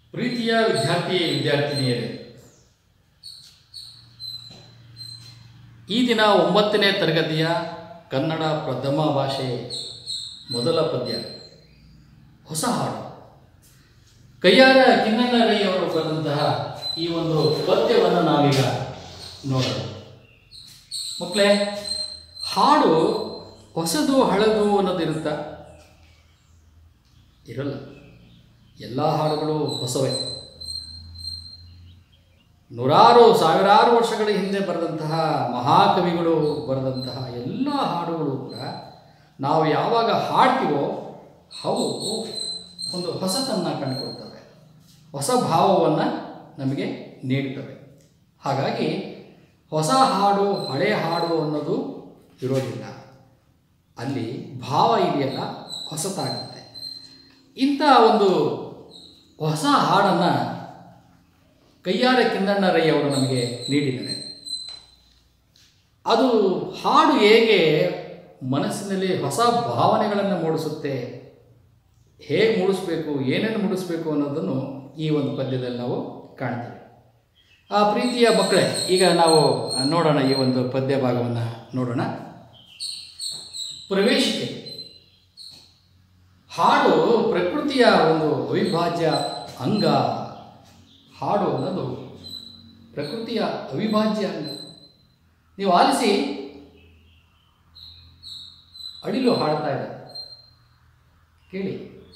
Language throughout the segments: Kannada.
ಪ್ರೀತಿಯ ವಿದ್ಯಾರ್ಥಿ ವಿದ್ಯಾರ್ಥಿನಿಯರೇ ಈ ದಿನ ಒಂಬತ್ತನೇ ತರಗತಿಯ ಕನ್ನಡ ಪ್ರಥಮ ಭಾಷೆ ಮೊದಲ ಪದ್ಯ ಹೊಸ ಹಾಡು ಕೈಯಾರ ಕಿನ್ನಣ್ಣ ರೈ ಅವರು ಬರೆದಂತಹ ಈ ಒಂದು ಪದ್ಯವನ್ನು ನಾವೀಗ ನೋಡೋಣ ಮಕ್ಕಳೇ ಹಾಡು ಹೊಸದು ಹಳದು ಅನ್ನೋದಿರುತ್ತಾ ಇರಲ್ಲ ಎಲ್ಲ ಹಾಡುಗಳು ಹೊಸವೇ ನೂರಾರು ಸಾವಿರಾರು ವರ್ಷಗಳ ಹಿಂದೆ ಬರೆದಂತಹ ಮಹಾಕವಿಗಳು ಬರೆದಂತಹ ಎಲ್ಲ ಹಾಡುಗಳು ಕೂಡ ನಾವು ಯಾವಾಗ ಹಾಡ್ತೀವೋ ಅವು ಒಂದು ಹೊಸತನ್ನು ಕಂಡುಕೊಳ್ತವೆ ಹೊಸ ಭಾವವನ್ನು ನಮಗೆ ನೀಡ್ತವೆ ಹಾಗಾಗಿ ಹೊಸ ಹಾಡು ಹಳೆ ಹಾಡು ಅನ್ನೋದು ಇರೋದಿಲ್ಲ ಅಲ್ಲಿ ಭಾವ ಇದೆಯಲ್ಲ ಹೊಸತಾಗುತ್ತೆ ಇಂಥ ಒಂದು ಹೊಸ ಹಾಡನ್ನು ಕೈಯಾರ ಕಿನ್ನಣ್ಣ ರೈ ಅವರು ನಮಗೆ ನೀಡಿದ್ದಾರೆ ಅದು ಹಾಡು ಹೇಗೆ ಮನಸ್ಸಿನಲ್ಲಿ ಹೊಸ ಭಾವನೆಗಳನ್ನು ಮೂಡಿಸುತ್ತೆ ಹೇಗೆ ಮೂಡಿಸ್ಬೇಕು ಏನೇನು ಮೂಡಿಸ್ಬೇಕು ಅನ್ನೋದನ್ನು ಈ ಒಂದು ಪದ್ಯದಲ್ಲಿ ನಾವು ಕಾಣ್ತೀವಿ ಆ ಪ್ರೀತಿಯ ಮಕ್ಕಳೇ ಈಗ ನಾವು ನೋಡೋಣ ಈ ಒಂದು ಪದ್ಯ ಭಾಗವನ್ನು ನೋಡೋಣ ಪ್ರವೇಶಿಕೆ ಹಾಡು ಪ್ರಕೃತಿಯ ಒಂದು ಅವಿಭಾಜ್ಯ ಅಂಗ ಹಾಡು ಅನ್ನೋದು ಪ್ರಕೃತಿಯ ಅವಿಭಾಜ್ಯ ಅಂಗ ನೀವು ಆಲಿಸಿ ಅಡಿಲು ಹಾಡ್ತಾ ಇದೆ ಕೇಳಿ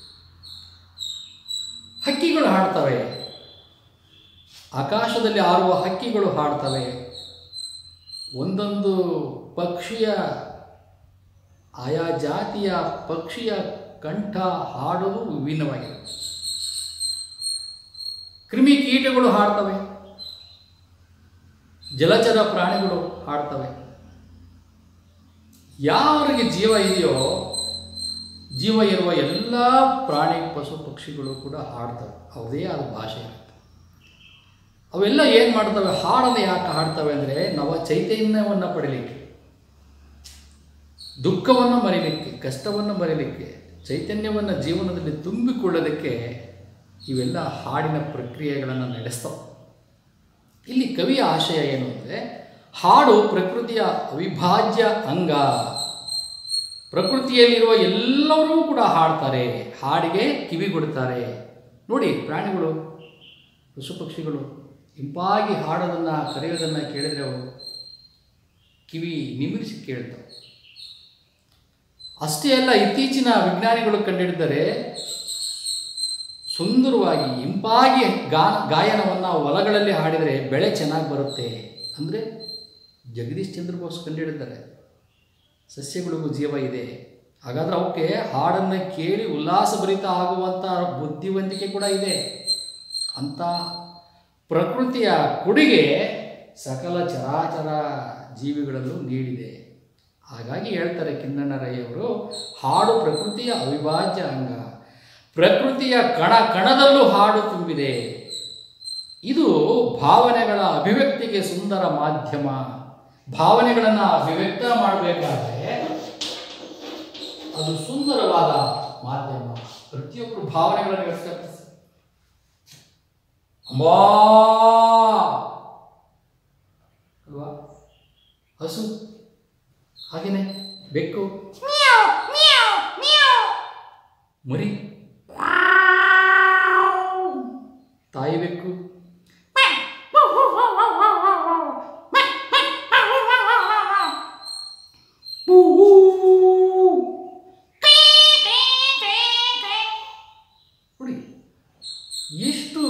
ಹಕ್ಕಿಗಳು ಹಾಡ್ತವೆ ಆಕಾಶದಲ್ಲಿ ಆರುವ ಹಕ್ಕಿಗಳು ಹಾಡ್ತವೆ ಒಂದೊಂದು ಪಕ್ಷಿಯ ಆಯಾ ಜಾತಿಯ ಪಕ್ಷಿಯ ಕಂಠ ಹಾಡುವುದು ವಿಭಿನ್ನವಾಗಿರುತ್ತೆ ಕ್ರಿಮಿ ಕೀಟಗಳು ಹಾಡ್ತವೆ ಜಲಚರ ಪ್ರಾಣಿಗಳು ಹಾಡ್ತವೆ ಯಾರಿಗೆ ಜೀವ ಇದೆಯೋ ಜೀವ ಇರುವ ಎಲ್ಲ ಪ್ರಾಣಿ ಪಶು ಪಕ್ಷಿಗಳು ಕೂಡ ಹಾಡ್ತವೆ ಅವರದೇ ಆದ ಭಾಷೆ ಇರುತ್ತೆ ಅವೆಲ್ಲ ಏನು ಮಾಡ್ತವೆ ಹಾಡನ್ನು ಯಾಕೆ ಹಾಡ್ತವೆ ಅಂದರೆ ನವ ಚೈತನ್ಯವನ್ನು ಪಡೀಲಿಕ್ಕೆ ದುಃಖವನ್ನು ಮರೀಲಿಕ್ಕೆ ಕಷ್ಟವನ್ನು ಮರೀಲಿಕ್ಕೆ ಚೈತನ್ಯವನ್ನು ಜೀವನದಲ್ಲಿ ತುಂಬಿಕೊಳ್ಳೋದಕ್ಕೆ ಇವೆಲ್ಲ ಹಾಡಿನ ಪ್ರಕ್ರಿಯೆಗಳನ್ನು ನಡೆಸ್ತವೆ ಇಲ್ಲಿ ಕವಿಯ ಆಶಯ ಏನು ಅಂದರೆ ಹಾಡು ಪ್ರಕೃತಿಯ ಅವಿಭಾಜ್ಯ ಅಂಗ ಪ್ರಕೃತಿಯಲ್ಲಿರುವ ಎಲ್ಲರೂ ಕೂಡ ಹಾಡ್ತಾರೆ ಹಾಡಿಗೆ ಕಿವಿಗೊಡ್ತಾರೆ ನೋಡಿ ಪ್ರಾಣಿಗಳು ಪಶು ಪಕ್ಷಿಗಳು ಇಂಪಾಗಿ ಹಾಡೋದನ್ನು ಕರೆಯೋದನ್ನು ಕೇಳಿದರೆ ಅವು ಕಿವಿ ನಿಮಿರಿಸಿ ಕೇಳ್ತವೆ ಅಷ್ಟೇ ಅಲ್ಲ ಇತ್ತೀಚಿನ ವಿಜ್ಞಾನಿಗಳು ಕಂಡುಹಿಡಿದರೆ ಸುಂದರವಾಗಿ ಇಂಪಾಗಿ ಗಾ ಗಾಯನವನ್ನು ಹೊಲಗಳಲ್ಲಿ ಹಾಡಿದರೆ ಬೆಳೆ ಚೆನ್ನಾಗಿ ಬರುತ್ತೆ ಅಂದರೆ ಜಗದೀಶ್ ಚಂದ್ರ ಬೋಸ್ ಕಂಡುಹಿಡಿದ್ದಾರೆ ಸಸ್ಯಗಳಿಗೂ ಜೀವ ಇದೆ ಹಾಗಾದ್ರೆ ಅವಕ್ಕೆ ಹಾಡನ್ನು ಕೇಳಿ ಉಲ್ಲಾಸಭರಿತ ಆಗುವಂಥ ಬುದ್ಧಿವಂತಿಕೆ ಕೂಡ ಇದೆ ಅಂಥ ಪ್ರಕೃತಿಯ ಕೊಡುಗೆ ಸಕಲ ಚರಾಚರ ಜೀವಿಗಳಲ್ಲೂ ನೀಡಿದೆ ಹಾಗಾಗಿ ಹೇಳ್ತಾರೆ ಕಿನ್ನಣ್ಣ ರೈ ಅವರು ಹಾಡು ಪ್ರಕೃತಿಯ ಅವಿಭಾಜ್ಯ ಅಂಗ ಪ್ರಕೃತಿಯ ಕಣ ಕಣದಲ್ಲೂ ಹಾಡು ತುಂಬಿದೆ ಇದು ಭಾವನೆಗಳ ಅಭಿವ್ಯಕ್ತಿಗೆ ಸುಂದರ ಮಾಧ್ಯಮ ಭಾವನೆಗಳನ್ನು ಅಭಿವ್ಯಕ್ತ ಮಾಡಬೇಕಾದ್ರೆ ಅದು ಸುಂದರವಾದ ಮಾಧ್ಯಮ ಪ್ರತಿಯೊಬ್ಬರು ಭಾವನೆಗಳನ್ನು ವ್ಯಕ್ತಪಡಿಸಿ ಅಮ್ಮಾ ಅಲ್ವಾ ಹಸು ಹಾಗೇನೆ ಬೆಕ್ಕು ಮರಿ ತಾಯಿ ಬೆಕ್ಕು ನೋಡಿ ಎಷ್ಟು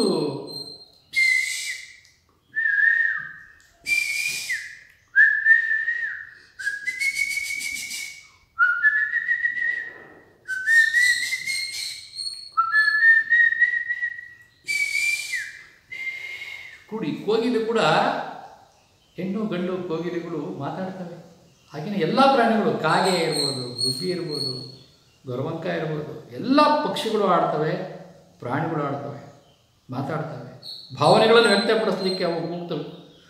ಕೂಡಿ ಕೋಗಿಲೆ ಕೂಡ ಹೆಣ್ಣು ಗಂಡು ಕೋಗಿಲೆಗಳು ಮಾತಾಡ್ತವೆ ಹಾಗೆಯೇ ಎಲ್ಲ ಪ್ರಾಣಿಗಳು ಕಾಗೆ ಇರ್ಬೋದು ಗುಬ್ಬಿ ಇರ್ಬೋದು ಗೊರವಂಕ ಇರ್ಬೋದು ಎಲ್ಲ ಪಕ್ಷಿಗಳು ಆಡ್ತವೆ ಪ್ರಾಣಿಗಳು ಆಡ್ತವೆ ಮಾತಾಡ್ತವೆ ಭಾವನೆಗಳನ್ನು ವ್ಯಕ್ತಪಡಿಸ್ಲಿಕ್ಕೆ ಅವು ಹೋಗ್ತವೆ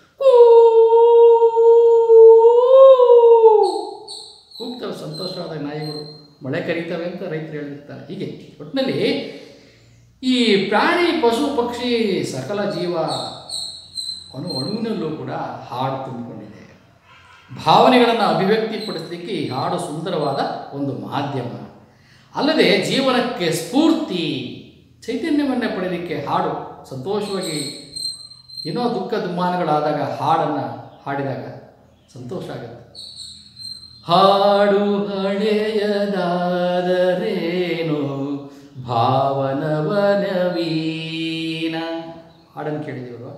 ಕೂಗ್ತವೆ ಸಂತೋಷವಾದ ನಾಯಿಗಳು ಮಳೆ ಕರೀತವೆ ಅಂತ ರೈತರು ಹೇಳಿರ್ತಾರೆ ಹೀಗೆ ಒಟ್ಟಿನಲ್ಲಿ ಈ ಪ್ರಾಣಿ ಪಶು ಪಕ್ಷಿ ಸಕಲ ಜೀವ ಅಣು ಅಣುವಿನಲ್ಲೂ ಕೂಡ ಹಾಡು ತುಂಬಿಕೊಂಡಿದೆ ಭಾವನೆಗಳನ್ನು ಅಭಿವ್ಯಕ್ತಿಪಡಿಸಲಿಕ್ಕೆ ಈ ಹಾಡು ಸುಂದರವಾದ ಒಂದು ಮಾಧ್ಯಮ ಅಲ್ಲದೆ ಜೀವನಕ್ಕೆ ಸ್ಫೂರ್ತಿ ಚೈತನ್ಯವನ್ನೇ ಪಡೆಯಲಿಕ್ಕೆ ಹಾಡು ಸಂತೋಷವಾಗಿ ಏನೋ ದುಃಖ ದುಮ್ಮಾನಗಳಾದಾಗ ಹಾಡನ್ನು ಹಾಡಿದಾಗ ಸಂತೋಷ ಆಗುತ್ತೆ ಹಾಡು ಹಳೆಯದಾದರೇನು ಭಾವನವನವೀನ ಹಾಡನ್ನು ಕೇಳಿದೀವಲ್ವ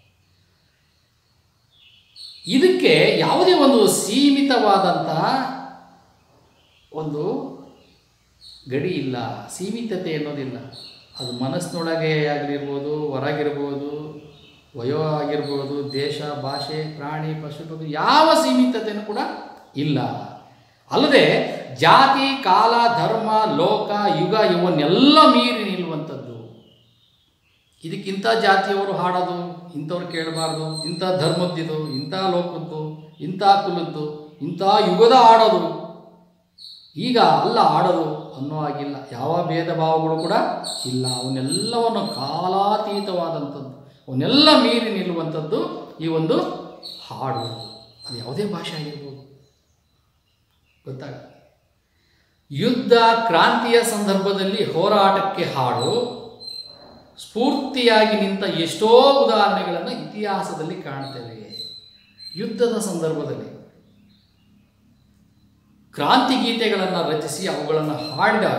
ಇದಕ್ಕೆ ಯಾವುದೇ ಒಂದು ಸೀಮಿತವಾದಂತಹ ಒಂದು ಗಡಿ ಇಲ್ಲ ಸೀಮಿತತೆ ಅನ್ನೋದಿಲ್ಲ ಅದು ಮನಸ್ಸಿನೊಳಗೆ ಆಗಿರ್ಬೋದು ಹೊರಗಿರ್ಬೋದು ವಯೋ ಆಗಿರ್ಬೋದು ದೇಶ ಭಾಷೆ ಪ್ರಾಣಿ ಪಶು ಪಕ್ಷಿ ಯಾವ ಸೀಮಿತತೆಯೂ ಕೂಡ ಇಲ್ಲ ಅಲ್ಲದೆ ಜಾತಿ ಕಾಲ ಧರ್ಮ ಲೋಕ ಯುಗ ಇವನ್ನೆಲ್ಲ ಮೀರಿ ನಿಲ್ಲುವಂಥದ್ದು ಇದಕ್ಕಿಂಥ ಜಾತಿಯವರು ಹಾಡೋದು ಇಂಥವ್ರು ಕೇಳಬಾರ್ದು ಇಂಥ ಧರ್ಮದ್ದಿದು ಇಂಥ ಲೋಕದ್ದು ಇಂಥ ಕುಲದ್ದು ಇಂಥ ಯುಗದ ಆಡೋದು ಈಗ ಅಲ್ಲ ಆಡೋದು ಅನ್ನೋ ಹಾಗಿಲ್ಲ ಯಾವ ಭೇದ ಭಾವಗಳು ಕೂಡ ಇಲ್ಲ ಅವನ್ನೆಲ್ಲವನ್ನು ಕಾಲಾತೀತವಾದಂಥದ್ದು ಅವನ್ನೆಲ್ಲ ಮೀರಿ ನಿಲ್ಲುವಂಥದ್ದು ಈ ಒಂದು ಹಾಡು ಅದು ಯಾವುದೇ ಭಾಷೆ ಆಗಿರ್ಬೋದು ಗೊತ್ತಾಗ ಯುದ್ಧ ಕ್ರಾಂತಿಯ ಸಂದರ್ಭದಲ್ಲಿ ಹೋರಾಟಕ್ಕೆ ಹಾಡು ಸ್ಫೂರ್ತಿಯಾಗಿ ನಿಂತ ಎಷ್ಟೋ ಉದಾಹರಣೆಗಳನ್ನು ಇತಿಹಾಸದಲ್ಲಿ ಕಾಣ್ತೇವೆ ಯುದ್ಧದ ಸಂದರ್ಭದಲ್ಲಿ ಕ್ರಾಂತಿ ಗೀತೆಗಳನ್ನು ರಚಿಸಿ ಅವುಗಳನ್ನು ಹಾಡಿದಾಗ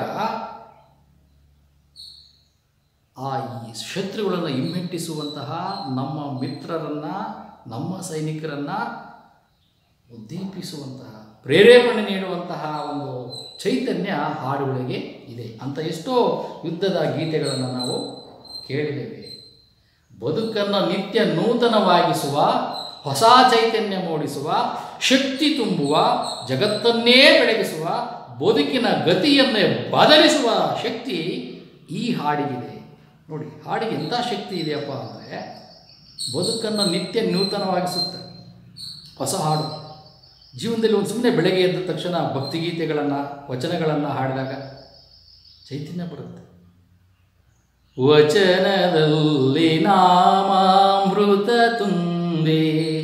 ಆ ಈ ಶತ್ರುಗಳನ್ನು ಹಿಮ್ಮೆಟ್ಟಿಸುವಂತಹ ನಮ್ಮ ಮಿತ್ರರನ್ನು ನಮ್ಮ ಸೈನಿಕರನ್ನು ಉದ್ದೀಪಿಸುವಂತಹ ಪ್ರೇರೇಪಣೆ ನೀಡುವಂತಹ ಒಂದು ಚೈತನ್ಯ ಹಾಡುಗಳಿಗೆ ಇದೆ ಅಂತ ಎಷ್ಟೋ ಯುದ್ಧದ ಗೀತೆಗಳನ್ನು ನಾವು ಕೇಳಿದ್ದೇವೆ ಬದುಕನ್ನು ನಿತ್ಯ ನೂತನವಾಗಿಸುವ ಹೊಸ ಚೈತನ್ಯ ಮೂಡಿಸುವ ಶಕ್ತಿ ತುಂಬುವ ಜಗತ್ತನ್ನೇ ಬೆಳಗಿಸುವ ಬದುಕಿನ ಗತಿಯನ್ನೇ ಬದಲಿಸುವ ಶಕ್ತಿ ಈ ಹಾಡಿಗಿದೆ ನೋಡಿ ಹಾಡಿಗೆ ಎಂಥ ಶಕ್ತಿ ಇದೆಯಪ್ಪ ಅಂದರೆ ಬದುಕನ್ನು ನಿತ್ಯ ನೂತನವಾಗಿಸುತ್ತೆ ಹೊಸ ಹಾಡು ಜೀವನದಲ್ಲಿ ಒಂದು ಸುಮ್ಮನೆ ಬೆಳಗ್ಗೆ ಎದ್ದ ತಕ್ಷಣ ಭಕ್ತಿಗೀತೆಗಳನ್ನು ವಚನಗಳನ್ನು ಹಾಡಿದಾಗ ಚೈತನ್ಯ ಬರುತ್ತೆ ವಚನದಲ್ಲಿ ನಾಮಾಮೃತ ತುಂಬಿ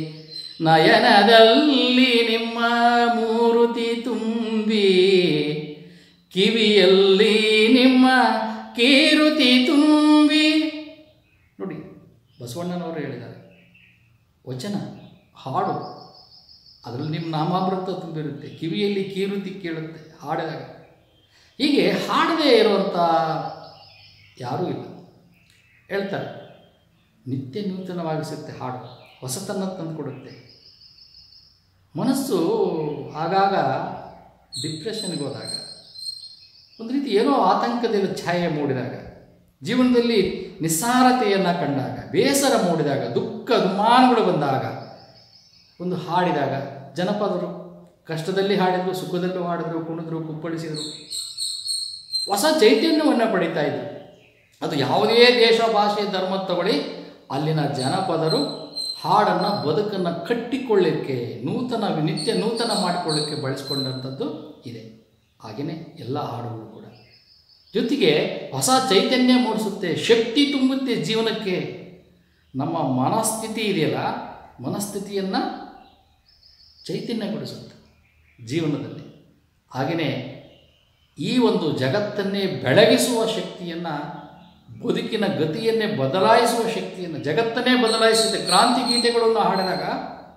ನಯನದಲ್ಲಿ ನಿಮ್ಮ ಮೂರುತಿ ತುಂಬಿ ಕಿವಿಯಲ್ಲಿ ನಿಮ್ಮ ಕೀರುತಿ ತುಂಬಿ ನೋಡಿ ಬಸವಣ್ಣನವರು ಹೇಳಿದ್ದಾರೆ ವಚನ ಹಾಡು ಅದರಲ್ಲಿ ನಿಮ್ಮ ನಾಮಾಮೃತ ತುಂಬಿರುತ್ತೆ ಕಿವಿಯಲ್ಲಿ ಕೀರುತಿ ಕೇಳುತ್ತೆ ಹಾಡಿದಾಗ ಹೀಗೆ ಹಾಡದೇ ಇರುವಂಥ ಯಾರೂ ಇಲ್ಲ ಹೇಳ್ತಾರೆ ನಿತ್ಯ ನೂತನವಾಗಿಸುತ್ತೆ ಹಾಡು ಹೊಸತನ್ನು ತಂದುಕೊಡುತ್ತೆ ಮನಸ್ಸು ಆಗಾಗ ಡಿಪ್ರೆಷನ್ಗೆ ಹೋದಾಗ ಒಂದು ರೀತಿ ಏನೋ ಆತಂಕದಲ್ಲಿ ಛಾಯೆ ಮೂಡಿದಾಗ ಜೀವನದಲ್ಲಿ ನಿಸ್ಸಾರತೆಯನ್ನು ಕಂಡಾಗ ಬೇಸರ ಮೂಡಿದಾಗ ದುಃಖ ದುಮ್ಮಾನಗಳು ಬಂದಾಗ ಒಂದು ಹಾಡಿದಾಗ ಜನಪದರು ಕಷ್ಟದಲ್ಲಿ ಹಾಡಿದ್ರು ಸುಖದಲ್ಲೂ ಹಾಡಿದ್ರು ಕುಣಿದ್ರು ಕುಪ್ಪಳಿಸಿದರು ಹೊಸ ಚೈತನ್ಯವನ್ನು ಪಡಿತಾ ಇದ್ರು ಅದು ಯಾವುದೇ ದೇಶ ಭಾಷೆ ಧರ್ಮ ತಗೊಳ್ಳಿ ಅಲ್ಲಿನ ಜನಪದರು ಹಾಡನ್ನು ಬದುಕನ್ನು ಕಟ್ಟಿಕೊಳ್ಳಿಕ್ಕೆ ನೂತನ ನಿತ್ಯ ನೂತನ ಮಾಡಿಕೊಳ್ಳಿಕ್ಕೆ ಬಳಸ್ಕೊಂಡಂಥದ್ದು ಇದೆ ಹಾಗೆಯೇ ಎಲ್ಲ ಹಾಡುಗಳು ಕೂಡ ಜೊತೆಗೆ ಹೊಸ ಚೈತನ್ಯ ಮೂಡಿಸುತ್ತೆ ಶಕ್ತಿ ತುಂಬುತ್ತೆ ಜೀವನಕ್ಕೆ ನಮ್ಮ ಮನಸ್ಥಿತಿ ಇದೆಯಲ್ಲ ಮನಸ್ಥಿತಿಯನ್ನು ಚೈತನ್ಯಗೊಳಿಸುತ್ತೆ ಜೀವನದಲ್ಲಿ ಹಾಗೆಯೇ ಈ ಒಂದು ಜಗತ್ತನ್ನೇ ಬೆಳಗಿಸುವ ಶಕ್ತಿಯನ್ನು ಬದುಕಿನ ಗತಿಯನ್ನೇ ಬದಲಾಯಿಸುವ ಶಕ್ತಿಯನ್ನು ಜಗತ್ತನ್ನೇ ಬದಲಾಯಿಸುತ್ತೆ ಕ್ರಾಂತಿ ಗೀತೆಗಳನ್ನು ಹಾಡಿದಾಗ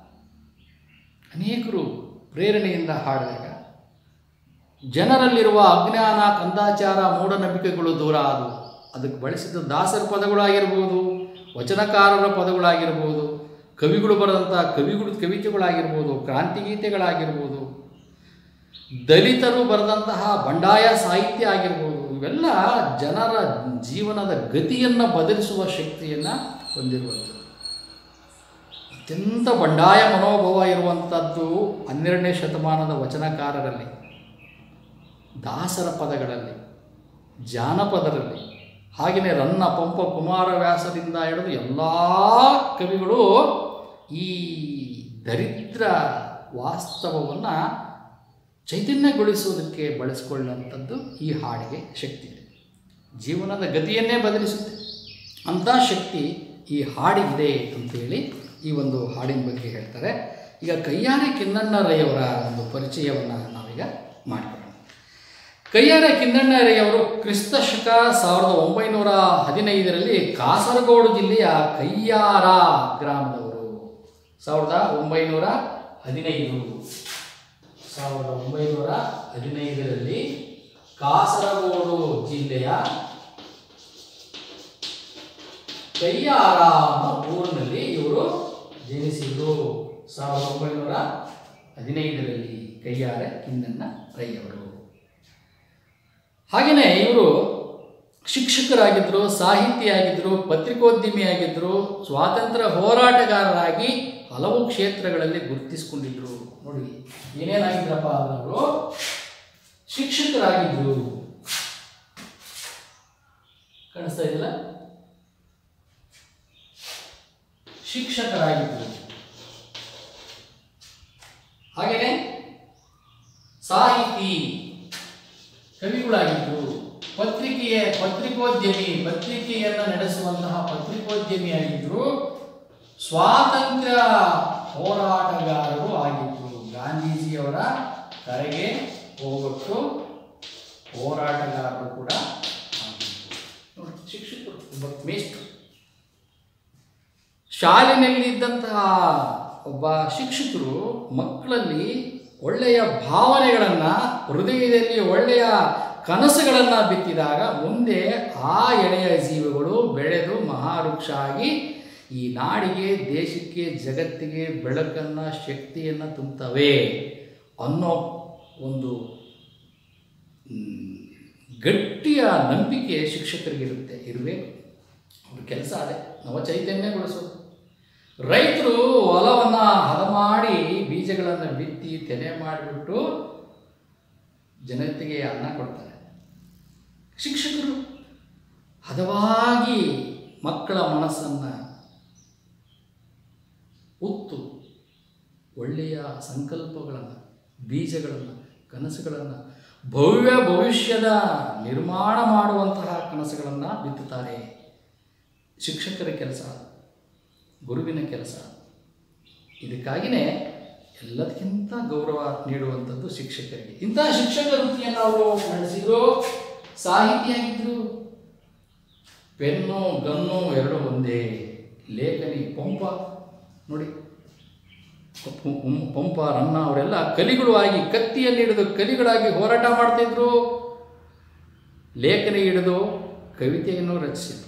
ಅನೇಕರು ಪ್ರೇರಣೆಯಿಂದ ಹಾಡಿದಾಗ ಜನರಲ್ಲಿರುವ ಅಜ್ಞಾನ ಕಂದಾಚಾರ ಮೂಢನಂಬಿಕೆಗಳು ದೂರ ಆದವು ಅದಕ್ಕೆ ಬಳಸಿದ ದಾಸರ ಪದಗಳಾಗಿರ್ಬೋದು ವಚನಕಾರರ ಪದಗಳಾಗಿರ್ಬೋದು ಕವಿಗಳು ಬರೆದಂಥ ಕವಿಗಳು ಕವಿತೆಗಳಾಗಿರ್ಬೋದು ಕ್ರಾಂತಿ ಗೀತೆಗಳಾಗಿರ್ಬೋದು ದಲಿತರು ಬರೆದಂತಹ ಬಂಡಾಯ ಸಾಹಿತ್ಯ ಆಗಿರ್ಬೋದು ಇವೆಲ್ಲ ಜನರ ಜೀವನದ ಗತಿಯನ್ನು ಬದಲಿಸುವ ಶಕ್ತಿಯನ್ನು ಹೊಂದಿರುವಂಥದ್ದು ಅತ್ಯಂತ ಬಂಡಾಯ ಮನೋಭಾವ ಇರುವಂಥದ್ದು ಹನ್ನೆರಡನೇ ಶತಮಾನದ ವಚನಕಾರರಲ್ಲಿ ದಾಸರ ಪದಗಳಲ್ಲಿ ಜಾನಪದರಲ್ಲಿ ಹಾಗೆಯೇ ರನ್ನ ಪಂಪ ಕುಮಾರವ್ಯಾಸರಿಂದ ಹಿಡಿದು ಎಲ್ಲ ಕವಿಗಳು ಈ ದರಿದ್ರ ವಾಸ್ತವವನ್ನು ಚೈತನ್ಯಗೊಳಿಸುವುದಕ್ಕೆ ಬಳಸಿಕೊಳ್ಳುವಂಥದ್ದು ಈ ಹಾಡಿಗೆ ಶಕ್ತಿ ಇದೆ ಜೀವನದ ಗತಿಯನ್ನೇ ಬದಲಿಸುತ್ತೆ ಅಂಥ ಶಕ್ತಿ ಈ ಹಾಡಿಗಿದೆ ಅಂತೇಳಿ ಈ ಒಂದು ಹಾಡಿನ ಬಗ್ಗೆ ಹೇಳ್ತಾರೆ ಈಗ ಕೈಯಾರೆ ಕಿನ್ನಣ್ಣರಯ್ಯವರ ಒಂದು ಪರಿಚಯವನ್ನು ನಾವೀಗ ಮಾಡಿಕೊಳ್ಳೋಣ ಕೈಯಾರೆ ಕಿನ್ನಣ್ಣರಯ್ಯವರು ಕ್ರಿಸ್ತ ಶಕ ಸಾವಿರದ ಒಂಬೈನೂರ ಹದಿನೈದರಲ್ಲಿ ಕಾಸರಗೋಡು ಜಿಲ್ಲೆಯ ಕೈಯಾರ ಗ್ರಾಮದವರು ಸಾವಿರದ ಒಂಬೈನೂರ ಹದಿನೈದು ಸಾವಿರದ ಒಂಬೈನೂರ ಹದಿನೈದರಲ್ಲಿ ಕಾಸರಗೋಡು ಜಿಲ್ಲೆಯ ಕೈಯಾರ ಅನ್ನೋ ಊರಿನಲ್ಲಿ ಇವರು ಜನಿಸಿದರು ಸಾವಿರದ ಒಂಬೈನೂರ ಹದಿನೈದರಲ್ಲಿ ಕೈಯಾರ ಕಿನ್ನಣ್ಣ ರೈಯವರು ಹಾಗೆಯೇ ಇವರು ಶಿಕ್ಷಕರಾಗಿದ್ದರು ಸಾಹಿತಿಯಾಗಿದ್ದರು ಪತ್ರಿಕೋದ್ಯಮಿಯಾಗಿದ್ದರು ಸ್ವಾತಂತ್ರ್ಯ ಹೋರಾಟಗಾರರಾಗಿ ಹಲವು ಕ್ಷೇತ್ರಗಳಲ್ಲಿ ಗುರುತಿಸಿಕೊಂಡಿದ್ರು ನೋಡಿ ಏನೇನಾಗಿದ್ರಪ್ಪ ಅಂದ್ರೆ ಅವರು ಶಿಕ್ಷಕರಾಗಿದ್ದರು ಕಾಣಿಸ್ತಾ ಇದೆಯಲ್ಲ ಶಿಕ್ಷಕರಾಗಿದ್ದರು ಹಾಗೆಯೇ ಸಾಹಿತಿ ಕವಿಗಳಾಗಿದ್ದರು ಪತ್ರಿಕೆಯ ಪತ್ರಿಕೋದ್ಯಮಿ ಪತ್ರಿಕೆಯನ್ನು ನಡೆಸುವಂತಹ ಪತ್ರಿಕೋದ್ಯಮಿಯಾಗಿದ್ದರು ಸ್ವಾತಂತ್ರ್ಯ ಹೋರಾಟಗಾರರು ಆಗಿದ್ದರು ಗಾಂಧೀಜಿಯವರ ಕರೆಗೆ ಹೋಗೊಟ್ಟು ಹೋರಾಟಗಾರರು ಕೂಡ ಆಗಿದ್ದರು ನೋಡಿ ಶಿಕ್ಷಕರು ಒಬ್ಬ ಮೇಷ್ಟ್ರು ಶಾಲೆಯಲ್ಲಿದ್ದಂತಹ ಒಬ್ಬ ಶಿಕ್ಷಕರು ಮಕ್ಕಳಲ್ಲಿ ಒಳ್ಳೆಯ ಭಾವನೆಗಳನ್ನು ಹೃದಯದಲ್ಲಿ ಒಳ್ಳೆಯ ಕನಸುಗಳನ್ನು ಬಿತ್ತಿದಾಗ ಮುಂದೆ ಆ ಎಳೆಯ ಜೀವಿಗಳು ಬೆಳೆದು ಮಹಾವೃಕ್ಷ ಆಗಿ ಈ ನಾಡಿಗೆ ದೇಶಕ್ಕೆ ಜಗತ್ತಿಗೆ ಬೆಳಕನ್ನು ಶಕ್ತಿಯನ್ನು ತುಂಬುತ್ತವೆ ಅನ್ನೋ ಒಂದು ಮ್, ಗಟ್ಟಿಯ ನಂಬಿಕೆ ಶಿಕ್ಷಕರಿಗಿರುತ್ತೆ ಇರಬೇಕು ಅವ್ರ ಕೆಲಸ ಅದೇ ನವ ಚೈತನ್ಯಗೊಳಿಸೋದು ರೈತರು ಹೊಲವನ್ನು ಹದ ಮಾಡಿ ಬೀಜಗಳನ್ನು ಬಿತ್ತಿ ತೆನೆ ಮಾಡಿಬಿಟ್ಟು ಜನತೆಗೆ ಅನ್ನ ಕೊಡ್ತಾರೆ ಶಿಕ್ಷಕರು ಹದವಾಗಿ ಮಕ್ಕಳ ಮನಸ್ಸನ್ನು ಉತ್ತು ಒಳ್ಳೆಯ ಸಂಕಲ್ಪಗಳನ್ನು ಬೀಜಗಳನ್ನು ಕನಸುಗಳನ್ನು ಭವ್ಯ ಭವಿಷ್ಯದ ನಿರ್ಮಾಣ ಮಾಡುವಂತಹ ಕನಸುಗಳನ್ನು ಬಿತ್ತುತ್ತಾರೆ ಶಿಕ್ಷಕರ ಕೆಲಸ ಗುರುವಿನ ಕೆಲಸ ಇದಕ್ಕಾಗಿಯೇ ಎಲ್ಲದಕ್ಕಿಂತ ಗೌರವ ನೀಡುವಂಥದ್ದು ಶಿಕ್ಷಕರಿಗೆ ಇಂತಹ ಶಿಕ್ಷಕ ವೃತ್ತಿಯನ್ನು ಅವರು ನಡೆಸಿದ್ರು ಸಾಹಿತಿಯಾಗಿದ್ದರು ಪೆನ್ನು ಗನ್ನು ಎರಡು ಒಂದೇ ಲೇಖನಿ ಪಂಪ ನೋಡಿ ಪಂ- ಪಂ- ಪಂಪ ರನ್ನ ಅವರೆಲ್ಲ ಕಲಿಗಳು ಆಗಿ ಕತ್ತಿಯನ್ನು ಹಿಡಿದು ಕಲಿಗಳಾಗಿ ಹೋರಾಟ ಮಾಡ್ತಿದ್ರು ಲೇಖನಿ ಹಿಡಿದು ಕವಿತೆಯನ್ನು ರಚಿಸಿದರು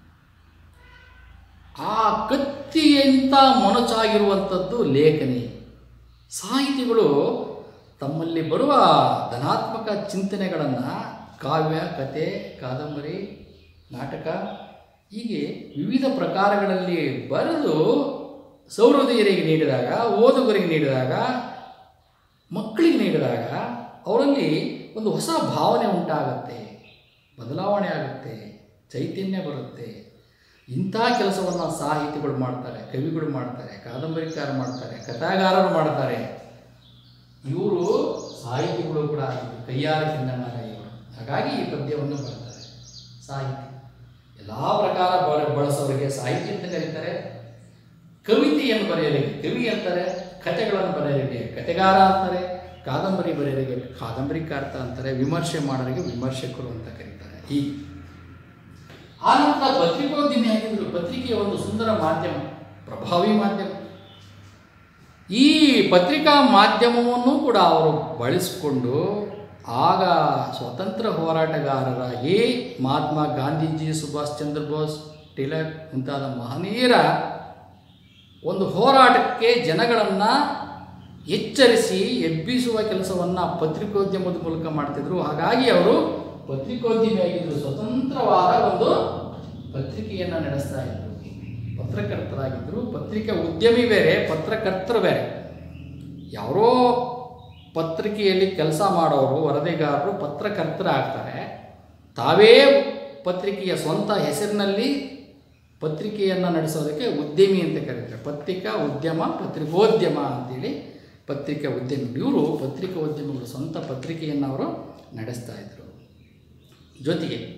ಆ ಕತ್ತಿಯಂತ ಮೊನಚಾಗಿರುವಂಥದ್ದು ಲೇಖನಿ ಸಾಹಿತಿಗಳು ತಮ್ಮಲ್ಲಿ ಬರುವ ಧನಾತ್ಮಕ ಚಿಂತನೆಗಳನ್ನು ಕಾವ್ಯ ಕತೆ ಕಾದಂಬರಿ ನಾಟಕ ಹೀಗೆ ವಿವಿಧ ಪ್ರಕಾರಗಳಲ್ಲಿ ಬರೆದು ಸೌಹೃದಯರಿಗೆ ನೀಡಿದಾಗ ಓದುಗರಿಗೆ ನೀಡಿದಾಗ ಮಕ್ಕಳಿಗೆ ನೀಡಿದಾಗ ಅವರಲ್ಲಿ ಒಂದು ಹೊಸ ಭಾವನೆ ಉಂಟಾಗುತ್ತೆ ಬದಲಾವಣೆ ಆಗುತ್ತೆ ಚೈತನ್ಯ ಬರುತ್ತೆ ಇಂಥ ಕೆಲಸವನ್ನು ಸಾಹಿತಿಗಳು ಮಾಡ್ತಾರೆ ಕವಿಗಳು ಮಾಡ್ತಾರೆ ಕಾದಂಬರಿಕಾರ ಮಾಡ್ತಾರೆ ಕಥಾಗಾರರು ಮಾಡ್ತಾರೆ ಇವರು ಸಾಹಿತಿಗಳು ಕೂಡ ಆಗಿದ್ರು ಕೈಯಾರ ಇವರು ಹಾಗಾಗಿ ಈ ಪದ್ಯವನ್ನು ಬರ್ತಾರೆ ಸಾಹಿತಿ ಎಲ್ಲ ಪ್ರಕಾರ ಬಳ ಬಳಸೋರಿಗೆ ಸಾಹಿತಿ ಅಂತ ಕರೀತಾರೆ ಕವಿತೆಯನ್ನು ಬರೆಯಲಿಕ್ಕೆ ಕವಿ ಅಂತಾರೆ ಕಥೆಗಳನ್ನು ಬರೆಯಲಿಕ್ಕೆ ಕಥೆಗಾರ ಅಂತಾರೆ ಕಾದಂಬರಿ ಬರೆಯಲಿಕ್ಕೆ ಕಾದಂಬರಿಕಾರ್ತ ಅಂತಾರೆ ವಿಮರ್ಶೆ ಮಾಡೋರಿಗೆ ವಿಮರ್ಶಕರು ಅಂತ ಕರೀತಾರೆ ಹೀಗೆ ಆನಂತರ ಪತ್ರಿಕೋದ್ಯಮಿ ಆಗಿದ್ರು ಪತ್ರಿಕೆ ಒಂದು ಸುಂದರ ಮಾಧ್ಯಮ ಪ್ರಭಾವಿ ಮಾಧ್ಯಮ ಈ ಪತ್ರಿಕಾ ಮಾಧ್ಯಮವನ್ನು ಕೂಡ ಅವರು ಬಳಸಿಕೊಂಡು ಆಗ ಸ್ವತಂತ್ರ ಹೋರಾಟಗಾರರಾಗಿ ಮಹಾತ್ಮ ಗಾಂಧೀಜಿ ಸುಭಾಷ್ ಚಂದ್ರ ಬೋಸ್ ಟಿಲಕ್ ಮುಂತಾದ ಮಹನೀಯರ ಒಂದು ಹೋರಾಟಕ್ಕೆ ಜನಗಳನ್ನು ಎಚ್ಚರಿಸಿ ಎಬ್ಬಿಸುವ ಕೆಲಸವನ್ನು ಪತ್ರಿಕೋದ್ಯಮದ ಮೂಲಕ ಮಾಡ್ತಿದ್ರು ಹಾಗಾಗಿ ಅವರು ಪತ್ರಿಕೋದ್ಯಮಿಯಾಗಿದ್ದರು ಸ್ವತಂತ್ರವಾದ ಒಂದು ಪತ್ರಿಕೆಯನ್ನು ನಡೆಸ್ತಾ ಇದ್ದರು ಪತ್ರಕರ್ತರಾಗಿದ್ದರು ಪತ್ರಿಕೆ ಉದ್ಯಮಿ ಬೇರೆ ಪತ್ರಕರ್ತರು ಬೇರೆ ಯಾರೋ ಪತ್ರಿಕೆಯಲ್ಲಿ ಕೆಲಸ ಮಾಡೋರು ವರದಿಗಾರರು ಪತ್ರಕರ್ತರಾಗ್ತಾರೆ ತಾವೇ ಪತ್ರಿಕೆಯ ಸ್ವಂತ ಹೆಸರಿನಲ್ಲಿ ಪತ್ರಿಕೆಯನ್ನು ನಡೆಸೋದಕ್ಕೆ ಉದ್ಯಮಿ ಅಂತ ಕರೀತಾರೆ ಪತ್ರಿಕಾ ಉದ್ಯಮ ಪತ್ರಿಕೋದ್ಯಮ ಅಂತೇಳಿ ಪತ್ರಿಕಾ ಉದ್ಯಮಿ ಇವರು ಪತ್ರಿಕಾ ಉದ್ಯಮಿಗಳು ಸ್ವಂತ ಪತ್ರಿಕೆಯನ್ನು ಅವರು ನಡೆಸ್ತಾ ಇದ್ದರು ಜೊತೆಗೆ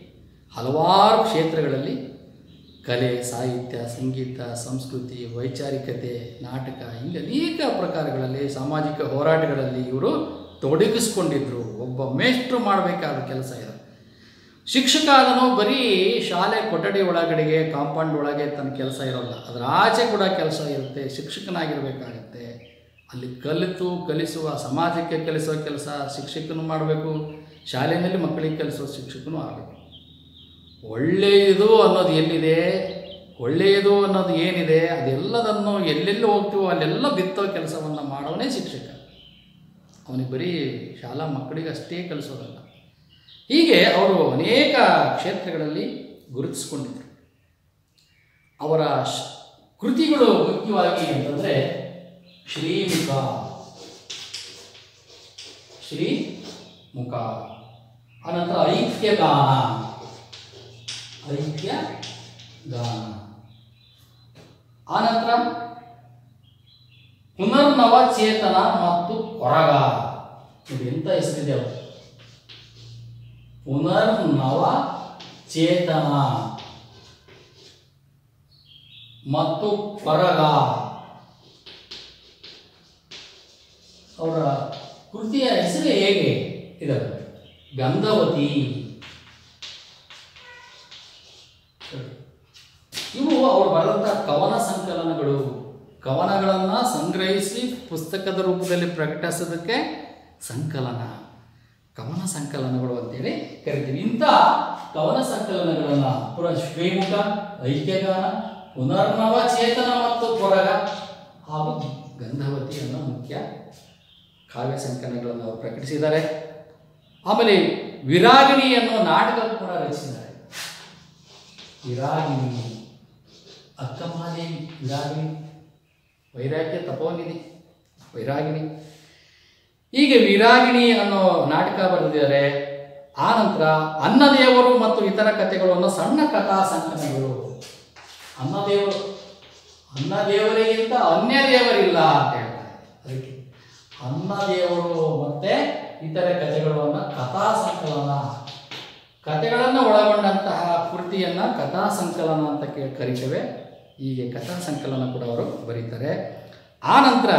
ಹಲವಾರು ಕ್ಷೇತ್ರಗಳಲ್ಲಿ ಕಲೆ ಸಾಹಿತ್ಯ ಸಂಗೀತ ಸಂಸ್ಕೃತಿ ವೈಚಾರಿಕತೆ ನಾಟಕ ಹೀಗೆ ಅನೇಕ ಪ್ರಕಾರಗಳಲ್ಲಿ ಸಾಮಾಜಿಕ ಹೋರಾಟಗಳಲ್ಲಿ ಇವರು ತೊಡಗಿಸ್ಕೊಂಡಿದ್ರು ಒಬ್ಬ ಮೇಷ್ಟ್ರು ಮಾಡಬೇಕಾದ ಕೆಲಸ ಇದು ಶಿಕ್ಷಕ ಅದನ್ನು ಬರೀ ಶಾಲೆ ಕೊಠಡಿ ಒಳಗಡೆಗೆ ಕಾಂಪೌಂಡ್ ಒಳಗೆ ತನ್ನ ಕೆಲಸ ಇರೋಲ್ಲ ಅದರ ಆಚೆ ಕೂಡ ಕೆಲಸ ಇರುತ್ತೆ ಶಿಕ್ಷಕನಾಗಿರಬೇಕಾಗತ್ತೆ ಅಲ್ಲಿ ಕಲಿತು ಕಲಿಸುವ ಸಮಾಜಕ್ಕೆ ಕಲಿಸುವ ಕೆಲಸ ಶಿಕ್ಷಕನು ಮಾಡಬೇಕು ಶಾಲೆಯಲ್ಲಿ ಮಕ್ಕಳಿಗೆ ಕಲಿಸುವ ಶಿಕ್ಷಕನೂ ಆಗಬೇಕು ಒಳ್ಳೆಯದು ಅನ್ನೋದು ಎಲ್ಲಿದೆ ಒಳ್ಳೆಯದು ಅನ್ನೋದು ಏನಿದೆ ಅದೆಲ್ಲದನ್ನು ಎಲ್ಲೆಲ್ಲಿ ಹೋಗ್ತೀವೋ ಅಲ್ಲೆಲ್ಲ ಬಿತ್ತೋ ಕೆಲಸವನ್ನು ಮಾಡೋವನೇ ಶಿಕ್ಷಕ ಅವನಿಗೆ ಬರೀ ಶಾಲಾ ಮಕ್ಕಳಿಗೆ ಅಷ್ಟೇ ಕಲಿಸೋದಲ್ಲ ಹೀಗೆ ಅವರು ಅನೇಕ ಕ್ಷೇತ್ರಗಳಲ್ಲಿ ಗುರುತಿಸ್ಕೊಂಡಿದ್ರು ಅವರ ಶ್- ಕೃತಿಗಳು ಮುಖ್ಯವಾಗಿ ಅಂತಂದರೆ ಶ್ರೀಮುಖ ಶ್ರೀಮುಖ ಅನಂತರ ಐಕ್ಯಗಾನ ಐಕ್ಯ ಗಾನ ಆನಂತರ ಪುನರ್ನವ ಚೇತನ ಮತ್ತು ಕೊರಗ ಇದು ಎಂತ ಹೆಸರಿದೆ ಅವರು ಪುನರ್ನವ ಚೇತನ ಮತ್ತು ಕೊರಗ ಅವರ ಕೃತಿಯ ಹೆಸರು ಹೇಗೆ ಇದೆ ಗಂಧವತಿ ಇವು ಅವರು ಬರೆದಂಥ ಕವನ ಸಂಕಲನಗಳು ಕವನಗಳನ್ನು ಸಂಗ್ರಹಿಸಿ ಪುಸ್ತಕದ ರೂಪದಲ್ಲಿ ಪ್ರಕಟಿಸೋದಕ್ಕೆ ಸಂಕಲನ ಕವನ ಸಂಕಲನಗಳು ಅಂತೇಳಿ ಕರಿತೀವಿ ಇಂಥ ಕವನ ಸಂಕಲನಗಳನ್ನು ಪುರ ಶ್ರೀಮುಖ ಐಕ್ಯಗಾನ ಪುನರ್ನವ ಚೇತನ ಮತ್ತು ಕೊರಗ ಹಾಗೂ ಗಂಧವತಿ ಅನ್ನೋ ಮುಖ್ಯ ಕಾವ್ಯ ಸಂಕಲನಗಳನ್ನು ಅವರು ಪ್ರಕಟಿಸಿದ್ದಾರೆ ಆಮೇಲೆ ವಿರಾಗಿಣಿ ಅನ್ನೋ ನಾಟಕ ಕೂಡ ರಚಿಸಿದ್ದಾರೆ ವಿರಾಗಿಣಿ ಅಕ್ಕಮಹಾದೇವಿ ವಿರಾಗಿಣಿ ವೈರಾಗ್ಯ ತಪೋನಿಧಿ ವೈರಾಗಿಣಿ ಹೀಗೆ ವಿರಾಗಿಣಿ ಅನ್ನೋ ನಾಟಕ ಬರೆದಿದ್ದಾರೆ ಆ ನಂತರ ಅನ್ನದೇವರು ಮತ್ತು ಇತರ ಕಥೆಗಳು ಅನ್ನೋ ಸಣ್ಣ ಕಥಾ ಸಂಕಲನಗಳು ಅನ್ನದೇವರು ಅನ್ನದೇವರಿಗಿಂತ ಅನ್ಯ ದೇವರಿಲ್ಲ ಅಂತ ಹೇಳ್ತಾರೆ ಅದಕ್ಕೆ ಅನ್ನದೇವರು ಮತ್ತೆ ಇತರೆ ಕಥೆಗಳು ಅನ್ನೋ ಕಥಾ ಸಂಕಲನ ಕಥೆಗಳನ್ನು ಒಳಗೊಂಡಂತಹ ಕೃತಿಯನ್ನು ಕಥಾ ಸಂಕಲನ ಅಂತ ಕೇ ಕರಿತೇವೆ ಹೀಗೆ ಕಥಾ ಸಂಕಲನ ಕೂಡ ಅವರು ಬರೀತಾರೆ ಆ ನಂತರ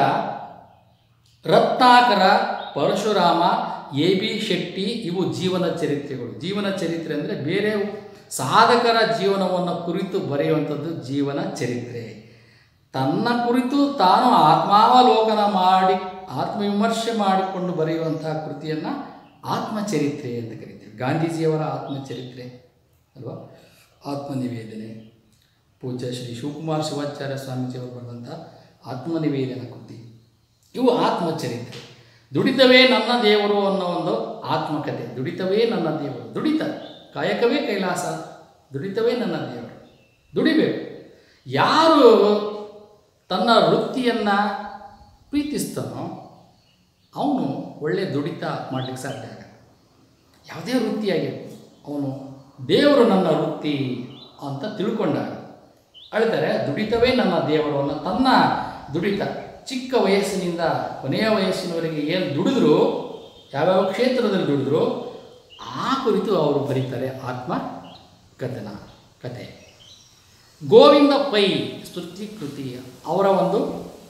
ರತ್ನಾಕರ ಪರಶುರಾಮ ಎ ಬಿ ಶೆಟ್ಟಿ ಇವು ಜೀವನ ಚರಿತ್ರೆಗಳು ಜೀವನ ಚರಿತ್ರೆ ಅಂದರೆ ಬೇರೆ ಸಾಧಕರ ಜೀವನವನ್ನು ಕುರಿತು ಬರೆಯುವಂಥದ್ದು ಜೀವನ ಚರಿತ್ರೆ ತನ್ನ ಕುರಿತು ತಾನು ಆತ್ಮಾವಲೋಕನ ಮಾಡಿ ಆತ್ಮವಿಮರ್ಶೆ ಮಾಡಿಕೊಂಡು ಬರೆಯುವಂತಹ ಕೃತಿಯನ್ನು ಆತ್ಮಚರಿತ್ರೆ ಅಂತ ಕರಿತೀವಿ ಗಾಂಧೀಜಿಯವರ ಆತ್ಮಚರಿತ್ರೆ ಅಲ್ವಾ ಆತ್ಮನಿವೇದನೆ ಪೂಜ್ಯ ಶ್ರೀ ಶಿವಕುಮಾರ್ ಶಿವಾಚಾರ್ಯ ಸ್ವಾಮೀಜಿಯವರು ಬರೆದಂಥ ಆತ್ಮನಿವೇದನ ಕೃತಿ ಇವು ಆತ್ಮಚರಿತ್ರೆ ದುಡಿತವೇ ನನ್ನ ದೇವರು ಅನ್ನೋ ಒಂದು ಆತ್ಮಕತೆ ದುಡಿತವೇ ನನ್ನ ದೇವರು ದುಡಿತ ಕಾಯಕವೇ ಕೈಲಾಸ ದುಡಿತವೇ ನನ್ನ ದೇವರು ದುಡಿಬೇಕು ಯಾರು ತನ್ನ ವೃತ್ತಿಯನ್ನು ಪ್ರೀತಿಸ್ತಾನೋ ಅವನು ಒಳ್ಳೆಯ ದುಡಿತ ಮಾಡಲಿಕ್ಕೆ ಸಾಧ್ಯ ಆಗಲ್ಲ ಯಾವುದೇ ವೃತ್ತಿಯಾಗಿರ್ಬೋದು ಅವನು ದೇವರು ನನ್ನ ವೃತ್ತಿ ಅಂತ ತಿಳ್ಕೊಂಡಾಗ ಅಳ್ತಾರೆ ದುಡಿತವೇ ನನ್ನ ದೇವರು ಅನ್ನೋ ತನ್ನ ದುಡಿತ ಚಿಕ್ಕ ವಯಸ್ಸಿನಿಂದ ಕೊನೆಯ ವಯಸ್ಸಿನವರೆಗೆ ಏನು ದುಡಿದ್ರು ಯಾವ್ಯಾವ ಕ್ಷೇತ್ರದಲ್ಲಿ ದುಡಿದ್ರು ಆ ಕುರಿತು ಅವರು ಬರೀತಾರೆ ಆತ್ಮ ಕಥನ ಕತೆ ಗೋವಿಂದ ಪೈ ಸ್ತುತಿ ಕೃತಿ ಅವರ ಒಂದು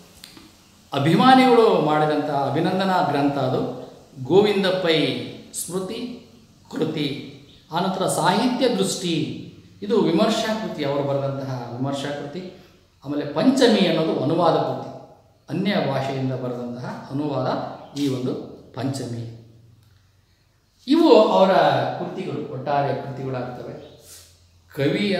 ಅಭಿಮಾನಿಗಳು ಮಾಡಿದಂಥ ಅಭಿನಂದನಾ ಗ್ರಂಥ ಅದು ಗೋವಿಂದ ಪೈ ಸ್ಮೃತಿ ಕೃತಿ ಆನಂತರ ಸಾಹಿತ್ಯ ದೃಷ್ಟಿ ಇದು ವಿಮರ್ಶಾ ಕೃತಿ ಅವರು ಬರೆದಂತಹ ವಿಮರ್ಶಾ ಕೃತಿ ಆಮೇಲೆ ಪಂಚಮಿ ಅನ್ನೋದು ಅನುವಾದ ಕೃತಿ ಅನ್ಯ ಭಾಷೆಯಿಂದ ಬರೆದಂತಹ ಅನುವಾದ ಈ ಒಂದು ಪಂಚಮಿ ಇವು ಅವರ ಕೃತಿಗಳು ಒಟ್ಟಾರೆ ಕೃತಿಗಳಾಗ್ತವೆ ಕವಿಯ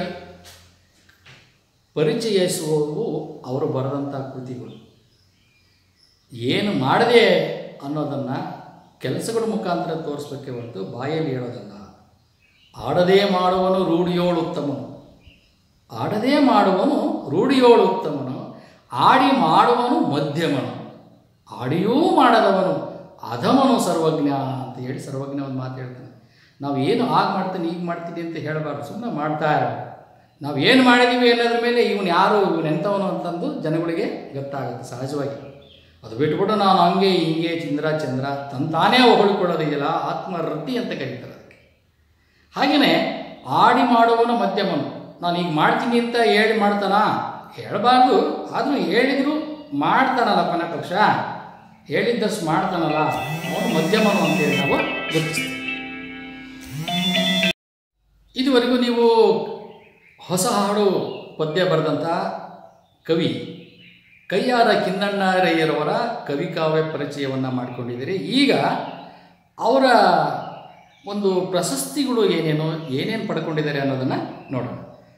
ಪರಿಚಯಿಸುವವು ಅವರು ಬರೆದಂಥ ಕೃತಿಗಳು ಏನು ಮಾಡದೆ ಅನ್ನೋದನ್ನು ಕೆಲಸಗಳ ಮುಖಾಂತರ ತೋರಿಸ್ಬೇಕೆ ಹೊರತು ಬಾಯಲ್ಲಿ ಹೇಳೋದಲ್ಲ ಆಡದೇ ಮಾಡುವನು ರೂಢಿಯೋಳು ಉತ್ತಮನು ಆಡದೇ ಮಾಡುವನು ರೂಢಿಯೋಳು ಉತ್ತಮನು ಆಡಿ ಮಾಡುವನು ಮಧ್ಯಮನು ಆಡಿಯೂ ಮಾಡದವನು ಅಧಮನು ಸರ್ವಜ್ಞ ಅಂತ ಹೇಳಿ ಸರ್ವಜ್ಞ ಒಂದು ಮಾತು ಹೇಳ್ತಾನೆ ನಾವು ಏನು ಆಗ ಮಾಡ್ತೀನಿ ಈಗ ಮಾಡ್ತೀನಿ ಅಂತ ಹೇಳಬಾರ್ದು ಸುಮ್ಮನೆ ಮಾಡ್ತಾ ಇರಬೇಕು ನಾವು ಏನು ಮಾಡಿದ್ದೀವಿ ಅನ್ನೋದ್ರ ಮೇಲೆ ಇವನು ಯಾರು ಇವನು ಎಂಥವನು ಅಂತಂದು ಜನಗಳಿಗೆ ಗೊತ್ತಾಗುತ್ತೆ ಸಹಜವಾಗಿ ಅದು ಬಿಟ್ಬಿಟ್ಟು ನಾನು ಹಂಗೆ ಹಿಂಗೆ ಚಂದ್ರ ಚಂದ್ರ ತಂತಾನೇ ಹೊಗಳಿಕೊಳ್ಳೋದಿದೆಯಲ್ಲ ಆತ್ಮರತಿ ಅಂತ ಕರೀತಾರೆ ಅದಕ್ಕೆ ಹಾಗೆಯೇ ಆಡಿ ಮಾಡುವವನ ಮಧ್ಯಮನು ನಾನು ಈಗ ಮಾಡ್ತೀನಿ ಅಂತ ಹೇಳಿ ಮಾಡ್ತಾನ ಹೇಳಬಾರ್ದು ಆದರೂ ಹೇಳಿದ್ರು ಮಾಡ್ತಾನಲ್ಲ ಕೊನೆ ಪಕ್ಷ ಹೇಳಿದ್ದಷ್ಟು ಮಾಡ್ತಾನಲ್ಲ ಅವನು ಮಧ್ಯಮನು ಅಂತೇಳಿ ನಾವು ಗುರುತಿಸ್ತೀವಿ ಇದುವರೆಗೂ ನೀವು ಹೊಸ ಹಾಡು ಪದ್ಯ ಬರೆದಂಥ ಕವಿ ಕೈಯಾರ ಕಿನ್ನಣ್ಣರಯ್ಯರವರ ಕವಿ ಕಾವ್ಯ ಪರಿಚಯವನ್ನು ಮಾಡಿಕೊಂಡಿದ್ದೀರಿ ಈಗ ಅವರ ಒಂದು ಪ್ರಶಸ್ತಿಗಳು ಏನೇನು ಏನೇನು ಪಡ್ಕೊಂಡಿದ್ದಾರೆ ಅನ್ನೋದನ್ನು ನೋಡೋಣ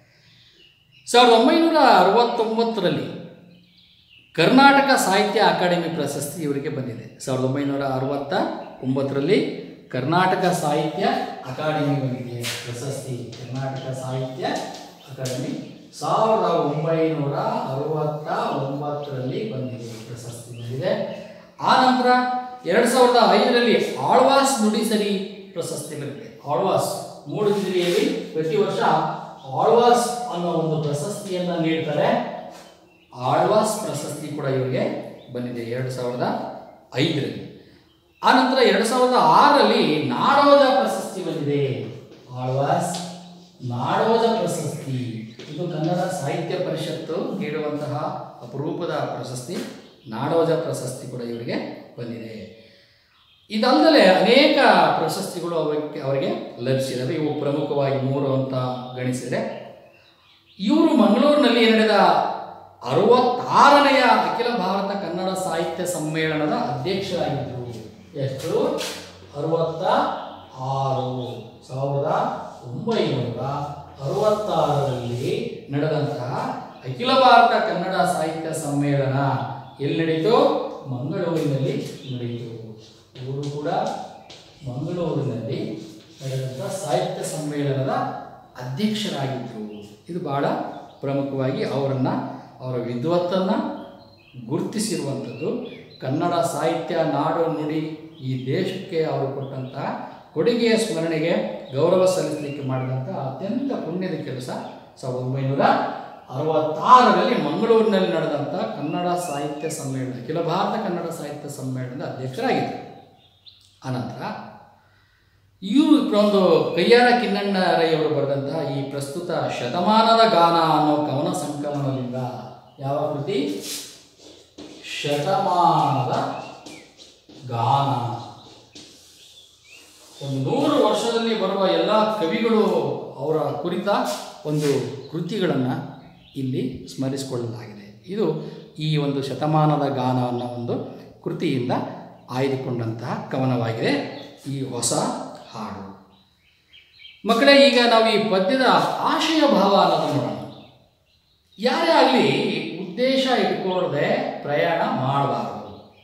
ಸಾವಿರದ ಒಂಬೈನೂರ ಅರವತ್ತೊಂಬತ್ತರಲ್ಲಿ ಕರ್ನಾಟಕ ಸಾಹಿತ್ಯ ಅಕಾಡೆಮಿ ಪ್ರಶಸ್ತಿ ಇವರಿಗೆ ಬಂದಿದೆ ಸಾವಿರದ ಒಂಬೈನೂರ ಅರವತ್ತ ಒಂಬತ್ತರಲ್ಲಿ ಕರ್ನಾಟಕ ಸಾಹಿತ್ಯ ಅಕಾಡೆಮಿ ಬಂದಿದೆ ಪ್ರಶಸ್ತಿ ಕರ್ನಾಟಕ ಸಾಹಿತ್ಯ ಅಕಾಡೆಮಿ ಸಾವಿರದ ಒಂಬೈನೂರ ಅರವತ್ತ ಒಂಬತ್ತರಲ್ಲಿ ಬಂದಿದೆ ಪ್ರಶಸ್ತಿ ಬಂದಿದೆ ಆ ನಂತರ ಎರಡು ಸಾವಿರದ ಐದರಲ್ಲಿ ಆಳ್ವಾಸ್ ನುಡಿಸರಿ ಪ್ರಶಸ್ತಿ ಬರುತ್ತೆ ಆಳ್ವಾಸ್ ಮೂಡುಬಿದಿರೆಯಲ್ಲಿ ಪ್ರತಿ ವರ್ಷ ಆಳ್ವಾಸ್ ಅನ್ನೋ ಒಂದು ಪ್ರಶಸ್ತಿಯನ್ನು ನೀಡ್ತಾರೆ ಆಳ್ವಾಸ್ ಪ್ರಶಸ್ತಿ ಕೂಡ ಇವರಿಗೆ ಬಂದಿದೆ ಎರಡು ಸಾವಿರದ ಐದರಲ್ಲಿ ಆನಂತರ ಎರಡು ಸಾವಿರದ ಆರರಲ್ಲಿ ನಾಡೋಜ ಪ್ರಶಸ್ತಿ ಬಂದಿದೆ ಆಳ್ವಾಸ್ ನಾಡೋಜ ಪ್ರಶಸ್ತಿ ಇದು ಕನ್ನಡ ಸಾಹಿತ್ಯ ಪರಿಷತ್ತು ನೀಡುವಂತಹ ಅಪರೂಪದ ಪ್ರಶಸ್ತಿ ನಾಡೋಜ ಪ್ರಶಸ್ತಿ ಕೂಡ ಇವರಿಗೆ ಬಂದಿದೆ ಇದಲ್ಲದೆ ಅನೇಕ ಪ್ರಶಸ್ತಿಗಳು ಅವರಿಗೆ ಅವರಿಗೆ ಲಭಿಸಿದವೆ ಇವು ಪ್ರಮುಖವಾಗಿ ಮೂರು ಅಂತ ಗಣಿಸಿದರೆ ಇವರು ಮಂಗಳೂರಿನಲ್ಲಿ ನಡೆದ ಅರವತ್ತಾರನೆಯ ಅಖಿಲ ಭಾರತ ಕನ್ನಡ ಸಾಹಿತ್ಯ ಸಮ್ಮೇಳನದ ಅಧ್ಯಕ್ಷರಾಗಿದ್ದರು ಎಷ್ಟು ಅರವತ್ತ ಆರು ಸಾವಿರದ ಒಂಬೈನೂರ ಅರವತ್ತಾರರಲ್ಲಿ ನಡೆದಂತಹ ಅಖಿಲ ಭಾರತ ಕನ್ನಡ ಸಾಹಿತ್ಯ ಸಮ್ಮೇಳನ ಎಲ್ಲಿ ನಡೀತು ಮಂಗಳೂರಿನಲ್ಲಿ ನಡೆಯಿತು ಇವರು ಕೂಡ ಮಂಗಳೂರಿನಲ್ಲಿ ನಡೆದಂಥ ಸಾಹಿತ್ಯ ಸಮ್ಮೇಳನದ ಅಧ್ಯಕ್ಷರಾಗಿದ್ದರು ಇದು ಬಹಳ ಪ್ರಮುಖವಾಗಿ ಅವರನ್ನು ಅವರ ವಿದ್ವತ್ತನ್ನು ಗುರುತಿಸಿರುವಂಥದ್ದು ಕನ್ನಡ ಸಾಹಿತ್ಯ ನಾಡು ನುಡಿ ಈ ದೇಶಕ್ಕೆ ಅವರು ಕೊಟ್ಟಂತಹ ಕೊಡುಗೆಯ ಸ್ಮರಣೆಗೆ ಗೌರವ ಸಲ್ಲಿಸಲಿಕ್ಕೆ ಮಾಡಿದಂಥ ಅತ್ಯಂತ ಪುಣ್ಯದ ಕೆಲಸ ಸಾವಿರದ ಒಂಬೈನೂರ ಅರವತ್ತಾರರಲ್ಲಿ ಮಂಗಳೂರಿನಲ್ಲಿ ನಡೆದಂಥ ಕನ್ನಡ ಸಾಹಿತ್ಯ ಸಮ್ಮೇಳನ ಅಖಿಲ ಭಾರತ ಕನ್ನಡ ಸಾಹಿತ್ಯ ಸಮ್ಮೇಳನದ ಅಧ್ಯಕ್ಷರಾಗಿದ್ದರು ಆನಂತರ ಇವರು ಒಂದು ಕೈಯಾರ ಕಿನ್ನಣ್ಣರಯ್ಯವರು ಬರೆದಂತಹ ಈ ಪ್ರಸ್ತುತ ಶತಮಾನದ ಗಾನ ಅನ್ನೋ ಕವನ ಸಂಕಲನದಿಂದ ಯಾವ ಕೃತಿ ಶತಮಾನದ ಗಾನ ಒಂದು ನೂರು ವರ್ಷದಲ್ಲಿ ಬರುವ ಎಲ್ಲ ಕವಿಗಳು ಅವರ ಕುರಿತ ಒಂದು ಕೃತಿಗಳನ್ನು ಇಲ್ಲಿ ಸ್ಮರಿಸಿಕೊಳ್ಳಲಾಗಿದೆ ಇದು ಈ ಒಂದು ಶತಮಾನದ ಗಾನ ಅನ್ನೋ ಒಂದು ಕೃತಿಯಿಂದ ಆಯ್ದುಕೊಂಡಂತಹ ಕವನವಾಗಿದೆ ಈ ಹೊಸ ಹಾಡು ಮಕ್ಕಳೇ ಈಗ ನಾವು ಈ ಪದ್ಯದ ಆಶಯ ಭಾವ ಅನ್ನೋದನ್ನು ನೋಡೋಣ ಯಾರೇ ಆಗಲಿ ಉದ್ದೇಶ ಇಟ್ಕೊಳ್ಳದೆ ಪ್ರಯಾಣ ಮಾಡಬಾರದು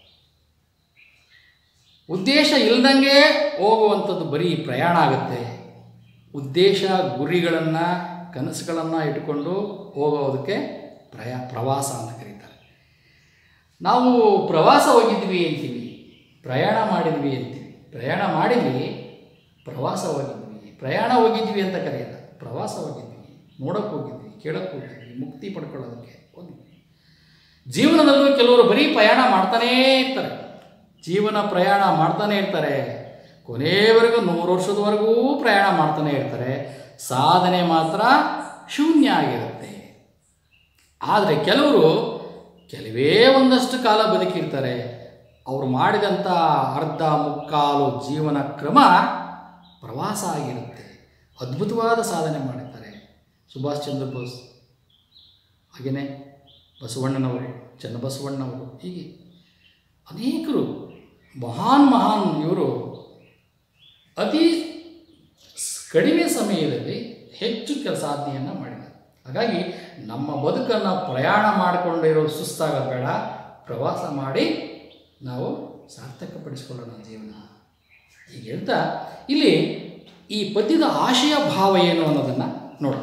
ಉದ್ದೇಶ ಇಲ್ದಂಗೆ ಹೋಗುವಂಥದ್ದು ಬರೀ ಪ್ರಯಾಣ ಆಗುತ್ತೆ ಉದ್ದೇಶ ಗುರಿಗಳನ್ನು ಕನಸುಗಳನ್ನು ಇಟ್ಕೊಂಡು ಹೋಗೋದಕ್ಕೆ ಪ್ರಯಾ ಪ್ರವಾಸ ಅಂತ ಕರೀತಾರೆ ನಾವು ಪ್ರವಾಸ ಹೋಗಿದ್ವಿ ಅಂತೀವಿ ಪ್ರಯಾಣ ಮಾಡಿದ್ವಿ ಅಂತೀವಿ ಪ್ರಯಾಣ ಮಾಡಿದ್ವಿ ಪ್ರವಾಸ ಹೋಗಿದ್ವಿ ಪ್ರಯಾಣ ಹೋಗಿದ್ವಿ ಅಂತ ಕರೆಯಲ್ಲ ಪ್ರವಾಸ ಹೋಗಿದ್ವಿ ನೋಡೋಕ್ಕೆ ಹೋಗಿದ್ವಿ ಕೇಳೋಕ್ಕೆ ಹೋಗಿದ್ವಿ ಮುಕ್ತಿ ಪಡ್ಕೊಳ್ಳೋದಕ್ಕೆ ಹೋಗಿದ್ವಿ ಜೀವನದಲ್ಲೂ ಕೆಲವರು ಬರೀ ಪ್ರಯಾಣ ಮಾಡ್ತಾನೇ ಇರ್ತಾರೆ ಜೀವನ ಪ್ರಯಾಣ ಮಾಡ್ತಾನೆ ಇರ್ತಾರೆ ಕೊನೆಯವರೆಗೂ ನೂರು ವರ್ಷದವರೆಗೂ ಪ್ರಯಾಣ ಮಾಡ್ತಾನೆ ಇರ್ತಾರೆ ಸಾಧನೆ ಮಾತ್ರ ಶೂನ್ಯ ಆಗಿರುತ್ತೆ ಆದರೆ ಕೆಲವರು ಕೆಲವೇ ಒಂದಷ್ಟು ಕಾಲ ಬದುಕಿರ್ತಾರೆ ಅವರು ಮಾಡಿದಂಥ ಅರ್ಧ ಮುಕ್ಕಾಲು ಜೀವನ ಕ್ರಮ ಪ್ರವಾಸ ಆಗಿರುತ್ತೆ ಅದ್ಭುತವಾದ ಸಾಧನೆ ಮಾಡಿರ್ತಾರೆ ಸುಭಾಷ್ ಚಂದ್ರ ಬೋಸ್ ಹಾಗೆಯೇ ಬಸವಣ್ಣನವರು ಚನ್ನಬಸವಣ್ಣವರು ಹೀಗೆ ಅನೇಕರು ಮಹಾನ್ ಮಹಾನ್ ಇವರು ಅತಿ ಸ್- ಕಡಿಮೆ ಸಮಯದಲ್ಲಿ ಹೆಚ್ಚು ಕೆಲಸ ಸಾಧನೆಯನ್ನು ಮಾಡಿದ್ದಾರೆ ಹಾಗಾಗಿ ನಮ್ಮ ಬದುಕನ್ನು ಪ್ರಯಾಣ ಮಾಡಿಕೊಂಡಿರೋ ಸುಸ್ತಾಗೋದು ಬೇಡ ಪ್ರವಾಸ ಮಾಡಿ ನಾವು ಸಾರ್ಥಕಪಡಿಸ್ಕೊಳ್ಳೋಣ ಜೀವನ ಹೀಗೆ ಹೇಳ್ತಾ ಇಲ್ಲಿ ಈ ಪದ್ಯದ ಆಶಯ ಭಾವ ಏನು ಅನ್ನೋದನ್ನು ನೋಡೋಣ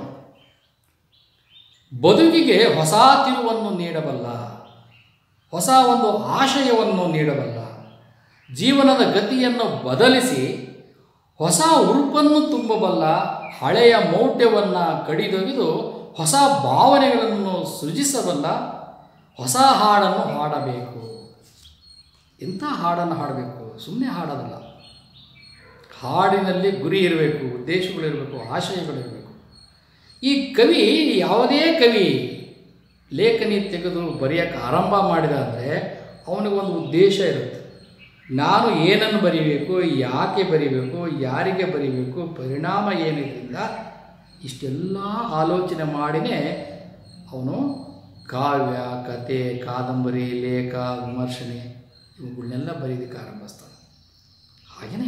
ಬದುಕಿಗೆ ಹೊಸ ತಿರುವನ್ನು ನೀಡಬಲ್ಲ ಹೊಸ ಒಂದು ಆಶಯವನ್ನು ನೀಡಬಲ್ಲ ಜೀವನದ ಗತಿಯನ್ನು ಬದಲಿಸಿ ಹೊಸ ಉರುಪನ್ನು ತುಂಬಬಲ್ಲ ಹಳೆಯ ಮೌಢ್ಯವನ್ನು ಕಡಿದೊಗೆದು ಹೊಸ ಭಾವನೆಗಳನ್ನು ಸೃಜಿಸಬಲ್ಲ ಹೊಸ ಹಾಡನ್ನು ಹಾಡಬೇಕು ಎಂಥ ಹಾಡನ್ನು ಹಾಡಬೇಕು ಸುಮ್ಮನೆ ಹಾಡೋದಲ್ಲ ಹಾಡಿನಲ್ಲಿ ಗುರಿ ಇರಬೇಕು ಉದ್ದೇಶಗಳಿರಬೇಕು ಆಶಯಗಳಿರಬೇಕು ಈ ಕವಿ ಯಾವುದೇ ಕವಿ ಲೇಖನಿ ತೆಗೆದು ಬರೆಯೋಕ್ಕೆ ಆರಂಭ ಮಾಡಿದ ಅಂದರೆ ಅವನಿಗೊಂದು ಉದ್ದೇಶ ಇರುತ್ತೆ ನಾನು ಏನನ್ನು ಬರೀಬೇಕು ಯಾಕೆ ಬರೀಬೇಕು ಯಾರಿಗೆ ಬರೀಬೇಕು ಪರಿಣಾಮ ಏನಿದ್ರಿಂದ ಇಷ್ಟೆಲ್ಲ ಆಲೋಚನೆ ಮಾಡಿನೇ ಅವನು ಕಾವ್ಯ ಕತೆ ಕಾದಂಬರಿ ಲೇಖ ವಿಮರ್ಶನೆ ಇವುಗಳನ್ನೆಲ್ಲ ಬರೀಲಿಕ್ಕೆ ಆರಂಭಿಸ್ತಾನೆ ಹಾಗೆಯೇ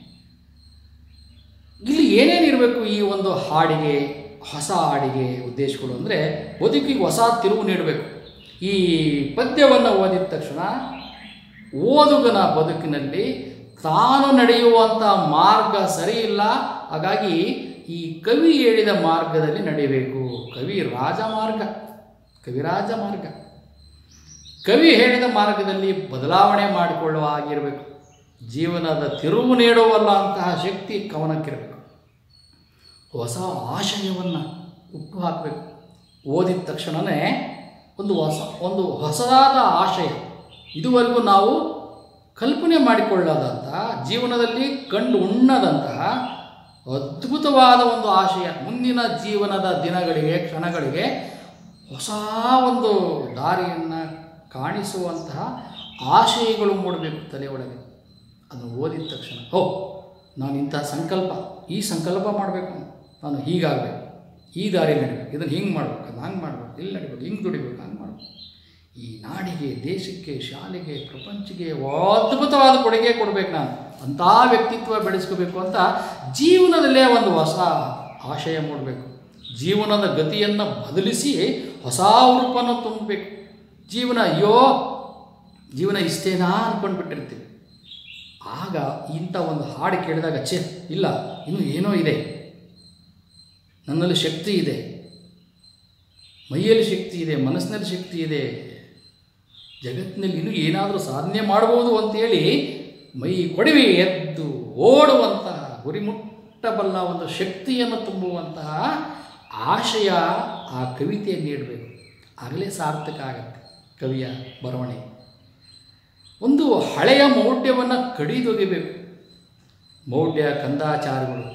ಇಲ್ಲಿ ಏನೇನಿರಬೇಕು ಈ ಒಂದು ಹಾಡಿಗೆ ಹೊಸ ಹಾಡಿಗೆ ಉದ್ದೇಶಗಳು ಅಂದರೆ ಬದುಕಿಗೆ ಹೊಸ ತಿರುವು ನೀಡಬೇಕು ಈ ಪದ್ಯವನ್ನು ಓದಿದ ತಕ್ಷಣ ಓದುಗನ ಬದುಕಿನಲ್ಲಿ ತಾನು ನಡೆಯುವಂಥ ಮಾರ್ಗ ಸರಿ ಇಲ್ಲ ಹಾಗಾಗಿ ಈ ಕವಿ ಹೇಳಿದ ಮಾರ್ಗದಲ್ಲಿ ನಡೆಯಬೇಕು ಕವಿ ರಾಜಮಾರ್ಗ ಕವಿರಾಜ ಮಾರ್ಗ ಕವಿ ಹೇಳಿದ ಮಾರ್ಗದಲ್ಲಿ ಬದಲಾವಣೆ ಮಾಡಿಕೊಳ್ಳುವ ಆಗಿರಬೇಕು ಜೀವನದ ತಿರುವು ನೀಡುವಲ್ಲ ಅಂತಹ ಶಕ್ತಿ ಕವನಕ್ಕಿರಬೇಕು ಹೊಸ ಆಶಯವನ್ನು ಹುಟ್ಟು ಹಾಕಬೇಕು ಓದಿದ ತಕ್ಷಣವೇ ಒಂದು ಹೊಸ ಒಂದು ಹೊಸದಾದ ಆಶಯ ಇದುವರೆಗೂ ನಾವು ಕಲ್ಪನೆ ಮಾಡಿಕೊಳ್ಳದಂತಹ ಜೀವನದಲ್ಲಿ ಕಂಡು ಉಣ್ಣದಂತಹ ಅದ್ಭುತವಾದ ಒಂದು ಆಶಯ ಮುಂದಿನ ಜೀವನದ ದಿನಗಳಿಗೆ ಕ್ಷಣಗಳಿಗೆ ಹೊಸ ಒಂದು ದಾರಿಯನ್ನು ಕಾಣಿಸುವಂತಹ ಆಶಯಗಳು ಮೂಡಬೇಕು ತಲೆಯೊಳಗೆ ಅದನ್ನು ಓದಿದ ತಕ್ಷಣ ಓ ನಾನು ಇಂಥ ಸಂಕಲ್ಪ ಈ ಸಂಕಲ್ಪ ಮಾಡಬೇಕು ನಾನು ಹೀಗಾಗಬೇಕು ಈ ದಾರಿ ನಡಿಬೇಕು ಇದನ್ನು ಹಿಂಗೆ ಮಾಡ್ಬೇಕು ಅದನ್ನು ಹಂಗೆ ಮಾಡ್ಬೇಕು ಇಲ್ಲಿ ನಡಿಬೇಕು ಹಿಂಗೆ ದುಡಿಬೇಕು ಹಂಗೆ ಮಾಡ್ಬೇಕು ಈ ನಾಡಿಗೆ ದೇಶಕ್ಕೆ ಶಾಲೆಗೆ ಪ್ರಪಂಚಕ್ಕೆ ಅದ್ಭುತವಾದ ಕೊಡುಗೆ ಕೊಡಬೇಕು ನಾನು ಅಂಥ ವ್ಯಕ್ತಿತ್ವ ಬೆಳೆಸ್ಕೋಬೇಕು ಅಂತ ಜೀವನದಲ್ಲೇ ಒಂದು ಹೊಸ ಆಶಯ ಮೂಡಬೇಕು ಜೀವನದ ಗತಿಯನ್ನು ಬದಲಿಸಿ ಹೊಸ ಉರುಪನ್ನು ತುಂಬಬೇಕು ಜೀವನ ಅಯ್ಯೋ ಜೀವನ ಇಷ್ಟೇನಾ ಅಂದ್ಕೊಂಡು ಬಿಟ್ಟಿರ್ತೀವಿ ಆಗ ಇಂಥ ಒಂದು ಹಾಡು ಕೇಳಿದಾಗ ಛೇ ಇಲ್ಲ ಇನ್ನೂ ಏನೋ ಇದೆ ನನ್ನಲ್ಲಿ ಶಕ್ತಿ ಇದೆ ಮೈಯಲ್ಲಿ ಶಕ್ತಿ ಇದೆ ಮನಸ್ಸಿನಲ್ಲಿ ಶಕ್ತಿ ಇದೆ ಜಗತ್ತಿನಲ್ಲಿ ಇನ್ನೂ ಏನಾದರೂ ಸಾಧನೆ ಮಾಡ್ಬೋದು ಅಂತೇಳಿ ಮೈ ಕೊಡವಿ ಎದ್ದು ಓಡುವಂತಹ ಗುರಿ ಮುಟ್ಟಬಲ್ಲ ಒಂದು ಶಕ್ತಿಯನ್ನು ತುಂಬುವಂತಹ ಆಶಯ ಆ ಕವಿತೆ ನೀಡಬೇಕು ಆಗಲೇ ಸಾರ್ಥಕ ಆಗತ್ತೆ ಕವಿಯ ಬರವಣಿಗೆ ಒಂದು ಹಳೆಯ ಮೌಢ್ಯವನ್ನು ಕಡಿದೊಗಿಬೇಕು ಮೌಢ್ಯ ಕಂದಾಚಾರಗಳು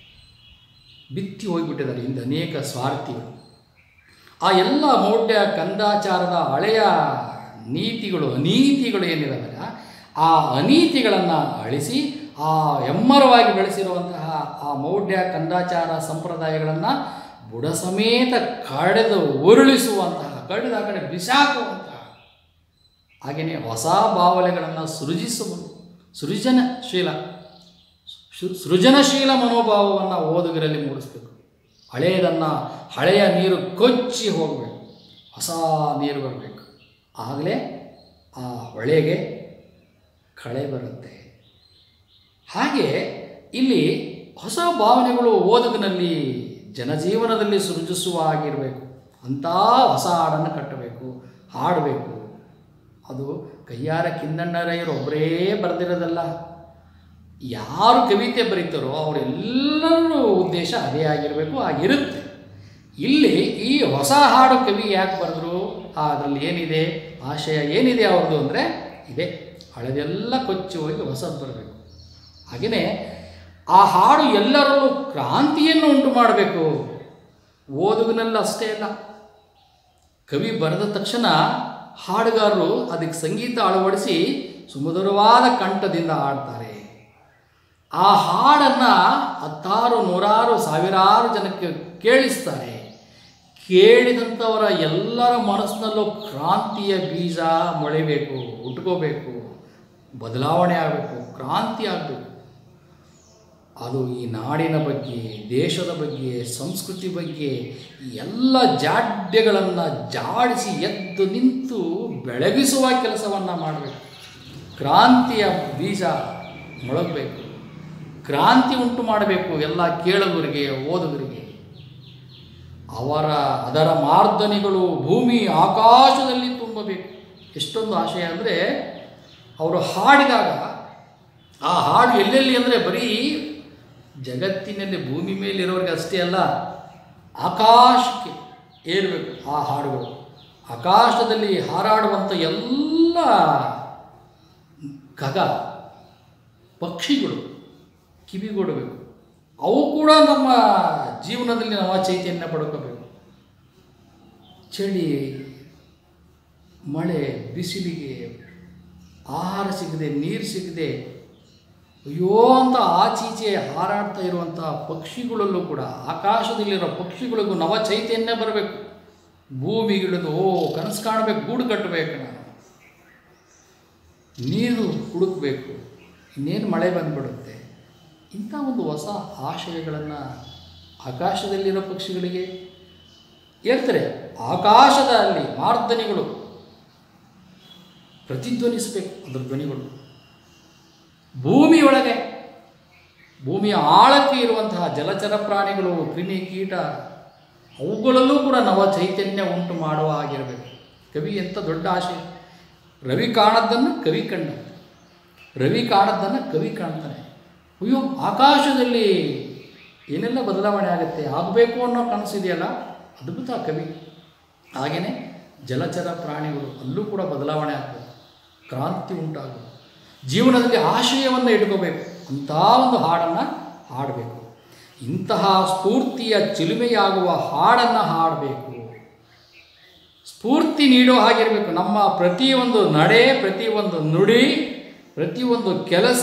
ಬಿತ್ತಿ ಹೋಗಿಬಿಟ್ಟಿದ್ದಾರೆ ಇಂದು ಅನೇಕ ಸ್ವಾರ್ಥಿಗಳು ಆ ಎಲ್ಲ ಮೌಢ್ಯ ಕಂದಾಚಾರದ ಹಳೆಯ ನೀತಿಗಳು ಅನೀತಿಗಳು ಏನಿದಾವಲ್ಲ ಆ ಅನೀತಿಗಳನ್ನು ಅಳಿಸಿ ಆ ಎಮ್ಮರವಾಗಿ ಬೆಳೆಸಿರುವಂತಹ ಆ ಮೌಢ್ಯ ಕಂದಾಚಾರ ಸಂಪ್ರದಾಯಗಳನ್ನು ಬುಡ ಸಮೇತ ಕಡೆದು ಉರುಳಿಸುವಂತಹ ಕಡಿದ ಕಡೆ ಬಿಸಾಕುವಂತಹ ಹಾಗೆಯೇ ಹೊಸ ಭಾವನೆಗಳನ್ನು ಸೃಜಿಸುವ ಸೃಜನಶೀಲ ಸೃ- ಸೃಜನಶೀಲ ಮನೋಭಾವವನ್ನು ಓದುಗರಲ್ಲಿ ಮೂಡಿಸ್ಬೇಕು ಹಳೆಯದನ್ನು ಹಳೆಯ ನೀರು ಕೊಚ್ಚಿ ಹೋಗಬೇಕು ಹೊಸ ನೀರು ಬರಬೇಕು ಆಗಲೇ ಆ ಹೊಳೆಗೆ ಕಳೆ ಬರುತ್ತೆ ಹಾಗೆ ಇಲ್ಲಿ ಹೊಸ ಭಾವನೆಗಳು ಓದುಗನಲ್ಲಿ ಜನಜೀವನದಲ್ಲಿ ಸೃಜಿಸುವ ಆಗಿರಬೇಕು ಅಂಥ ಹೊಸ ಹಾಡನ್ನು ಕಟ್ಟಬೇಕು ಹಾಡಬೇಕು ಅದು ಕೈಯಾರ ಕಿನ್ನಣ್ಣರಯ್ಯರು ಒಬ್ಬರೇ ಬರೆದಿರೋದಲ್ಲ ಯಾರು ಕವಿತೆ ಬರೀತಾರೋ ಅವರೆಲ್ಲರೂ ಉದ್ದೇಶ ಅದೇ ಆಗಿರಬೇಕು ಆಗಿರುತ್ತೆ ಇಲ್ಲಿ ಈ ಹೊಸ ಹಾಡು ಕವಿ ಯಾಕೆ ಬರೆದ್ರು ಅದರಲ್ಲಿ ಏನಿದೆ ಆಶಯ ಏನಿದೆ ಅವ್ರದ್ದು ಅಂದರೆ ಇದೆ ಹಳೆದೆಲ್ಲ ಕೊಚ್ಚಿ ಹೋಗಿ ಹೊಸದು ಬರಬೇಕು ಹಾಗೆಯೇ ಆ ಹಾಡು ಎಲ್ಲರಲ್ಲೂ ಕ್ರಾಂತಿಯನ್ನು ಉಂಟು ಮಾಡಬೇಕು ಓದುಗನಲ್ಲಿ ಅಷ್ಟೇ ಅಲ್ಲ ಕವಿ ಬರೆದ ತಕ್ಷಣ ಹಾಡುಗಾರರು ಅದಕ್ಕೆ ಸಂಗೀತ ಅಳವಡಿಸಿ ಸುಮಧುರವಾದ ಕಂಠದಿಂದ ಹಾಡ್ತಾರೆ ಆ ಹಾಡನ್ನು ಹತ್ತಾರು ನೂರಾರು ಸಾವಿರಾರು ಜನಕ್ಕೆ ಕೇಳಿಸ್ತಾರೆ ಕೇಳಿದಂಥವರ ಎಲ್ಲರ ಮನಸ್ಸಿನಲ್ಲೂ ಕ್ರಾಂತಿಯ ಬೀಜ ಮೊಳೆಬೇಕು ಉಟ್ಕೋಬೇಕು ಬದಲಾವಣೆ ಆಗಬೇಕು ಕ್ರಾಂತಿ ಆಗಬೇಕು ಅದು ಈ ನಾಡಿನ ಬಗ್ಗೆ ದೇಶದ ಬಗ್ಗೆ ಸಂಸ್ಕೃತಿ ಬಗ್ಗೆ ಈ ಎಲ್ಲ ಜಾಡ್ಯಗಳನ್ನು ಜಾಡಿಸಿ ಎದ್ದು ನಿಂತು ಬೆಳಗಿಸುವ ಕೆಲಸವನ್ನು ಮಾಡಬೇಕು ಕ್ರಾಂತಿಯ ಬೀಜ ಮೊಳಗಬೇಕು ಕ್ರಾಂತಿ ಉಂಟು ಮಾಡಬೇಕು ಎಲ್ಲ ಕೇಳುಗರಿಗೆ ಓದುಗರಿಗೆ ಅವರ ಅದರ ಮಾರ್ದನಿಗಳು ಭೂಮಿ ಆಕಾಶದಲ್ಲಿ ತುಂಬಬೇಕು ಎಷ್ಟೊಂದು ಆಶಯ ಅಂದರೆ ಅವರು ಹಾಡಿದಾಗ ಆ ಹಾಡು ಎಲ್ಲೆಲ್ಲಿ ಅಂದರೆ ಬರೀ ಜಗತ್ತಿನಲ್ಲಿ ಭೂಮಿ ಮೇಲಿರೋರಿಗೆ ಅಷ್ಟೇ ಅಲ್ಲ ಆಕಾಶಕ್ಕೆ ಏರಬೇಕು ಆ ಹಾಡುಗಳು ಆಕಾಶದಲ್ಲಿ ಹಾರಾಡುವಂಥ ಎಲ್ಲ ಖಗ ಪಕ್ಷಿಗಳು ಕಿವಿಗೊಡಬೇಕು ಅವು ಕೂಡ ನಮ್ಮ ಜೀವನದಲ್ಲಿ ನವ ಚೈತನ್ಯ ಪಡ್ಕೋಬೇಕು ಚಳಿ ಮಳೆ ಬಿಸಿಲಿಗೆ ಆಹಾರ ಸಿಗದೆ ನೀರು ಸಿಗದೆ ಅಯ್ಯೋ ಅಂತ ಆಚೀಚೆ ಹಾರಾಡ್ತಾ ಇರುವಂಥ ಪಕ್ಷಿಗಳಲ್ಲೂ ಕೂಡ ಆಕಾಶದಲ್ಲಿರೋ ಪಕ್ಷಿಗಳಿಗೂ ನವ ಚೈತನ್ಯ ಬರಬೇಕು ಭೂಮಿಗಿಳಿದು ಓ ಕನಸು ಕಾಣಬೇಕು ಗೂಡು ಕಟ್ಟಬೇಕು ನಾನು ನೀರು ಹುಡುಕಬೇಕು ಇನ್ನೇನು ಮಳೆ ಬಂದ್ಬಿಡುತ್ತೆ ಇಂಥ ಒಂದು ಹೊಸ ಆಶಯಗಳನ್ನು ಆಕಾಶದಲ್ಲಿರೋ ಪಕ್ಷಿಗಳಿಗೆ ಹೇಳ್ತಾರೆ ಆಕಾಶದಲ್ಲಿ ಮಾರ್ದನಿಗಳು ಪ್ರತಿಧ್ವನಿಸಬೇಕು ಅದರ ಧ್ವನಿಗಳು ಭೂಮಿಯೊಳಗೆ ಭೂಮಿಯ ಆಳಕ್ಕೆ ಇರುವಂತಹ ಜಲಚರ ಪ್ರಾಣಿಗಳು ಕ್ರಿಮಿ ಕೀಟ ಅವುಗಳಲ್ಲೂ ಕೂಡ ನವ ಚೈತನ್ಯ ಉಂಟು ಮಾಡುವ ಆಗಿರಬೇಕು ಕವಿ ಎಂಥ ದೊಡ್ಡ ಆಶೆ ರವಿ ಕಾಣದ್ದನ್ನು ಕವಿ ಕಂಡ ರವಿ ಕಾಣದ್ದನ್ನು ಕವಿ ಕಾಣ್ತಾನೆ ಅಯ್ಯೋ ಆಕಾಶದಲ್ಲಿ ಏನೆಲ್ಲ ಬದಲಾವಣೆ ಆಗುತ್ತೆ ಆಗಬೇಕು ಅನ್ನೋ ಕನಸಿದೆಯಲ್ಲ ಅದ್ಭುತ ಕವಿ ಹಾಗೆಯೇ ಜಲಚರ ಪ್ರಾಣಿಗಳು ಅಲ್ಲೂ ಕೂಡ ಬದಲಾವಣೆ ಆಗ್ತದೆ ಕ್ರಾಂತಿ ಉಂಟಾಗೋದು ಜೀವನದಲ್ಲಿ ಆಶಯವನ್ನು ಇಟ್ಕೋಬೇಕು ಅಂಥ ಒಂದು ಹಾಡನ್ನು ಹಾಡಬೇಕು ಇಂತಹ ಸ್ಫೂರ್ತಿಯ ಚಿಲುಮೆಯಾಗುವ ಹಾಡನ್ನು ಹಾಡಬೇಕು ಸ್ಫೂರ್ತಿ ನೀಡೋ ಹಾಗಿರಬೇಕು ನಮ್ಮ ಪ್ರತಿಯೊಂದು ನಡೆ ಪ್ರತಿಯೊಂದು ನುಡಿ ಪ್ರತಿಯೊಂದು ಕೆಲಸ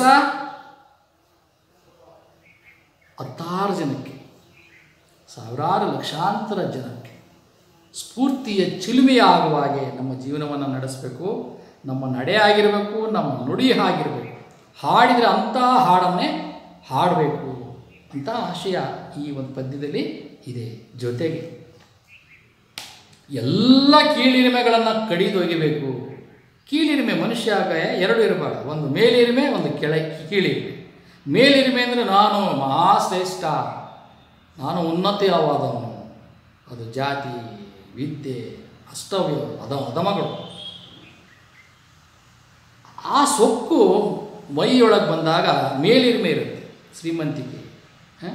ಹತ್ತಾರು ಜನಕ್ಕೆ ಸಾವಿರಾರು ಲಕ್ಷಾಂತರ ಜನಕ್ಕೆ ಸ್ಫೂರ್ತಿಯ ಚಿಲುಮೆಯಾಗುವ ಹಾಗೆ ನಮ್ಮ ಜೀವನವನ್ನು ನಡೆಸಬೇಕು ನಮ್ಮ ನಡೆ ಆಗಿರಬೇಕು ನಮ್ಮ ನುಡಿ ಆಗಿರಬೇಕು ಹಾಡಿದರೆ ಅಂಥ ಹಾಡನ್ನೇ ಹಾಡಬೇಕು ಅಂತ ಆಶಯ ಈ ಒಂದು ಪದ್ಯದಲ್ಲಿ ಇದೆ ಜೊತೆಗೆ ಎಲ್ಲ ಕೀಳಿರಿಮೆಗಳನ್ನು ಕಡಿದೊಗಿಬೇಕು ಕೀಳಿರಿಮೆ ಮನುಷ್ಯಾಗ ಎರಡು ಇರಬಾರ್ದು ಒಂದು ಮೇಲಿರಿಮೆ ಒಂದು ಕೆಳ ಕೀಳಿರಿಮೆ ಮೇಲಿರಿಮೆ ಅಂದರೆ ನಾನು ಮಹಾಶ್ರೇಷ್ಠ ನಾನು ಉನ್ನತಿಯವಾದವನು ಅದು ಜಾತಿ ವಿದ್ಯೆ ಅಷ್ಟವ್ಯ ಅದ ಅಧಮಗಳು ಆ ಸೊಕ್ಕು ಮೈಯೊಳಗೆ ಬಂದಾಗ ಮೇಲಿರಿಮೆ ಇರುತ್ತೆ ಶ್ರೀಮಂತಿಕೆ ಹ?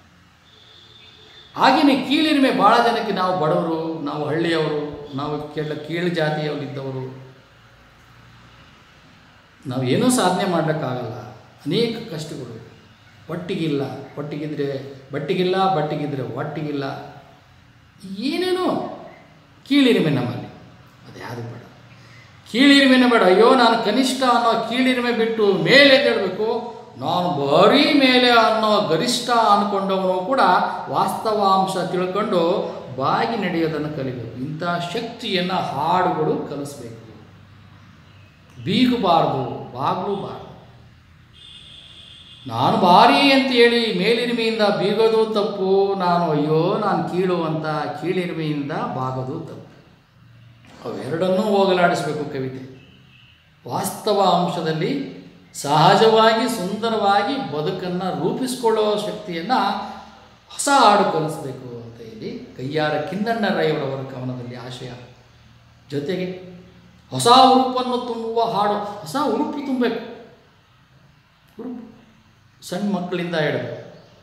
ಹಾಗೆಯೇ ಕೀಳಿರಿಮೆ ಭಾಳ ಜನಕ್ಕೆ ನಾವು ಬಡವರು ನಾವು ಹಳ್ಳಿಯವರು ನಾವು ಕೆಳ ಕೀಳು ಜಾತಿಯವರಿದ್ದವರು ನಾವು ಏನೂ ಸಾಧನೆ ಮಾಡೋಕ್ಕಾಗಲ್ಲ ಅನೇಕ ಕಷ್ಟಗಳು ಒಟ್ಟಿಗಿಲ್ಲ ಒಟ್ಟಿಗಿದ್ರೆ ಬಟ್ಟಿಗಿಲ್ಲ ಬಟ್ಟಿಗಿದ್ರೆ ಒಟ್ಟಿಗಿಲ್ಲ ಏನೇನೋ ಕೀಳಿರಿಮೆ ನಮ್ಮಲ್ಲಿ ಅದು ಯಾವುದು ಬೇಡ ಕೀಳಿರಿಮೆನ ಬೇಡ ಅಯ್ಯೋ ನಾನು ಕನಿಷ್ಠ ಅನ್ನೋ ಕೀಳಿರಿಮೆ ಬಿಟ್ಟು ಮೇಲೆ ಎದ್ದೇಳಬೇಕು ನಾನು ಬರೀ ಮೇಲೆ ಅನ್ನೋ ಗರಿಷ್ಠ ಅಂದ್ಕೊಂಡವನು ಕೂಡ ವಾಸ್ತವಾಂಶ ತಿಳ್ಕೊಂಡು ಬಾಗಿ ನಡೆಯೋದನ್ನು ಕಲಿಬೇಕು ಇಂಥ ಶಕ್ತಿಯನ್ನು ಹಾಡುಗಳು ಕಲಿಸ್ಬೇಕು ಬೀಗಬಾರ್ದು ಬಾಗಲೂಬಾರ್ದು ನಾನು ಭಾರಿ ಅಂತೇಳಿ ಮೇಲಿರಿಮೆಯಿಂದ ಬೀಗೋದು ತಪ್ಪು ನಾನು ಅಯ್ಯೋ ನಾನು ಕೀಳು ಅಂತ ಕೀಳಿರಿಮೆಯಿಂದ ಬಾಗೋದು ತಪ್ಪು ಅವೆರಡನ್ನೂ ಹೋಗಲಾಡಿಸಬೇಕು ಕವಿತೆ ವಾಸ್ತವ ಅಂಶದಲ್ಲಿ ಸಹಜವಾಗಿ ಸುಂದರವಾಗಿ ಬದುಕನ್ನು ರೂಪಿಸಿಕೊಳ್ಳೋ ಶಕ್ತಿಯನ್ನು ಹೊಸ ಹಾಡು ಕಲಿಸ್ಬೇಕು ಅಂತ ಹೇಳಿ ಕೈಯಾರ ಕಿನ್ನಣ್ಣರಯ್ಯವರವರ ಕವನದಲ್ಲಿ ಆಶಯ ಜೊತೆಗೆ ಹೊಸ ಉರುಪನ್ನು ತುಂಬುವ ಹಾಡು ಹೊಸ ಉರುಪು ತುಂಬಬೇಕು ಉರುಪು ಸಣ್ಣ ಮಕ್ಕಳಿಂದ ಹಿಡಿದು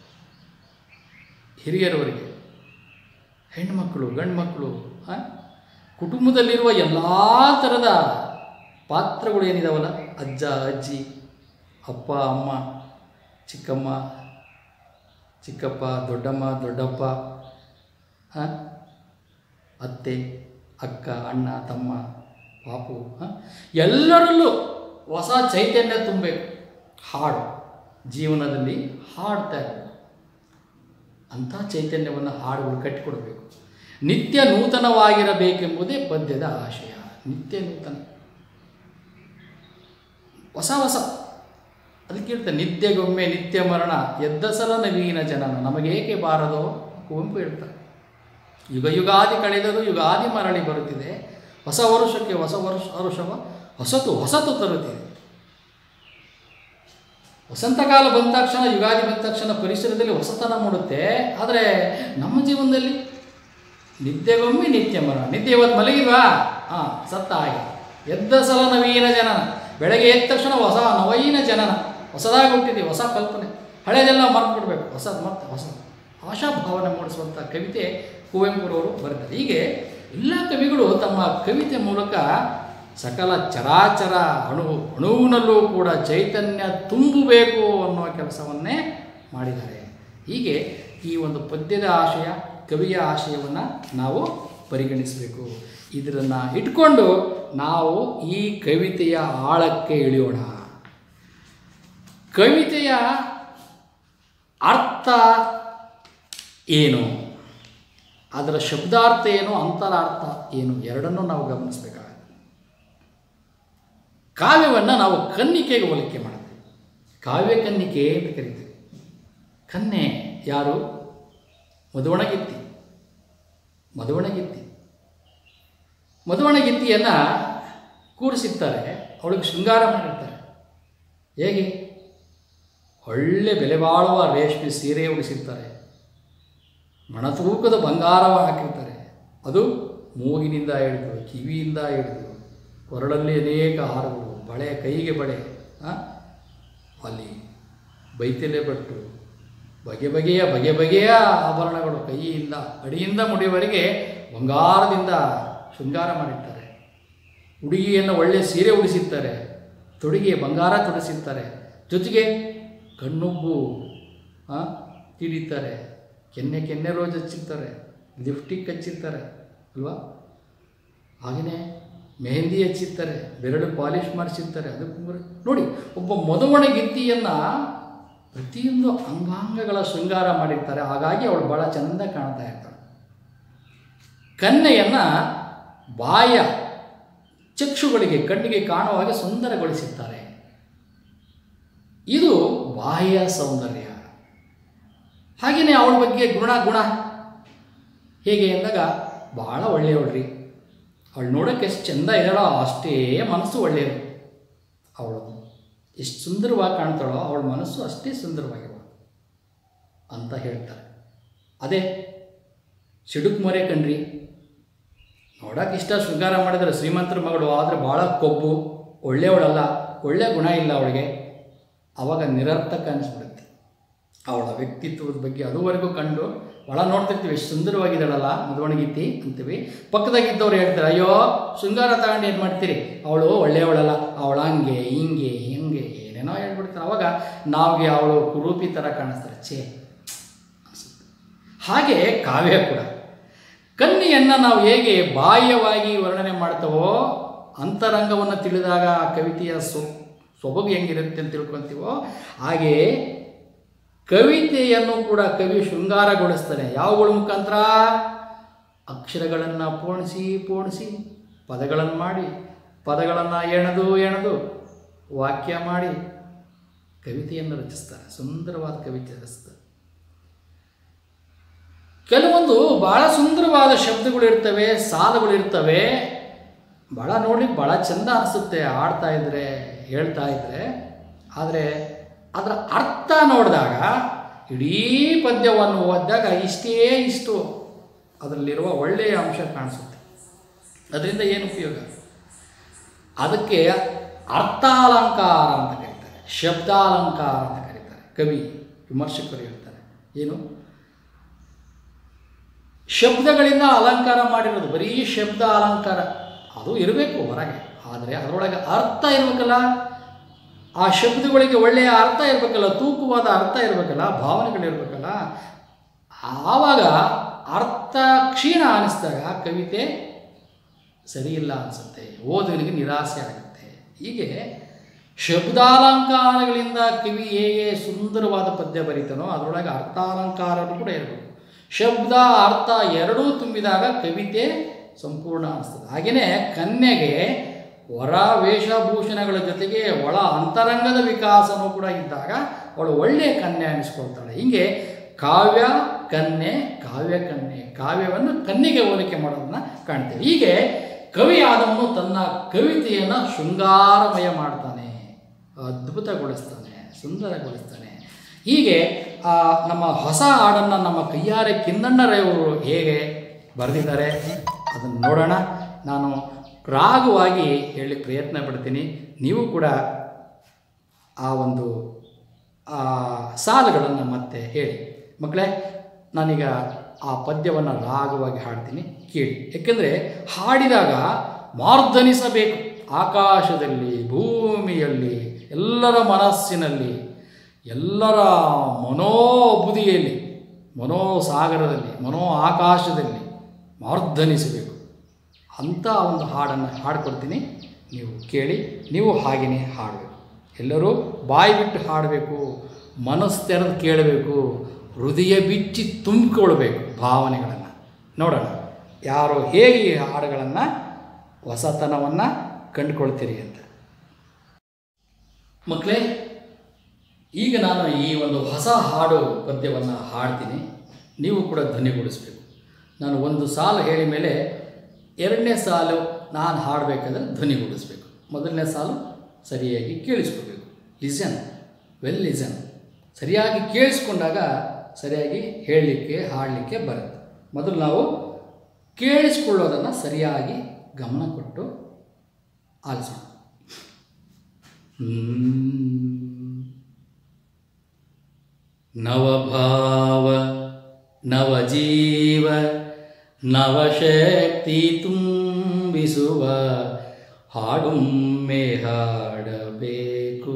ಹಿರಿಯರವರಿಗೆ ಹೆಣ್ಮಕ್ಕಳು ಗಂಡು ಮಕ್ಕಳು ಹಾಂ ಕುಟುಂಬದಲ್ಲಿರುವ ಎಲ್ಲ ಥರದ ಪಾತ್ರಗಳು ಏನಿದಾವಲ್ಲ ಅಜ್ಜ ಅಜ್ಜಿ ಅಪ್ಪ ಅಮ್ಮ ಚಿಕ್ಕಮ್ಮ ಚಿಕ್ಕಪ್ಪ ದೊಡ್ಡಮ್ಮ ದೊಡ್ಡಪ್ಪ ಹಾಂ ಅತ್ತೆ ಅಕ್ಕ ಅಣ್ಣ ತಮ್ಮ ಪಾಪು ಹಾಂ ಎಲ್ಲರಲ್ಲೂ ಹೊಸ ಚೈತನ್ಯ ತುಂಬಬೇಕು ಹಾಡು ಜೀವನದಲ್ಲಿ ಹಾಡ್ತಾ ಇರಬೇಕು ಅಂಥ ಚೈತನ್ಯವನ್ನು ಹಾಡುಗಳು ಕಟ್ಟಿಕೊಡಬೇಕು ನಿತ್ಯ ನೂತನವಾಗಿರಬೇಕೆಂಬುದೇ ಪದ್ಯದ ಆಶಯ ನಿತ್ಯ ನೂತನ ಹೊಸ ಹೊಸ ಅದಕ್ಕೆ ಹೇಳ್ತಾರೆ ನಿತ್ಯಗೊಮ್ಮೆ ನಿತ್ಯ ಮರಣ ಎದ್ದ ಸಲ ನವೀನ ಜನನ ನಮಗೇಕೆ ಬಾರದೋ ಕುವೆಂಪು ಹೇಳ್ತಾರೆ ಯುಗ ಯುಗಾದಿ ಕಳೆದರೂ ಯುಗಾದಿ ಮರಳಿ ಬರುತ್ತಿದೆ ಹೊಸ ವರುಷಕ್ಕೆ ಹೊಸ ವರುಷ ವರುಷವ ಹೊಸತು ಹೊಸತು ತರುತ್ತಿದೆ ವಸಂತಕಾಲ ಬಂದ ತಕ್ಷಣ ಯುಗಾದಿ ಬಂದ ತಕ್ಷಣ ಪರಿಸರದಲ್ಲಿ ಹೊಸತನ ಮೂಡುತ್ತೆ ಆದರೆ ನಮ್ಮ ಜೀವನದಲ್ಲಿ ನಿತ್ಯಗೊಮ್ಮೆ ನಿತ್ಯ ಮರಣ ನಿತ್ಯ ಇವತ್ತು ಮಲಗಿಲ್ವಾ ಹಾಂ ಸತ್ತ ಹಾಗೆ ಎದ್ದ ಸಲ ನವೀನ ಜನನ ಬೆಳಗ್ಗೆ ಎದ್ದ ತಕ್ಷಣ ಹೊಸ ನವೀನ ಜನನ ಹೊಸದಾಗಿ ಹುಟ್ಟಿದ್ದೀವಿ ಹೊಸ ಕಲ್ಪನೆ ಹಳೆಯದೆಲ್ಲ ಮರ್ತು ಬಿಡಬೇಕು ಹೊಸದು ಮತ್ತೆ ಹೊಸ ಆಶಾಭಾವನೆ ಮೂಡಿಸುವಂಥ ಕವಿತೆ ಕುವೆಂಪುರವರು ಬರೆದಿದ್ದಾರೆ ಹೀಗೆ ಎಲ್ಲ ಕವಿಗಳು ತಮ್ಮ ಕವಿತೆ ಮೂಲಕ ಸಕಲ ಚರಾಚರ ಅಣು ಅಣುವಿನಲ್ಲೂ ಕೂಡ ಚೈತನ್ಯ ತುಂಬಬೇಕು ಅನ್ನುವ ಕೆಲಸವನ್ನೇ ಮಾಡಿದ್ದಾರೆ ಹೀಗೆ ಈ ಒಂದು ಪದ್ಯದ ಆಶಯ ಕವಿಯ ಆಶಯವನ್ನು ನಾವು ಪರಿಗಣಿಸಬೇಕು ಇದನ್ನು ಇಟ್ಕೊಂಡು ನಾವು ಈ ಕವಿತೆಯ ಆಳಕ್ಕೆ ಇಳಿಯೋಣ ಕವಿತೆಯ ಅರ್ಥ ಏನು ಅದರ ಶಬ್ದಾರ್ಥ ಏನು ಅಂತರಾರ್ಥ ಏನು ಎರಡನ್ನೂ ನಾವು ಗಮನಿಸಬೇಕಾಗುತ್ತೆ ಕಾವ್ಯವನ್ನು ನಾವು ಕನ್ನಿಕೆಗೆ ಹೋಲಿಕೆ ಮಾಡ್ತೀವಿ ಕಾವ್ಯ ಕನ್ನಿಕೆ ಅಂತ ಕರಿತೀವಿ ಕನ್ಯೆ ಯಾರು ಮಧುವಣಗಿತ್ತಿ ಮಧುವಣಗಿತ್ತಿ ಮಧುವಣಗಿತ್ತಿಯನ್ನು ಕೂರಿಸಿರ್ತಾರೆ ಅವಳಿಗೆ ಶೃಂಗಾರ ಮಾಡಿರ್ತಾರೆ ಹೇಗೆ ಒಳ್ಳೆ ಬೆಲೆ ಬಾಳುವ ರೇಷ್ಮೆ ಸೀರೆ ಉಡಿಸಿರ್ತಾರೆ ಮಣತೂಕದ ಬಂಗಾರವ ಹಾಕಿರ್ತಾರೆ ಅದು ಮೂಗಿನಿಂದ ಹಿಡಿದು ಕಿವಿಯಿಂದ ಹಿಡಿದು ಕೊರಳಲ್ಲಿ ಅನೇಕ ಹಾರಗಳು ಬಳೆ ಕೈಗೆ ಬಳೆ ಆ? ಅಲ್ಲಿ ಬೈತಲೆ ಬಟ್ಟು ಬಗೆ ಬಗೆಯ ಬಗೆ ಬಗೆಯ ಆಭರಣಗಳು ಕೈಯಿಂದ ಅಡಿಯಿಂದ ಮುಡಿಯವರೆಗೆ ಬಂಗಾರದಿಂದ ಶೃಂಗಾರ ಮಾಡಿರ್ತಾರೆ ಹುಡುಗಿಯನ್ನು ಒಳ್ಳೆಯ ಸೀರೆ ಉಡಿಸಿರ್ತಾರೆ ತೊಡಿಗೆ ಬಂಗಾರ ತೊಡಿಸಿರ್ತಾರೆ ಜೊತೆಗೆ ಕಣ್ಣುಬ್ಬು ಆ, ತೀಡಿತಾರೆ ಕೆನ್ನೆ ಕೆನ್ನೆ ರೋಜ್ ಹಚ್ಚಿರ್ತಾರೆ ಲಿಫ್ಟಿಕ್ ಹಚ್ಚಿರ್ತಾರೆ ಅಲ್ವಾ ಹಾಗೆಯೇ ಮೆಹಂದಿ ಹಚ್ಚಿರ್ತಾರೆ ಬೆರಳು ಪಾಲಿಷ್ ಮಾಡಿಸಿರ್ತಾರೆ ಅದಕ್ಕೂ ಬರ- ನೋಡಿ ಒಬ್ಬ ಮದುವಣ ಗಿತ್ತಿಯನ್ನು ಪ್ರತಿಯೊಂದು ಅಂಗಾಂಗಗಳ ಶೃಂಗಾರ ಮಾಡಿರ್ತಾರೆ ಹಾಗಾಗಿ ಅವಳು ಭಾಳ ಚಂದ ಕಾಣ್ತಾ ಇರ್ತಾಳೆ ಕನ್ಯೆಯನ್ನು ಬಾಯ ಚಕ್ಷುಗಳಿಗೆ ಕಣ್ಣಿಗೆ ಕಾಣುವ ಹಾಗೆ ಸುಂದರಗೊಳಿಸಿರ್ತಾರೆ ಇದು ಬಾಹ್ಯ ಸೌಂದರ್ಯ ಹಾಗೆಯೇ ಅವಳ ಬಗ್ಗೆ ಗುಣ ಗುಣ ಹೇಗೆ ಅಂದಾಗ ಭಾಳ ಒಳ್ಳೆಯವಳ್ರಿ ಅವಳು ನೋಡೋಕ್ಕೆ ಎಷ್ಟು ಚೆಂದ ಇದ್ದಾಳೋ ಅಷ್ಟೇ ಮನಸ್ಸು ಒಳ್ಳೆಯದು ಅವಳು ಎಷ್ಟು ಸುಂದರವಾಗಿ ಕಾಣ್ತಾಳೋ ಅವಳ ಮನಸ್ಸು ಅಷ್ಟೇ ಸುಂದರವಾಗಿರುವ ಅಂತ ಹೇಳ್ತಾರೆ ಅದೇ ಸಿಡುಕ್ ಮೊರೆ ಕಣ್ರಿ ನೋಡೋಕೆ ಇಷ್ಟ ಶೃಂಗಾರ ಮಾಡಿದ್ರೆ ಶ್ರೀಮಂತರ ಮಗಳು ಆದರೆ ಭಾಳ ಕೊಬ್ಬು ಒಳ್ಳೆಯವಳಲ್ಲ ಒಳ್ಳೆ ಗುಣ ಇಲ್ಲ ಅವಳಿಗೆ ಆವಾಗ ನಿರರ್ಥಕ ಅನಿಸ್ಬಿಡುತ್ತೆ ಅವಳ ವ್ಯಕ್ತಿತ್ವದ ಬಗ್ಗೆ ಅದುವರೆಗೂ ಕಂಡು ಭಾಳ ನೋಡ್ತಿರ್ತೀವಿ ಎಷ್ಟು ಸುಂದರವಾಗಿದ್ದಾಳಲ್ಲ ಮದುವಣಗಿತ್ತಿ ಅಂತೀವಿ ಪಕ್ಕದಾಗಿದ್ದವ್ರು ಹೇಳ್ತಾರೆ ಅಯ್ಯೋ ಶೃಂಗಾರ ತಗೊಂಡು ಏನು ಮಾಡ್ತೀರಿ ಅವಳು ಒಳ್ಳೆಯವಳಲ್ಲ ಅವಳು ಹಂಗೆ ಹಿಂಗೆ ಹಿಂಗೆ ಏನೇನೋ ಹೇಳ್ಬಿಡ್ತಾರೆ ಅವಾಗ ನಾವಿಗೆ ಅವಳು ಕುರೂಪಿ ಥರ ಕಾಣಿಸ್ತಾರೆ ಛೇ ಅನ್ಸುತ್ತೆ ಹಾಗೆ ಕಾವ್ಯ ಕೂಡ ಕನ್ಯೆಯನ್ನು ನಾವು ಹೇಗೆ ಬಾಹ್ಯವಾಗಿ ವರ್ಣನೆ ಮಾಡ್ತವೋ ಅಂತರಂಗವನ್ನು ತಿಳಿದಾಗ ಆ ಕವಿತೆಯ ಸೊ ಸೊಬಗು ಹೆಂಗಿರುತ್ತೆ ಅಂತ ತಿಳ್ಕೊತೀವೋ ಹಾಗೆ ಕವಿತೆಯನ್ನು ಕೂಡ ಕವಿ ಶೃಂಗಾರಗೊಳಿಸ್ತಾನೆ ಯಾವುಗಳ ಮುಖಾಂತರ ಅಕ್ಷರಗಳನ್ನು ಪೋಣಿಸಿ ಪೋಣಿಸಿ ಪದಗಳನ್ನು ಮಾಡಿ ಪದಗಳನ್ನು ಎಣೆದು ಎಣೆದು ವಾಕ್ಯ ಮಾಡಿ ಕವಿತೆಯನ್ನು ರಚಿಸ್ತಾರೆ ಸುಂದರವಾದ ಕವಿತೆ ರಚಿಸ್ತಾರೆ ಕೆಲವೊಂದು ಭಾಳ ಸುಂದರವಾದ ಶಬ್ದಗಳು ಇರ್ತವೆ ಸಾಲುಗಳು ಇರ್ತವೆ ಭಾಳ ನೋಡ್ಲಿಕ್ಕೆ ಭಾಳ ಚಂದ ಅನಿಸುತ್ತೆ ಆಡ್ತಾ ಇದ್ದರೆ ಹೇಳ್ತಾ ಇದ್ದರೆ ಆದರೆ ಅದರ ಅರ್ಥ ನೋಡಿದಾಗ ಇಡೀ ಪದ್ಯವನ್ನು ಓದಿದಾಗ ಇಷ್ಟೇ ಇಷ್ಟು ಅದರಲ್ಲಿರುವ ಒಳ್ಳೆಯ ಅಂಶ ಕಾಣಿಸುತ್ತೆ ಅದರಿಂದ ಏನು ಉಪಯೋಗ ಅದಕ್ಕೆ ಅರ್ಥಾಲಂಕಾರ ಅಂತ ಕರೀತಾರೆ ಶಬ್ದಾಲಂಕಾರ ಅಂತ ಕರೀತಾರೆ ಕವಿ ವಿಮರ್ಶಕರು ಹೇಳ್ತಾರೆ ಏನು ಶಬ್ದಗಳಿಂದ ಅಲಂಕಾರ ಮಾಡಿರೋದು ಬರೀ ಶಬ್ದ ಅಲಂಕಾರ ಅದು ಇರಬೇಕು ಹೊರಗೆ ಆದರೆ ಅದರೊಳಗೆ ಅರ್ಥ ಇರಬೇಕಲ್ಲ ಆ ಶಬ್ದಗಳಿಗೆ ಒಳ್ಳೆಯ ಅರ್ಥ ಇರಬೇಕಲ್ಲ ತೂಕವಾದ ಅರ್ಥ ಇರಬೇಕಲ್ಲ ಭಾವನೆಗಳಿರ್ಬೇಕಲ್ಲ ಆವಾಗ ಅರ್ಥ ಕ್ಷೀಣ ಅನ್ನಿಸ್ದಾಗ ಕವಿತೆ ಸರಿಯಿಲ್ಲ ಅನಿಸುತ್ತೆ ಓದುಗನಿಗೆ ನಿರಾಸೆ ಆಗುತ್ತೆ ಹೀಗೆ ಶಬ್ದಾಲಂಕಾರಗಳಿಂದ ಕವಿ ಹೇಗೆ ಸುಂದರವಾದ ಪದ್ಯ ಬರೀತಾನೋ ಅದರೊಳಗೆ ಅರ್ಥಾಲಂಕಾರನೂ ಕೂಡ ಇರಬೇಕು ಶಬ್ದ ಅರ್ಥ ಎರಡೂ ತುಂಬಿದಾಗ ಕವಿತೆ ಸಂಪೂರ್ಣ ಅನಿಸ್ತದೆ ಹಾಗೆಯೇ ಕನ್ಯೆಗೆ ಹೊರ ವೇಷಭೂಷಣಗಳ ಜೊತೆಗೆ ಒಳ ಅಂತರಂಗದ ವಿಕಾಸನೂ ಕೂಡ ಇದ್ದಾಗ ಅವಳು ಒಳ್ಳೆಯ ಕನ್ಯೆ ಅನಿಸ್ಕೊಳ್ತಾಳೆ ಹೀಗೆ ಕಾವ್ಯ ಕನ್ಯೆ ಕಾವ್ಯ ಕನ್ಯೆ ಕಾವ್ಯವನ್ನು ಕನ್ಯೆಗೆ ಹೋಲಿಕೆ ಮಾಡೋದನ್ನ ಕಾಣ್ತೇವೆ ಹೀಗೆ ಕವಿಯಾದವನು ತನ್ನ ಕವಿತೆಯನ್ನು ಶೃಂಗಾರಮಯ ಮಾಡ್ತಾನೆ ಅದ್ಭುತಗೊಳಿಸ್ತಾನೆ ಸುಂದರಗೊಳಿಸ್ತಾನೆ ಹೀಗೆ ಆ, ನಮ್ಮ ಹೊಸ ಹಾಡನ್ನು ನಮ್ಮ ಕೈಯಾರೆ ಕಿನ್ನಣ್ಣರವರು ಹೇಗೆ ಬರೆದಿದ್ದಾರೆ ಅದನ್ನು ನೋಡೋಣ ನಾನು ರಾಗವಾಗಿ ಹೇಳಲಿಕ್ಕೆ ಪ್ರಯತ್ನ ಪಡ್ತೀನಿ ನೀವು ಕೂಡ ಆ ಒಂದು ಆ ಸಾಲುಗಳನ್ನು ಮತ್ತೆ ಹೇಳಿ ಮಕ್ಕಳೇ ನಾನೀಗ ಆ ಪದ್ಯವನ್ನು ರಾಗವಾಗಿ ಹಾಡ್ತೀನಿ ಕೇಳಿ ಯಾಕೆಂದರೆ ಹಾಡಿದಾಗ ಮಾರ್ಧನಿಸಬೇಕು ಆಕಾಶದಲ್ಲಿ ಭೂಮಿಯಲ್ಲಿ ಎಲ್ಲರ ಮನಸ್ಸಿನಲ್ಲಿ ಎಲ್ಲರ ಮನೋಬುದಿಯಲ್ಲಿ ಮನೋಸಾಗರದಲ್ಲಿ ಮನೋ ಆಕಾಶದಲ್ಲಿ ಮಾರ್ಧನಿಸಬೇಕು ಅಂಥ ಒಂದು ಹಾಡನ್ನು ಹಾಡ್ಕೊಡ್ತೀನಿ ನೀವು ಕೇಳಿ ನೀವು ಹಾಗೆಯೇ ಹಾಡಬೇಕು ಎಲ್ಲರೂ ಬಾಯಿ ಬಿಟ್ಟು ಹಾಡಬೇಕು ಮನಸ್ಸು ತೆರೆದು ಕೇಳಬೇಕು ಹೃದಯ ಬಿಚ್ಚಿ ತುಂಬಿಕೊಳ್ಬೇಕು ಭಾವನೆಗಳನ್ನು ನೋಡೋಣ ಯಾರು ಹೇಗೆ ಈ ಹಾಡುಗಳನ್ನು ಹೊಸತನವನ್ನು ಕಂಡುಕೊಳ್ತೀರಿ ಅಂತ ಮಕ್ಕಳೇ ಈಗ ನಾನು ಈ ಒಂದು ಹೊಸ ಹಾಡು ಪದ್ಯವನ್ನು ಹಾಡ್ತೀನಿ ನೀವು ಕೂಡ ಧ್ವನಿಗೂಡಿಸ್ಬೇಕು ನಾನು ಒಂದು ಸಾಲು ಹೇಳಿದ ಮೇಲೆ ಎರಡನೇ ಸಾಲು ನಾನು ಹಾಡಬೇಕಾದ್ರೆ ಧ್ವನಿಗೂಡಿಸ್ಬೇಕು ಮೊದಲನೇ ಸಾಲು ಸರಿಯಾಗಿ ಕೇಳಿಸ್ಕೋಬೇಕು ಲಿಸನ್ ವೆಲ್ ಲಿಸನ್ ಸರಿಯಾಗಿ ಕೇಳಿಸ್ಕೊಂಡಾಗ ಸರಿಯಾಗಿ ಹೇಳಲಿಕ್ಕೆ ಹಾಡಲಿಕ್ಕೆ ಬರುತ್ತೆ ಮೊದಲು ನಾವು ಕೇಳಿಸ್ಕೊಳ್ಳೋದನ್ನು ಸರಿಯಾಗಿ ಗಮನ ಕೊಟ್ಟು ಆಲಿಸೋಣ ನವಭಾವ ನವಜೀವ ನವಶಕ್ತಿ ತುಂಬಿಸುವ ಹಾಡೊಮ್ಮೆ ಹಾಡಬೇಕು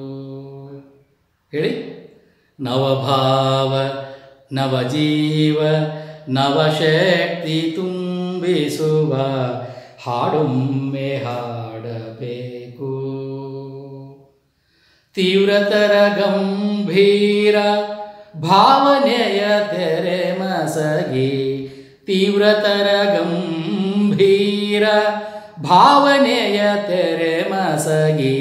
ಹೇಳಿ ನವಭಾವ ನವಜೀವ ನವಶಕ್ತಿ ತುಂಬಿಸುವ ಹಾಡೊಮ್ಮೆ ಹಾಡಬೇಕು ತೀವ್ರತರ ಗಂಭೀರ ಭಾವನೆಯ ತೆರೆ ಮಸಗಿ ತೀವ್ರತರ ಗಂಭೀರ ಭಾವನೆಯ ತೆರೆ ಮಸಗಿ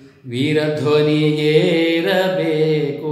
ವೀರಧ್ವನಿಯೇರಬೇಕು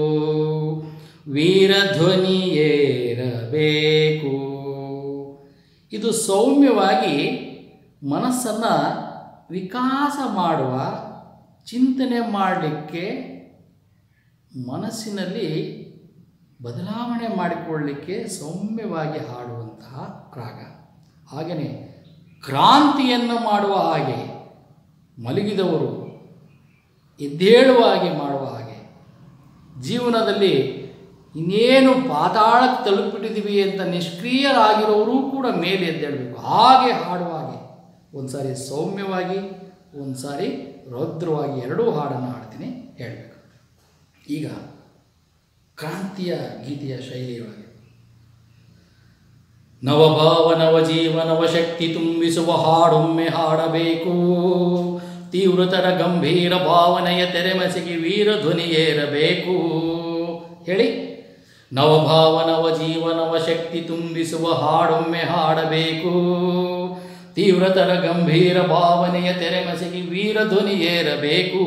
ವೀರಧ್ವನಿಯೇರಬೇಕು ಇದು ಸೌಮ್ಯವಾಗಿ ಮನಸ್ಸನ್ನು ವಿಕಾಸ ಮಾಡುವ ಚಿಂತನೆ ಮಾಡಲಿಕ್ಕೆ ಮನಸ್ಸಿನಲ್ಲಿ ಬದಲಾವಣೆ ಮಾಡಿಕೊಳ್ಳಲಿಕ್ಕೆ ಸೌಮ್ಯವಾಗಿ ಹಾಡುವಂತಹ ರಾಗ ಹಾಗೆಯೇ ಕ್ರಾಂತಿಯನ್ನು ಮಾಡುವ ಹಾಗೆ ಮಲಗಿದವರು ಎದ್ದೇಳುವ ಹಾಗೆ ಮಾಡುವ ಹಾಗೆ ಜೀವನದಲ್ಲಿ ಇನ್ನೇನು ಪಾತಾಳಕ್ಕೆ ತಲುಪಿಟ್ಟಿದ್ದೀವಿ ಅಂತ ನಿಷ್ಕ್ರಿಯರಾಗಿರೋರು ಕೂಡ ಮೇಲೆ ಎದ್ದೇಳಬೇಕು ಹಾಗೆ ಹಾಡುವ ಹಾಗೆ ಒಂದು ಸಾರಿ ಸೌಮ್ಯವಾಗಿ ಒಂದು ಸಾರಿ ರೌದ್ರವಾಗಿ ಎರಡೂ ಹಾಡನ್ನು ಹಾಡ್ತೀನಿ ಹೇಳಬೇಕು ಈಗ ಕ್ರಾಂತಿಯ ಗೀತೆಯ ಶೈಲಿಯೊಳಗೆ ನವಭಾವ ನವಜೀವ ನವಶಕ್ತಿ ತುಂಬಿಸುವ ಹಾಡೊಮ್ಮೆ ಹಾಡಬೇಕು ತೀವ್ರತರ ಗಂಭೀರ ಭಾವನೆಯ ತೆರೆಮಸಿಗೆ ವೀರ ಧ್ವನಿಯೇರಬೇಕು ಹೇಳಿ ನವಭಾವ ನವಜೀವ ನವಶಕ್ತಿ ತುಂಬಿಸುವ ಹಾಡೊಮ್ಮೆ ಹಾಡಬೇಕು ತೀವ್ರತರ ಗಂಭೀರ ಭಾವನೆಯ ತೆರೆಮಸಿಗೆ ವೀರ ಧ್ವನಿಯೇರಬೇಕು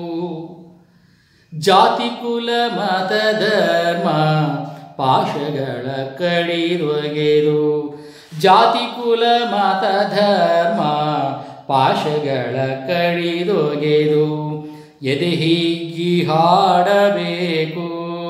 ಜಾತಿ ಕುಲ ಮತ ಧರ್ಮ ಪಾಶಗಳ ಕಡಿದೊಗೆದು ಜಾತಿ ಕುಲ ಮತ ಧರ್ಮ ಪಾಶಗಳ ಕಡಿದೊಗೆದು ಎದೆ ಹೀಗಿ ಹಾಡಬೇಕು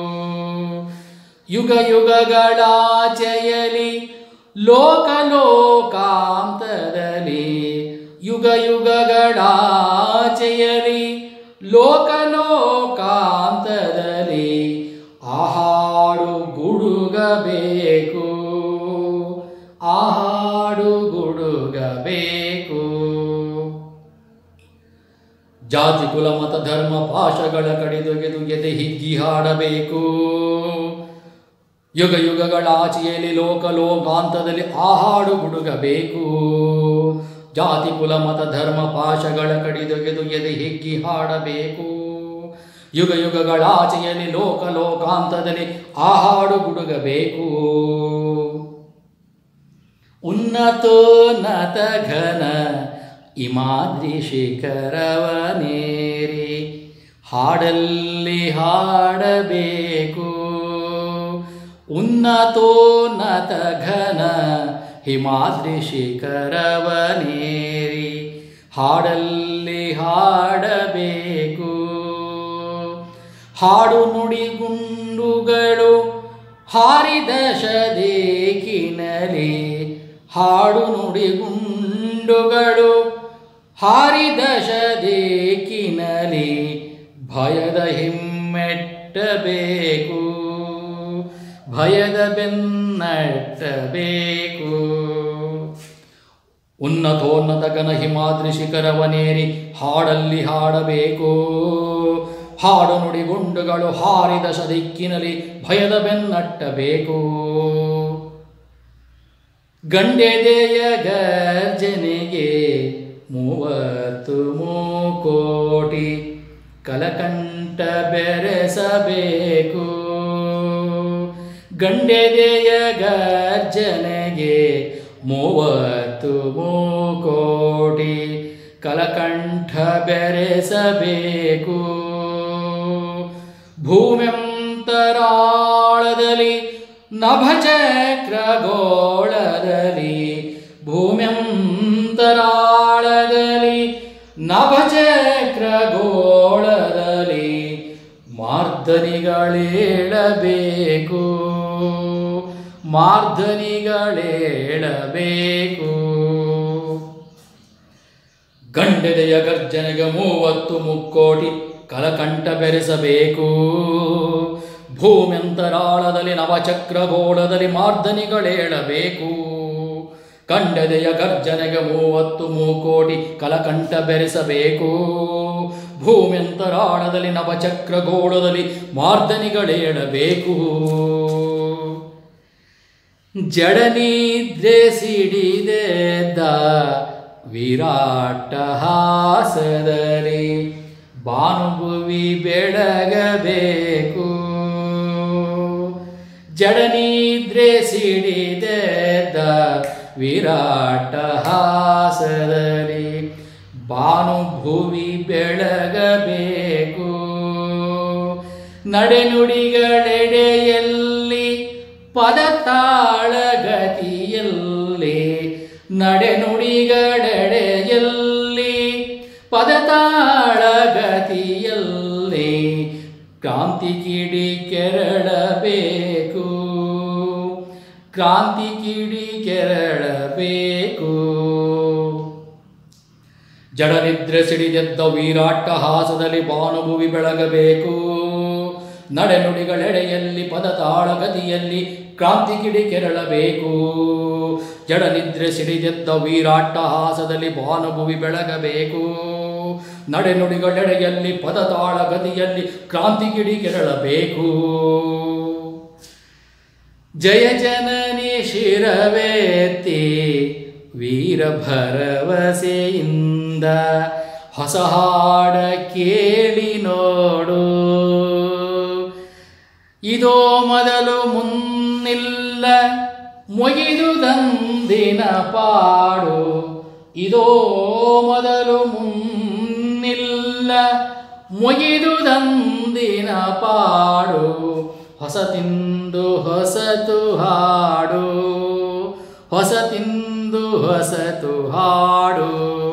ಯುಗ ಯುಗಗಳಾಚೆಯಲಿ ಲೋಕ ಲೋಕಾಂತದಲ್ಲಿ ಯುಗ ಯುಗಗಳಾಚೆಯಲಿ ಲೋಕ ಲೋಕಾಂತದಲ್ಲಿ ಆಹಾಡು ಗುಡುಗಬೇಕು ಆಹಾಡು ಗುಡುಗಬೇಕು ಜಾತಿ ಕುಲ ಮತ ಧರ್ಮ ಪಾಶಗಳ ಕಡಿದೊಗೆದು ಎದೆ ಹಿಗ್ಗಿ ಹಾಡಬೇಕು ಯುಗ ಯುಗಗಳ ಆಚೆಯಲ್ಲಿ ಲೋಕ ಲೋಕಾಂತದಲ್ಲಿ ಆಹಾಡು ಗುಡುಗಬೇಕು ಜಾತಿ ಕುಲ ಮತ ಧರ್ಮ ಪಾಶಗಳ ಕಡಿದೊಗೆದು ಎದೆ ಹಿಗ್ಗಿ ಹಾಡಬೇಕು ಯುಗ ಯುಗಗಳ ಆಚೆಯಲ್ಲಿ ಲೋಕ ಲೋಕಾಂತದಲ್ಲಿ ಆಹಾಡು ಗುಡುಗಬೇಕು ಉನ್ನತೋನ್ನತ ಘನ ಇಮಾದ್ರಿ ಶಿಖರವನೇರಿ ಹಾಡಲ್ಲಿ ಹಾಡಬೇಕು ಉನ್ನತೋನ್ನತ ಘನ ಹಿಮಾದ್ರಿ ಶಿಖರವನೇರಿ ಹಾಡಲ್ಲಿ ಹಾಡಬೇಕು ಹಾಡು ನುಡಿಗುಂಡುಗಳು ಹಾರಿದ ಶದೇಕಿನಲಿ ಹಾಡು ನುಡಿಗುಂಡುಗಳು ಹಾರಿದ ಶದೇಕಿನಲಿ ಭಯದ ಹಿಮ್ಮೆಟ್ಟಬೇಕು ಭಯದ ಬೆನ್ನಟ್ಟಬೇಕು ಉನ್ನತೋನ್ನತ ಗನ ಹಿಮಾದ್ರಿ ಶಿಖರವನೇರಿ ಹಾಡಲ್ಲಿ ಹಾಡಬೇಕು ಹಾಡು ನುಡಿಗುಂಡುಗಳು ಹಾರಿದ ಸದಿಕ್ಕಿನಲ್ಲಿ ಭಯದ ಬೆನ್ನಟ್ಟಬೇಕು ಗಂಡೆದೆಯ ಗರ್ಜನೆಗೆ ಮೂವತ್ತು ಮೂಕೋಟಿ ಕಲಕಂಠ ಬೆರೆಸಬೇಕು ಗಂಡೆದೆಯ ಗರ್ಜನೆಗೆ ಮೂವತ್ತು ಮೂಕೋಟಿ ಕಲಕಂಠ ಬೆರೆಸಬೇಕು ಭೂಮ್ಯಂತರಾಳದಲ್ಲಿ ನಭಚಕ್ರಗೋಳದಲ್ಲಿ ಭೂಮ್ಯಂತರಾಳದಲ್ಲಿ ನಭಚಕ್ರಗೋಳದಲ್ಲಿ ಮಾರ್ಧನಿಗಳೇಳಬೇಕು ಮಾರ್ಧನಿಗಳೇಳಬೇಕು ಗಂಡೆದೆಯ ಗರ್ಜನೆಗೆ ಮೂವತ್ತು ಮುಕ್ಕೋಟಿ ಕಲಕಂಠ ಬೆರೆಸಬೇಕು ಭೂಮ್ಯಂತರಾಳದಲ್ಲಿ ನವಚಕ್ರಗೋಳದಲ್ಲಿ ಮಾರ್ಧನಿಗಳೇಳಬೇಕು ಕಂಡದೆಯ ಗರ್ಜನೆಗೆ ಮೂವತ್ತು ಮೂಕೋಟಿ ಕಲಕಂಠ ಬೆರೆಸಬೇಕು ಭೂಮ್ಯಂತರಾಳದಲ್ಲಿ ನವಚಕ್ರಗೋಳದಲ್ಲಿ ಮಾರ್ಧನಿಗಳೇಳಬೇಕು ಜಡನಿದ್ರೆ ಸಿಡಿದೆದ್ದ ವಿರಾಟ ಹಾಸದಲ್ಲಿ ಭಾನುಭುವಿ ಬೆಳಗಬೇಕು ಜಡನಿದ್ರೆ ಸಿಡಿದೆದ್ದ ವಿರಾಟ ಹಾಸದಲ್ಲಿ ಭಾನುಭುವಿ ಬೆಳಗಬೇಕು ನಡೆನುಡಿಗಳೆಡೆಯಲ್ಲಿ ಪದತಾಳಗತಿಯಲ್ಲಿ ನಡೆನುಡಿಗಳೆಡೆಯಲ್ಲಿ ಪದತಾಳಗತಿಯಲ್ಲಿ ಕ್ರಾಂತಿ ಕಿಡಿ ಕೆರಳಬೇಕು ಕ್ರಾಂತಿ ಕಿಡಿ ಕೆರಳಬೇಕು ಜಡನಿದ್ರೆ ಸಿಡಿದೆದ್ದ ವೀರಾಟ ಹಾಸದಲ್ಲಿ ಭಾನುಭುವಿ ಬೆಳಗಬೇಕು ನಡೆನುಡಿಗಳೆಡೆಯಲ್ಲಿ ಪದ ತಾಳಗತಿಯಲ್ಲಿ ಕ್ರಾಂತಿ ಕಿಡಿ ಕೆರಳಬೇಕು ಜಡನಿದ್ರೆ ಸಿಡಿದೆದ್ದ ವೀರಾಟ ಹಾಸದಲ್ಲಿ ಭಾನುಭುವಿ ಬೆಳಗಬೇಕು ನಡೆನುಡಿಗಳೆಡೆಯಲ್ಲಿ ಪದ ತಾಳಗತಿಯಲ್ಲಿ ಕ್ರಾಂತಿ ಕಿಡಿ ಕೆರಳಬೇಕು ಜಯ ಜನನಿ ಶಿರವೇತ್ತಿ ವೀರ ಭರವಸೆಯಿಂದ ಹೊಸ ಹಾಡ ಕೇಳಿ ನೋಡು ಇದೋ ಮೊದಲು ಮುನ್ನಿಲ್ಲ ಮುಗಿದು ದಂದಿನ ಪಾಡು ಇದೋ ಮೊದಲು ಮುನ್ನಿಲ್ಲ ಮುಗಿದು ದಂದಿನ ಪಾಡು ಹೊಸತಿಂದು ಹೊಸತು ಹಾಡು ಹೊಸತಿಂದು ಹೊಸತು ಹಾಡು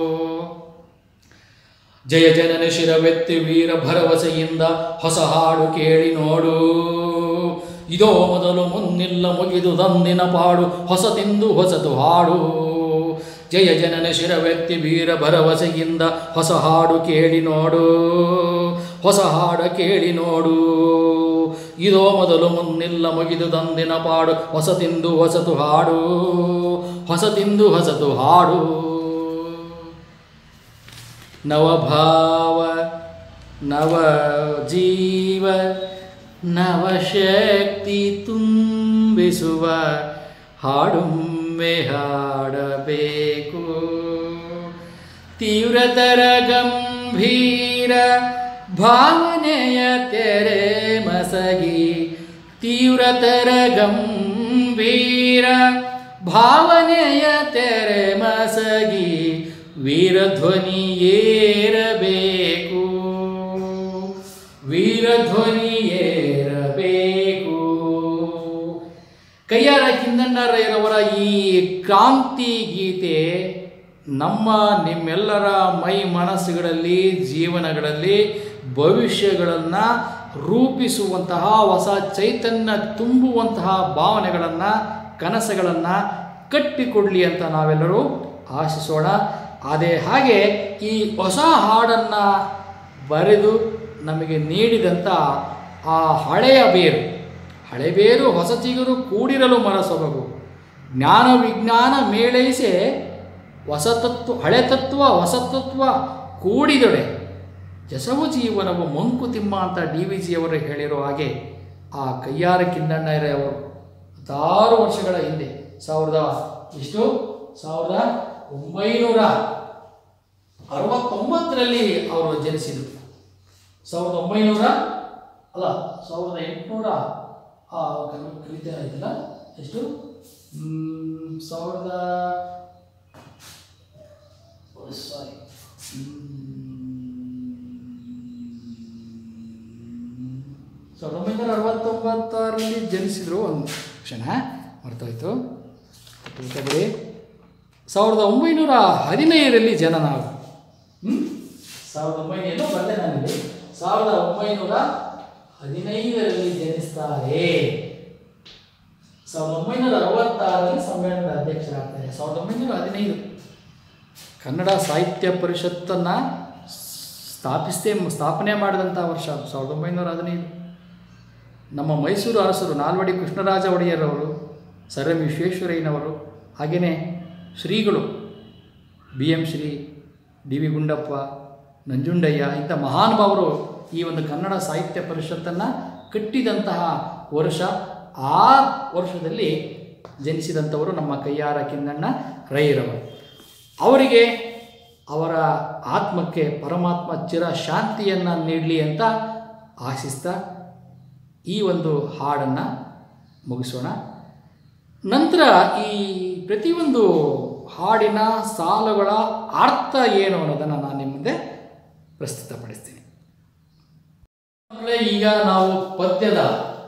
ಜಯ ಜನನ ಶಿರವೆತ್ತಿ ವೀರ ಭರವಸೆಯಿಂದ ಹೊಸ ಹಾಡು ಕೇಳಿ ನೋಡು ಇದೋ ಮೊದಲು ಮುನ್ನಿಲ್ಲ ಮುಗಿದು ದಂದಿನ ಪಾಡು ಹೊಸತಿಂದು ಹೊಸತು ಹಾಡು ಜಯ ಜನನ ಶಿರವೆತ್ತಿ ವೀರ ಭರವಸೆಯಿಂದ ಹೊಸ ಹಾಡು ಕೇಳಿ ನೋಡು ಹೊಸ ಹಾಡು ಕೇಳಿ ನೋಡು ಇದೋ ಮೊದಲು ಮುನ್ನಿಲ್ಲ ಮುಗಿದು ದಂದಿನ ಪಾಡು ಹೊಸತಿಂದು ಹೊಸತು ಹಾಡು ಹೊಸತಿಂದು ಹೊಸತು ಹಾಡು ನವಭಾವ ನವ ಜೀವ ನವಶಕ್ತಿ ತುಂಬಿಸುವ ಹಾಡುಮ್ಮೆ ಹಾಡಬೇಕು ತೀವ್ರತರ ಗಂಭೀರ ಭಾವನೆಯ ತೆರೆ ಮಸಗಿ ತೀವ್ರತರ ಗಂಭೀರ ಭಾವನೆಯ ತೆರೆ ಮಸಗಿ ವೀರಧ್ವನಿ ಏರಬೇಕು ವೀರಧ್ವನಿ ಏರಬೇಕು ಕೈಯಾರ ಕಿಂದಣ್ಣರವರ ಈ ಕ್ರಾಂತಿ ಗೀತೆ ನಮ್ಮ ನಿಮ್ಮೆಲ್ಲರ ಮೈ ಮನಸ್ಸುಗಳಲ್ಲಿ ಜೀವನಗಳಲ್ಲಿ ಭವಿಷ್ಯಗಳನ್ನು ರೂಪಿಸುವಂತಹ ಹೊಸ ಚೈತನ್ಯ ತುಂಬುವಂತಹ ಭಾವನೆಗಳನ್ನು ಕನಸುಗಳನ್ನು ಕಟ್ಟಿಕೊಡಲಿ ಅಂತ ನಾವೆಲ್ಲರೂ ಆಶಿಸೋಣ ಅದೇ ಹಾಗೆ ಈ ಹೊಸ ಹಾಡನ್ನು ಬರೆದು ನಮಗೆ ನೀಡಿದಂಥ ಆ ಹಳೆಯ ಬೇರು ಹಳೆ ಬೇರು ಹೊಸ ಚಿಗುರು ಕೂಡಿರಲು ಮನಸೊಬಗು ಜ್ಞಾನ ವಿಜ್ಞಾನ ಮೇಳೈಸೆ ಹೊಸತತ್ವ ಹಳೆ ತತ್ವ ಹೊಸ ತತ್ವ ಕೂಡಿದೊಡೆ ಜಸವು ಜೀವನವು ಮಂಕುತಿಮ್ಮ ಅಂತ ಡಿ ವಿ ಜಿಯವರು ಹೇಳಿರೋ ಹಾಗೆ ಆ ಕೈಯಾರ ಕಿನ್ನಣ್ಣರವರು ಹತ್ತಾರು ವರ್ಷಗಳ ಹಿಂದೆ ಸಾವಿರದ ಎಷ್ಟು ಸಾವಿರದ ಒಂಬೈನೂರ ಅರವತ್ತೊಂಬತ್ತರಲ್ಲಿ ಅವರು ಜನಿಸಿದರು ಸಾವಿರದ ಒಂಬೈನೂರ ಅಲ್ಲ ಸಾವಿರದ ಎಂಟುನೂರ ಕಲಿತಾ ಇದ್ದಿಲ್ಲ ಎಷ್ಟು ಮ್, ಸಾವಿರದ ಸಾರಿ ಸಾವಿರದ ಒಂಬೈನೂರ ಅರವತ್ತೊಂಬತ್ತರಲ್ಲಿ ಜನಿಸಿದರು ಒಂದು ಕ್ಷಣ ಮರ್ತೋಯ್ತು ತಿಳ್ಕೊಬೇಡಿ ಸಾವಿರದ ಒಂಬೈನೂರ ಹದಿನೈದರಲ್ಲಿ ಜನನ ಅವರು ಹ್ಮ್? ಸಾವಿರದ ಒಂಬೈನೂರ ಬಂದೆ ನಾನಿಲ್ಲಿ ಸಾವಿರದ ಒಂಬೈನೂರ ಹದಿನೈದರಲ್ಲಿ ಜನಿಸ್ತಾರೆ ಸಾವಿರದ ಒಂಬೈನೂರ ಅರವತ್ತಾರರಲ್ಲಿ ಸಮ್ಮೇಳನದ ಅಧ್ಯಕ್ಷರಾಗ್ತಾರೆ ಸಾವಿರದ ಒಂಬೈನೂರ ಹದಿನೈದು ಕನ್ನಡ ಸಾಹಿತ್ಯ ಪರಿಷತ್ತನ್ನು ಸ್ಥಾಪಿಸದೆ ಸ್ಥಾಪನೆ ಮಾಡಿದಂಥ ವರ್ಷ ಅದು ಸಾವಿರದ ಒಂಬೈನೂರ ಹದಿನೈದು ನಮ್ಮ ಮೈಸೂರು ಅರಸರು ನಾಲ್ವಡಿ ಕೃಷ್ಣರಾಜ ಒಡೆಯರವರು ಸರ್ ಎಂ ವಿಶ್ವೇಶ್ವರಯ್ಯನವರು ಹಾಗೆಯೇ ಶ್ರೀಗಳು B M Shri D V Gundappa Nanjundaiah ಇಂಥ ಮಹಾನುಭಾವರು ಈ ಒಂದು ಕನ್ನಡ ಸಾಹಿತ್ಯ ಪರಿಷತ್ತನ್ನು ಕಟ್ಟಿದಂತಹ ವರ್ಷ ಆ ವರ್ಷದಲ್ಲಿ ಜನಿಸಿದಂಥವರು ನಮ್ಮ ಕೈಯಾರ ಕಿನ್ನಣ್ಣ ರೈರವರು ಅವರಿಗೆ ಅವರ ಆತ್ಮಕ್ಕೆ ಪರಮಾತ್ಮ ಚಿರ ಶಾಂತಿಯನ್ನು ನೀಡಲಿ ಅಂತ ಆಶಿಸ್ತಾ ಈ ಒಂದು ಹಾಡನ್ನು ಮುಗಿಸೋಣ ನಂತರ ಈ ಪ್ರತಿಯೊಂದು ಹಾಡಿನ ಸಾಲುಗಳ ಅರ್ಥ ಏನು ಅನ್ನೋದನ್ನು ನಾನು ನಿಮ್ಮ ಮುಂದೆ ಪ್ರಸ್ತುತಪಡಿಸ್ತೀನಿ ಅಂದ್ರೆ ಈಗ ನಾವು ಪದ್ಯದ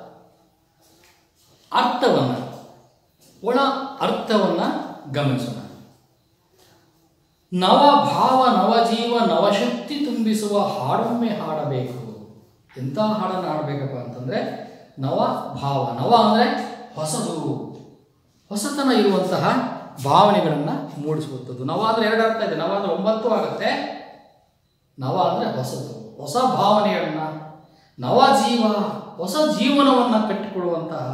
ಅರ್ಥವನ್ನು ಒಳ ಅರ್ಥವನ್ನು ಗಮನಿಸೋಣ ನವ ಭಾವ ನವಜೀವ ನವಶಕ್ತಿ ತುಂಬಿಸುವ ಹಾಡೊಮ್ಮೆ ಹಾಡಬೇಕು ಎಂಥ ಹಾಡನ್ನು ಹಾಡಬೇಕಪ್ಪ ಅಂತಂದರೆ ನವ ಭಾವ ನವ ಅಂದರೆ ಹೊಸದು ಹೊಸತನ ಇರುವಂತಹ ಭಾವನೆಗಳನ್ನು ಮೂಡಿಸುವಂಥದ್ದು ನವ ಅಂದರೆ ಎರಡು ಅರ್ಥ ಇದೆ ನವ ಅಂದರೆ ಒಂಬತ್ತು ಆಗುತ್ತೆ ನವ ಅಂದರೆ ಹೊಸದು ಹೊಸ ಭಾವನೆಗಳನ್ನು ನವ ಜೀವ ಹೊಸ ಜೀವನವನ್ನು ಕಟ್ಟಿಕೊಳ್ಳುವಂತಹ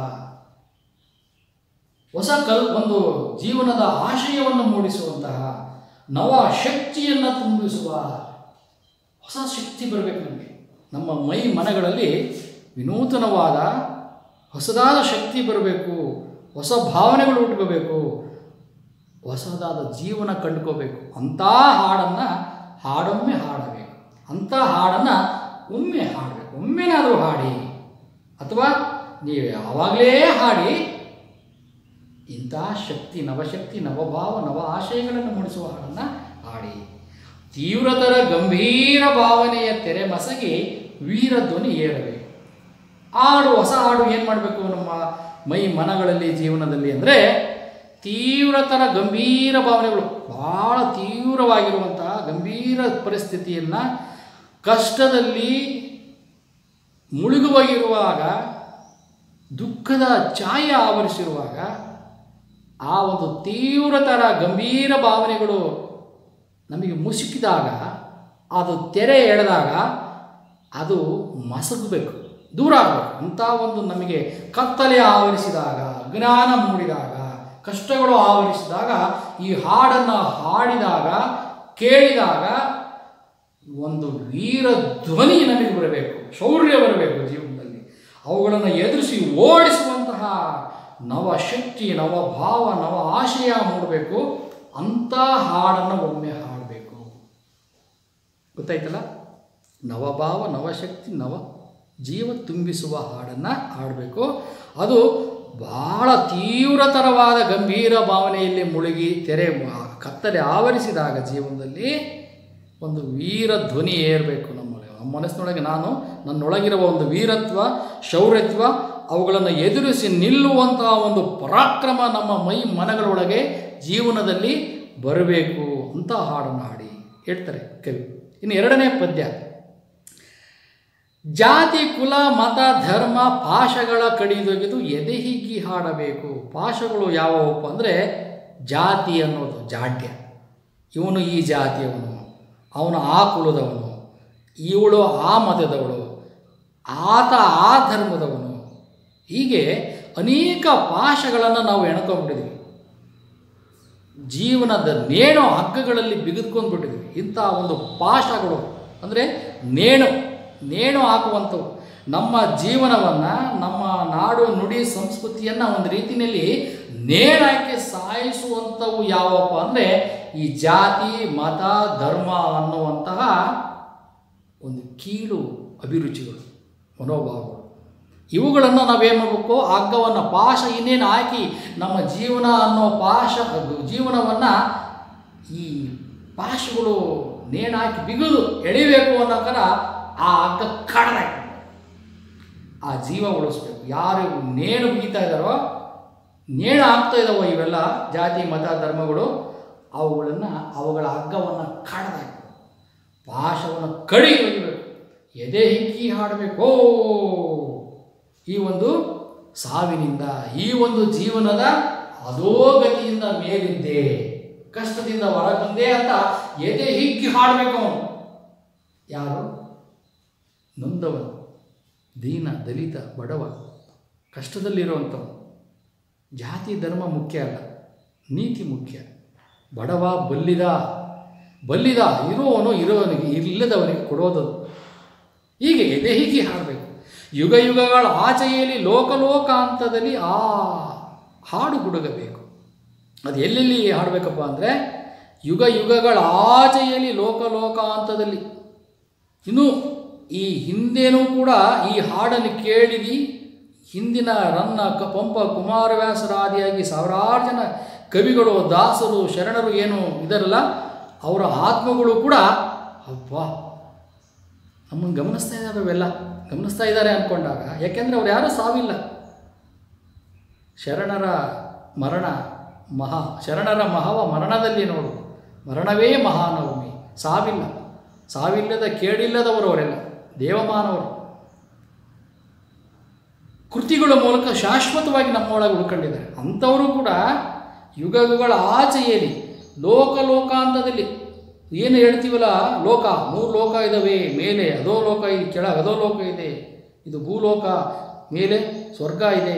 ಹೊಸ ಕಲ್ ಒಂದು ಜೀವನದ ಆಶಯವನ್ನು ಮೂಡಿಸುವಂತಹ ನವ ಶಕ್ತಿಯನ್ನು ತುಂಬಿಸುವ ಹೊಸ ಶಕ್ತಿ ಬರಬೇಕು ನಮಗೆ ನಮ್ಮ ಮೈ ಮನಗಳಲ್ಲಿ ವಿನೂತನವಾದ ಹೊಸದಾದ ಶಕ್ತಿ ಬರಬೇಕು ಹೊಸ ಭಾವನೆಗಳು ಹುಟ್ಕೋಬೇಕು ಹೊಸದಾದ ಜೀವನ ಕಂಡುಕೋಬೇಕು ಅಂಥ ಹಾಡನ್ನು ಹಾಡೊಮ್ಮೆ ಹಾಡಬೇಕು ಅಂಥ ಹಾಡನ್ನು ಒಮ್ಮೆ ಹಾಡಬೇಕು ಒಮ್ಮೆನಾದರೂ ಹಾಡಿ ಅಥವಾ ನೀವು ಯಾವಾಗಲೇ ಹಾಡಿ ಇಂಥ ಶಕ್ತಿ ನವಶಕ್ತಿ ನವಭಾವ ನವ ಆಶಯಗಳನ್ನು ಮೂಡಿಸುವ ಹಾಡನ್ನು ಹಾಡಿ ತೀವ್ರತರ ಗಂಭೀರ ಭಾವನೆಯ ತೆರೆ ಮಸಗಿ ವೀರ ಧ್ವನಿ ಏರಬೇಕು ಹಾಡು ಹೊಸ ಹಾಡು ಏನು ಮಾಡಬೇಕು ನಮ್ಮ ಮೈ ಮನಗಳಲ್ಲಿ ಜೀವನದಲ್ಲಿ ಅಂದರೆ ತೀವ್ರತರ ಗಂಭೀರ ಭಾವನೆಗಳು ಭಾಳ ತೀವ್ರವಾಗಿರುವಂತಹ ಗಂಭೀರ ಪರಿಸ್ಥಿತಿಯನ್ನು ಕಷ್ಟದಲ್ಲಿ ಮುಳುಗುವಾಗಿರುವಾಗ ದುಃಖದ ಛಾಯೆ ಆವರಿಸಿರುವಾಗ ಆ ಒಂದು ತೀವ್ರತರ ಗಂಭೀರ ಭಾವನೆಗಳು ನಮಗೆ ಮುಸುಕಿದಾಗ ಅದು ತೆರೆ ಎಳೆದಾಗ ಅದು ಮಸಗಬೇಕು ದೂರ ಆಗಬೇಕು ಅಂಥ ಒಂದು ನಮಗೆ ಕತ್ತಲೆ ಆವರಿಸಿದಾಗ ಜ್ಞಾನ ಮೂಡಿದಾಗ ಕಷ್ಟಗಳು ಆವರಿಸಿದಾಗ ಈ ಹಾಡನ್ನು ಹಾಡಿದಾಗ ಕೇಳಿದಾಗ ಒಂದು ವೀರ ಧ್ವನಿ ನಮಗೆ ಬರಬೇಕು ಶೌರ್ಯ ಬರಬೇಕು ಜೀವನದಲ್ಲಿ ಅವುಗಳನ್ನು ಎದುರಿಸಿ ಓಡಿಸುವಂತಹ ನವಶಕ್ತಿ ನವ ಭಾವ ನವ ಆಶಯ ಮೂಡಬೇಕು ಅಂಥ ಹಾಡನ್ನು ಒಮ್ಮೆ ಹಾಡಬೇಕು ಗೊತ್ತಾಯ್ತಲ್ಲ ನವಭಾವ ನವಶಕ್ತಿ ನವ ಜೀವ ತುಂಬಿಸುವ ಹಾಡನ್ನು ಹಾಡಬೇಕು ಅದು ಬಹಳ ತೀವ್ರತರವಾದ ಗಂಭೀರ ಭಾವನೆಯಲ್ಲಿ ಮುಳುಗಿ ತೆರೆ ಮ- ಕತ್ತಲೆ ಆವರಿಸಿದಾಗ ಜೀವನದಲ್ಲಿ ಒಂದು ವೀರ ಧ್ವನಿ ಏರಬೇಕು ನಮ್ಮ ನಮ್ಮ ಮನಸ್ಸಿನೊಳಗೆ ನಾನು ನನ್ನೊಳಗಿರುವ ಒಂದು ವೀರತ್ವ ಶೌರ್ಯತ್ವ ಅವುಗಳನ್ನು ಎದುರಿಸಿ ನಿಲ್ಲುವಂತಹ ಒಂದು ಪರಾಕ್ರಮ ನಮ್ಮ ಮೈ ಮನಗಳೊಳಗೆ ಜೀವನದಲ್ಲಿ ಬರಬೇಕು ಅಂತ ಹಾಡನ್ನು ಹಾಡಿ ಹೇಳ್ತಾರೆ ಕವಿ ಇನ್ನು ಎರಡನೇ ಪದ್ಯ ಜಾತಿ ಕುಲ ಮತ ಧರ್ಮ ಪಾಶಗಳ ಕಡಿದೊಗೆದು ಎದೆ ಹಿಗ್ಗಿ ಹಾಡಬೇಕು ಪಾಶಗಳು ಯಾವುವಪ್ಪ ಅಂದರೆ ಜಾತಿ ಅನ್ನೋದು ಜಾಡ್ಯ ಇವನು ಈ ಜಾತಿಯವನು ಅವನು ಆ ಕುಲದವನು ಇವಳು ಆ ಮತದವಳು ಆತ ಆ ಧರ್ಮದವನು ಹೀಗೆ ಅನೇಕ ಪಾಶಗಳನ್ನು ನಾವು ಎಣ್ಕೊಂಡ್ಬಿಟ್ಟಿದ್ವಿ ಜೀವನದ ನೇಣು ಹಗ್ಗಗಳಲ್ಲಿ ಬಿಗಿದ್ಕೊಂಡು ಬಿಟ್ಟಿದ್ವಿ ಇಂಥ ಒಂದು ಪಾಶಗಳು ಅಂದರೆ ನೇಣು ನೇಣು ಹಾಕುವಂಥವು ನಮ್ಮ ಜೀವನವನ್ನು ನಮ್ಮ ನಾಡು ನುಡಿ ಸಂಸ್ಕೃತಿಯನ್ನು ಒಂದು ರೀತಿಯಲ್ಲಿ ನೇಣಾಕಿ ಸಾಯಿಸುವಂಥವು ಯಾವಪ್ಪ ಅಂದರೆ ಈ ಜಾತಿ ಮತ ಧರ್ಮ ಅನ್ನುವಂತಹ ಒಂದು ಕೀಳು ಅಭಿರುಚಿಗಳು ಮನೋಭಾವಗಳು ಇವುಗಳನ್ನು ನಾವೇನು ಮಾಡಬೇಕು ಹಗ್ಗವನ್ನು ಪಾಶ ಇನ್ನೇನು ಹಾಕಿ ನಮ್ಮ ಜೀವನ ಅನ್ನೋ ಪಾಶ ಜೀವನವನ್ನು ಈ ಪಾಶಗಳು ನೇಣಾಕಿ ಬಿಗಿದು ಎಳಿಬೇಕು ಅನ್ನೋಕರ ಆ ಹಗ್ಗ ಕಡ್ದಾಕಿ ಆ ಜೀವ ಉಳಿಸ್ಬೇಕು ಯಾರು ನೇಣು ಬಿಗಿತಾ ಇದ್ದಾರೋ ನೇಣು ಹಾಕ್ತಾ ಇದ್ದಾವೋ ಇವೆಲ್ಲ ಜಾತಿ ಮತ ಧರ್ಮಗಳು ಅವುಗಳನ್ನು ಅವುಗಳ ಹಗ್ಗವನ್ನು ಕಡ್ದಾಕಿ ಪಾಶವನ್ನು ಕಡಿ ಒಯ್ಯಬೇಕು ಎದೆ ಹಿಕ್ಕಿ ಹಾಡಬೇಕು ಈ ಒಂದು ಸಾವಿನಿಂದ ಈ ಒಂದು ಜೀವನದ ಅಧೋಗತಿಯಿಂದ ಮೇಲಿದ್ದೆ ಕಷ್ಟದಿಂದ ಹೊರಬಂದೆ ಅಂತ ಎದೆ ಹಿಕ್ಕಿ ಹಾಡಬೇಕು ಅವನು ಯಾರು ನೊಂದವನು ದೀನ ದಲಿತ ಬಡವ ಕಷ್ಟದಲ್ಲಿರುವಂಥವನು ಜಾತಿ ಧರ್ಮ ಮುಖ್ಯ ಅಲ್ಲ ನೀತಿ ಮುಖ್ಯ ಬಡವ ಬಲ್ಲಿದ ಬಲ್ಲಿದ ಇರುವವನು ಇರುವವನಿಗೆ ಇಲ್ಲದವನಿಗೆ ಕೊಡೋದು ಹೀಗೆ ಎದೆ ಹೀಗೆ ಹಾಡಬೇಕು ಯುಗ ಯುಗಗಳ ಆಚೆಯಲ್ಲಿ ಲೋಕಲೋಕಾಂತದಲ್ಲಿ ಆ ಹಾಡು ಹುಡುಗಬೇಕು ಅದು ಎಲ್ಲೆಲ್ಲಿ ಹಾಡಬೇಕಪ್ಪ ಅಂದರೆ ಯುಗ ಯುಗಗಳ ಆಚೆಯಲ್ಲಿ ಲೋಕಲೋಕಾಂತದಲ್ಲಿ ಇನ್ನು ಈ ಹಿಂದೇನೂ ಕೂಡ ಈ ಹಾಡನ್ನು ಕೇಳಿದಿ ಹಿಂದಿನ ರನ್ನ ಕ ಪಂಪ ಕುಮಾರವ್ಯಾಸರಾದಿಯಾಗಿ ಸಾವಿರಾರು ಜನ ಕವಿಗಳು ದಾಸರು ಶರಣರು ಏನು ಇದರಲ್ಲ ಅವರ ಆತ್ಮಗಳು ಕೂಡ ಅಬ್ಬಾ ನಮ್ಮನ್ನು ಗಮನಿಸ್ತಾ ಇದ್ದಾರೆ ಅವೆಲ್ಲ ಗಮನಿಸ್ತಾ ಇದ್ದಾರೆ ಅಂದ್ಕೊಂಡಾಗ ಯಾಕೆಂದರೆ ಅವ್ರು ಯಾರೂ ಸಾವಿಲ್ಲ ಶರಣರ ಮರಣ ಮಹಾ ಶರಣರ ಮಹವ ಮರಣದಲ್ಲಿ ನೋಡು ಮರಣವೇ ಮಹಾನವಮಿ ಸಾವಿಲ್ಲ ಸಾವಿಲ್ಲದ ಕೇಳಿಲ್ಲದವರು ಅವರೆಲ್ಲ ದೇವಮಾನವರು ಕೃತಿಗಳ ಮೂಲಕ ಶಾಶ್ವತವಾಗಿ ನಮ್ಮೊಳಗೆ ಉಳ್ಕೊಂಡಿದ್ದಾರೆ ಅಂಥವರು ಕೂಡ ಯುಗ ಯುಗಗಳ ಆಚೆಯಲ್ಲಿ ಲೋಕ ಲೋಕಾಂತದಲ್ಲಿ ಏನು ಹೇಳ್ತೀವಲ್ಲ ಲೋಕ ಮೂರು ಲೋಕ ಇದ್ದಾವೆ ಮೇಲೆ ಅದೋ ಲೋಕ ಇದೆ ಕೆಳಗೆ ಅದೋ ಲೋಕ ಇದೆ ಇದು ಭೂಲೋಕ ಮೇಲೆ ಸ್ವರ್ಗ ಇದೆ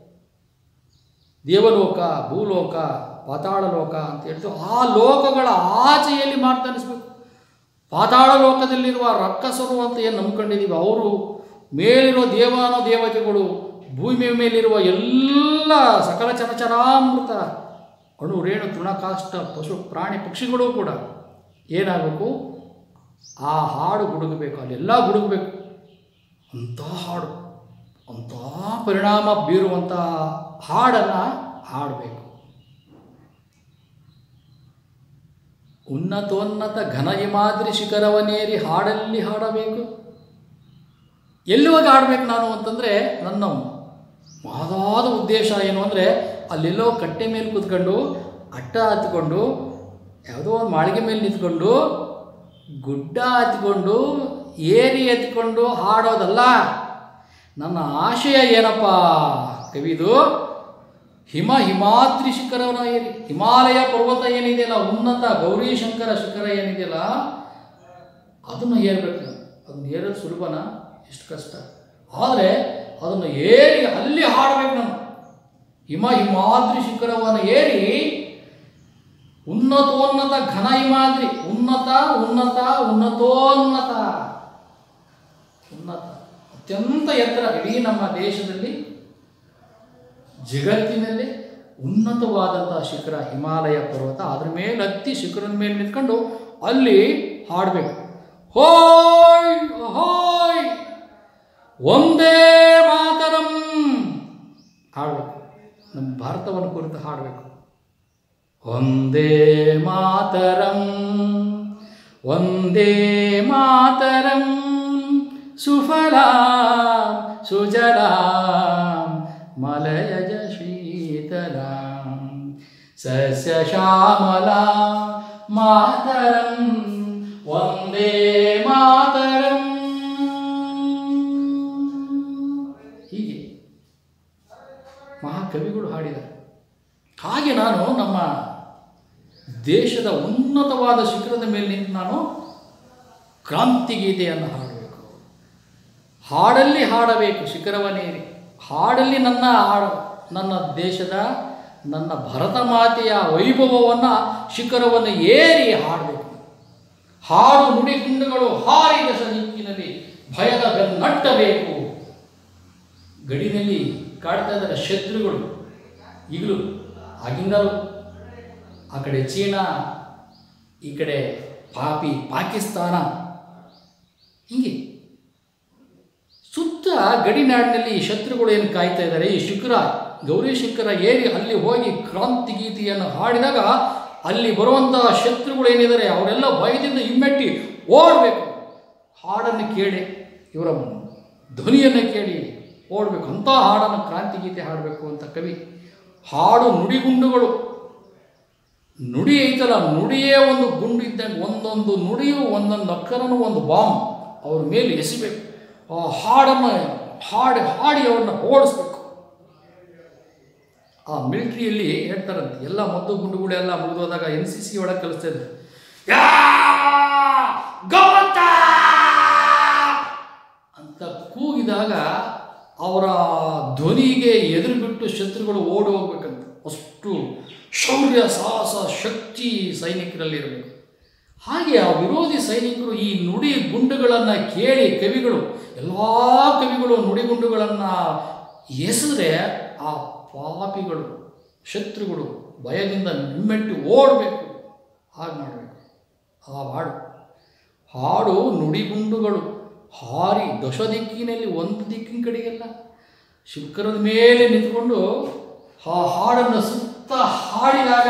ದೇವಲೋಕ ಭೂಲೋಕ ಪಾತಾಳ ಲೋಕ ಅಂತ ಹೇಳ್ತೀವಿ ಆ ಲೋಕಗಳ ಆಚೆಯಲ್ಲಿ ಮಾತನಾಡಿಸ್ಬೇಕು ಪಾತಾಳ ಲೋಕದಲ್ಲಿರುವ ರಕ್ಕಸರು ಅಂತ ಏನು ನಂಬ್ಕೊಂಡಿದ್ದೀವಿ ಅವರು ಮೇಲಿರುವ ದೇವಾನು ದೇವತೆಗಳು ಭೂಮಿಯ ಮೇಲಿರುವ ಎಲ್ಲ ಸಕಲ ಚರಚರಾಮೃತ ಅಣು ರೇಣು ತೃಣಕಾಷ್ಟ ಪಶು ಪ್ರಾಣಿ ಪಕ್ಷಿಗಳು ಕೂಡ ಏನಾಗಬೇಕು ಆ ಹಾಡು ಗುಡುಗಬೇಕು ಅಲ್ಲೆಲ್ಲ ಗುಡುಗಬೇಕು ಅಂಥ ಹಾಡು ಅಂಥ ಪರಿಣಾಮ ಬೀರುವಂಥ ಹಾಡನ್ನು ಹಾಡಬೇಕು ಉನ್ನತೋನ್ನತ ಘನ ಹಿಮಾದ್ರಿ ಶಿಖರವನೇರಿ ಹಾಡಲ್ಲಿ ಹಾಡಬೇಕು ಎಲ್ಲಿವಾಗ ಹಾಡ್ಬೇಕು ನಾನು ಅಂತಂದರೆ ನನ್ನ ಮಹದಾದ ಉದ್ದೇಶ ಏನು ಅಂದರೆ ಅಲ್ಲೆಲ್ಲೋ ಕಟ್ಟೆ ಮೇಲೆ ಕೂತ್ಕೊಂಡು ಅಟ್ಟ ಹತ್ಕೊಂಡು ಯಾವುದೋ ಒಂದು ಮಾಳಿಗೆ ಮೇಲೆ ನಿಂತ್ಕೊಂಡು ಗುಡ್ಡ ಹತ್ಕೊಂಡು ಏರಿ ಎತ್ಕೊಂಡು ಹಾಡೋದಲ್ಲ ನನ್ನ ಆಶಯ ಏನಪ್ಪ ಕವಿದು ಹಿಮ ಹಿಮಾದ್ರಿ ಶಿಖರವನ್ನ ಏರಿ ಹಿಮಾಲಯ ಪರ್ವತ ಏನಿದೆಯಲ್ಲ ಉನ್ನತ ಗೌರೀಶಂಕರ ಶಿಖರ ಏನಿದೆಯಲ್ಲ ಅದನ್ನು ಏರ್ಬೇಕು ನಾನು ಅದನ್ನು ಏರೋದು ಸುಲಭನ ಎಷ್ಟು ಕಷ್ಟ ಆದರೆ ಅದನ್ನು ಏರಿ ಅಲ್ಲಿ ಹಾಡಬೇಕು ನಾನು ಹಿಮ ಹಿಮಾದ್ರಿ ಶಿಖರವನ್ನು ಏರಿ ಉನ್ನತೋನ್ನತ ಘನ ಹಿಮಾದ್ರಿ ಉನ್ನತ ಉನ್ನತ ಉನ್ನತೋನ್ನತ ಉನ್ನತ ಅತ್ಯಂತ ಎತ್ತರ ಇಡೀ ನಮ್ಮ ದೇಶದಲ್ಲಿ ಜಗತ್ತಿನಲ್ಲಿ ಉನ್ನತವಾದಂಥ ಶಿಖರ ಹಿಮಾಲಯ ಪರ್ವತ ಅದ್ರ ಮೇಲೆ ಹತ್ತಿ ಶಿಖರದ ಮೇಲೆ ನಿಂತ್ಕೊಂಡು ಅಲ್ಲಿ ಹಾಡಬೇಕು ಹೋಯ್ ಹೋಯ್ ಒಂದೇ ಮಾತರಂ ಹಾಡಬೇಕು ನಮ್ಮ ಭಾರತವನ್ನು ಕುರಿತು ಹಾಡಬೇಕು ಒಂದೇ ಮಾತರಂ ಒಂದೇ ಮಾತರಂ ಸುಫಲಾಂ ಸುಜಲಾಂ ಮಲಯಜ ಶೀತಲಾಂ ಸಸ್ಯಶ್ಯಾಮಲಾ ಮಾತರಂ ಒಂದೇ ಮಾತರಂ ಹೀಗೆ ಮಹಾಕವಿಗಳು ಹಾಡಿದ್ದಾರೆ ಹಾಗೆ ನಾನು ನಮ್ಮ ದೇಶದ ಉನ್ನತವಾದ ಶಿಖರದ ಮೇಲೆ ನಿಂತು ನಾನು ಕ್ರಾಂತಿಗೀತೆಯನ್ನು ಹಾಡಬೇಕು ಹಾಡಲ್ಲಿ ಹಾಡಬೇಕು ಶಿಖರವನ್ನೇರಿ ಹಾಡಲ್ಲಿ ನನ್ನ ಹಾಡು ನನ್ನ ದೇಶದ ನನ್ನ ಭರತ ಮಾತೆಯ ವೈಭವವನ್ನು ಶಿಖರವನ್ನು ಏರಿ ಹಾಡಬೇಕು ಹಾಡು ನುಡಿಗುಂಡುಗಳು ಹಾರಿ ದಶ ದಿಕ್ಕಿನಲ್ಲಿ ಭಯದ ಬೆನ್ನಟ್ಟಬೇಕು ಗಡಿನಲ್ಲಿ ಕಾಡ್ತಾ ಇದ್ದಾರೆ ಶತ್ರುಗಳು ಈಗಲೂ ಆಗಿಂದಲೂ ಆ ಕಡೆ ಚೀನಾ ಈ ಕಡೆ ಪಾಪಿ ಪಾಕಿಸ್ತಾನ ಹೀಗೆ ಸುತ್ತ ಗಡಿನಾಡಿನಲ್ಲಿ ಈ ಶತ್ರುಗಳು ಏನು ಕಾಯ್ತಾ ಇದ್ದಾರೆ ಈ ಶಿಖರ ಗೌರಿ ಶಿಖರ ಏರಿ ಅಲ್ಲಿ ಹೋಗಿ ಕ್ರಾಂತಿ ಗೀತೆಯನ್ನು ಹಾಡಿದಾಗ ಅಲ್ಲಿ ಬರುವಂತಹ ಶತ್ರುಗಳು ಏನಿದ್ದಾರೆ ಅವರೆಲ್ಲ ಭಯದಿಂದ ಹಿಮ್ಮೆಟ್ಟಿ ಓಡಬೇಕು ಹಾಡನ್ನು ಕೇಳಿ ಇವರ ಧ್ವನಿಯನ್ನು ಕೇಳಿ ಓಡಬೇಕು ಅಂಥ ಹಾಡನ್ನು ಕ್ರಾಂತಿ ಗೀತೆ ಹಾಡಬೇಕು ಅಂತ ಕವಿ ಹಾಡು ನುಡಿಗುಂಡುಗಳು ನುಡಿ ಐತಲ್ಲ ನುಡಿಯೇ ಒಂದು ಗುಂಡು ಇದ್ದಂಗೆ ಒಂದೊಂದು ನುಡಿಯು ಒಂದೊಂದು ಅಕ್ಕರನು ಒಂದು ಬಾಂಬ್ ಅವ್ರ ಮೇಲೆ ಎಸಿಬೇಕು ಆ ಹಾಡನ್ನು ಹಾಡಿ ಹಾಡಿ ಅವ್ರನ್ನ ಓಡಿಸ್ಬೇಕು ಆ ಮಿಲಿಟ್ರಿಯಲ್ಲಿ ಹೇಳ್ತಾರಂತೆ ಎಲ್ಲ ಮದ್ದು ಗುಂಡುಗಳೆಲ್ಲ ಮುಗಿದೋದಾಗ ಎನ್ ಸಿ ಸಿ ಒಳಗೆ ಕಲಿಸ್ತಾ ಇದ್ರು ಯಾ ಗಮ್ಮತ್ತ ಅಂತ ಕೂಗಿದಾಗ ಅವರ ಧ್ವನಿಗೆ ಎದುರು ಬಿಟ್ಟು ಶತ್ರುಗಳು ಓಡಿ ಹೋಗ್ಬೇಕಂತ ಅಷ್ಟು ಶೌರ್ಯ ಸಾಹಸ ಶಕ್ತಿ ಸೈನಿಕರಲ್ಲಿ ಇರಬೇಕು ಹಾಗೆ ಆ ವಿರೋಧಿ ಸೈನಿಕರು ಈ ನುಡಿ ಗುಂಡುಗಳನ್ನು ಕೇಳಿ ಕವಿಗಳು ಎಲ್ಲ ಕವಿಗಳು ನುಡಿಗುಂಡುಗಳನ್ನು ಎಸೆದ್ರೆ ಆ ಪಾಪಿಗಳು ಶತ್ರುಗಳು ಭಯದಿಂದ ನಿಮ್ಮೆಟ್ಟು ಓಡಬೇಕು ಹಾಗೆ ಮಾಡಬೇಕು ಆ ಹಾಡು ಹಾಡು ನುಡಿಗುಂಡುಗಳು ಹಾರಿ ದಶ ದಿಕ್ಕಿನಲ್ಲಿ ಒಂದು ದಿಕ್ಕಿನ ಕಡೆಗೆಲ್ಲ ಶಿಖರದ ಮೇಲೆ ನಿಂತ್ಕೊಂಡು ಆ ಹಾಡನ್ನು ಸುತ್ತ ಹಾಡಿದಾಗ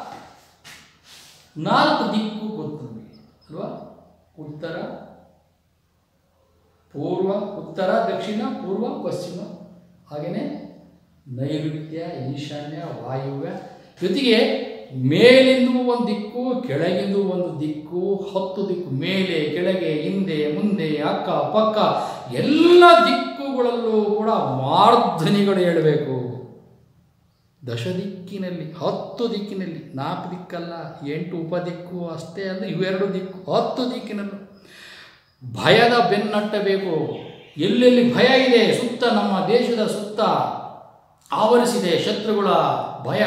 ನಾಲ್ಕು ದಿಕ್ಕು ಗೊತ್ತು ನಮಗೆ ಅಲ್ವಾ ಉತ್ತರ ಪೂರ್ವ ಉತ್ತರ ದಕ್ಷಿಣ ಪೂರ್ವ ಪಶ್ಚಿಮ ಹಾಗೆಯೇ ನೈಋತ್ಯ ಈಶಾನ್ಯ ವಾಯುವ್ಯ ಜೊತೆಗೆ ಮೇಲಿಂದು ಒಂದು ದಿಕ್ಕು ಕೆಳಗಿಂದು ಒಂದು ದಿಕ್ಕು ಹತ್ತು ದಿಕ್ಕು ಮೇಲೆ ಕೆಳಗೆ ಹಿಂದೆ ಮುಂದೆ ಅಕ್ಕ ಪಕ್ಕ ಎಲ್ಲ ದಿಕ್ಕುಗಳಲ್ಲೂ ಕೂಡ ಮಾರ್ಧನಿಗಳು ಹೇಳಬೇಕು ದಶ ದಿಕ್ಕಿನಲ್ಲಿ ಹತ್ತು ದಿಕ್ಕಿನಲ್ಲಿ ನಾಲ್ಕು ದಿಕ್ಕಲ್ಲ ಎಂಟು ಉಪದಿಕ್ಕು ಅಷ್ಟೇ ಅಂದರೆ ಇವೆರಡು ದಿಕ್ಕು ಹತ್ತು ದಿಕ್ಕಿನಲ್ಲೂ ಭಯದ ಬೆನ್ನಟ್ಟಬೇಕು ಎಲ್ಲೆಲ್ಲಿ ಭಯ ಇದೆ ಸುತ್ತ ನಮ್ಮ ದೇಶದ ಸುತ್ತ ಆವರಿಸಿದೆ ಶತ್ರುಗಳ ಭಯ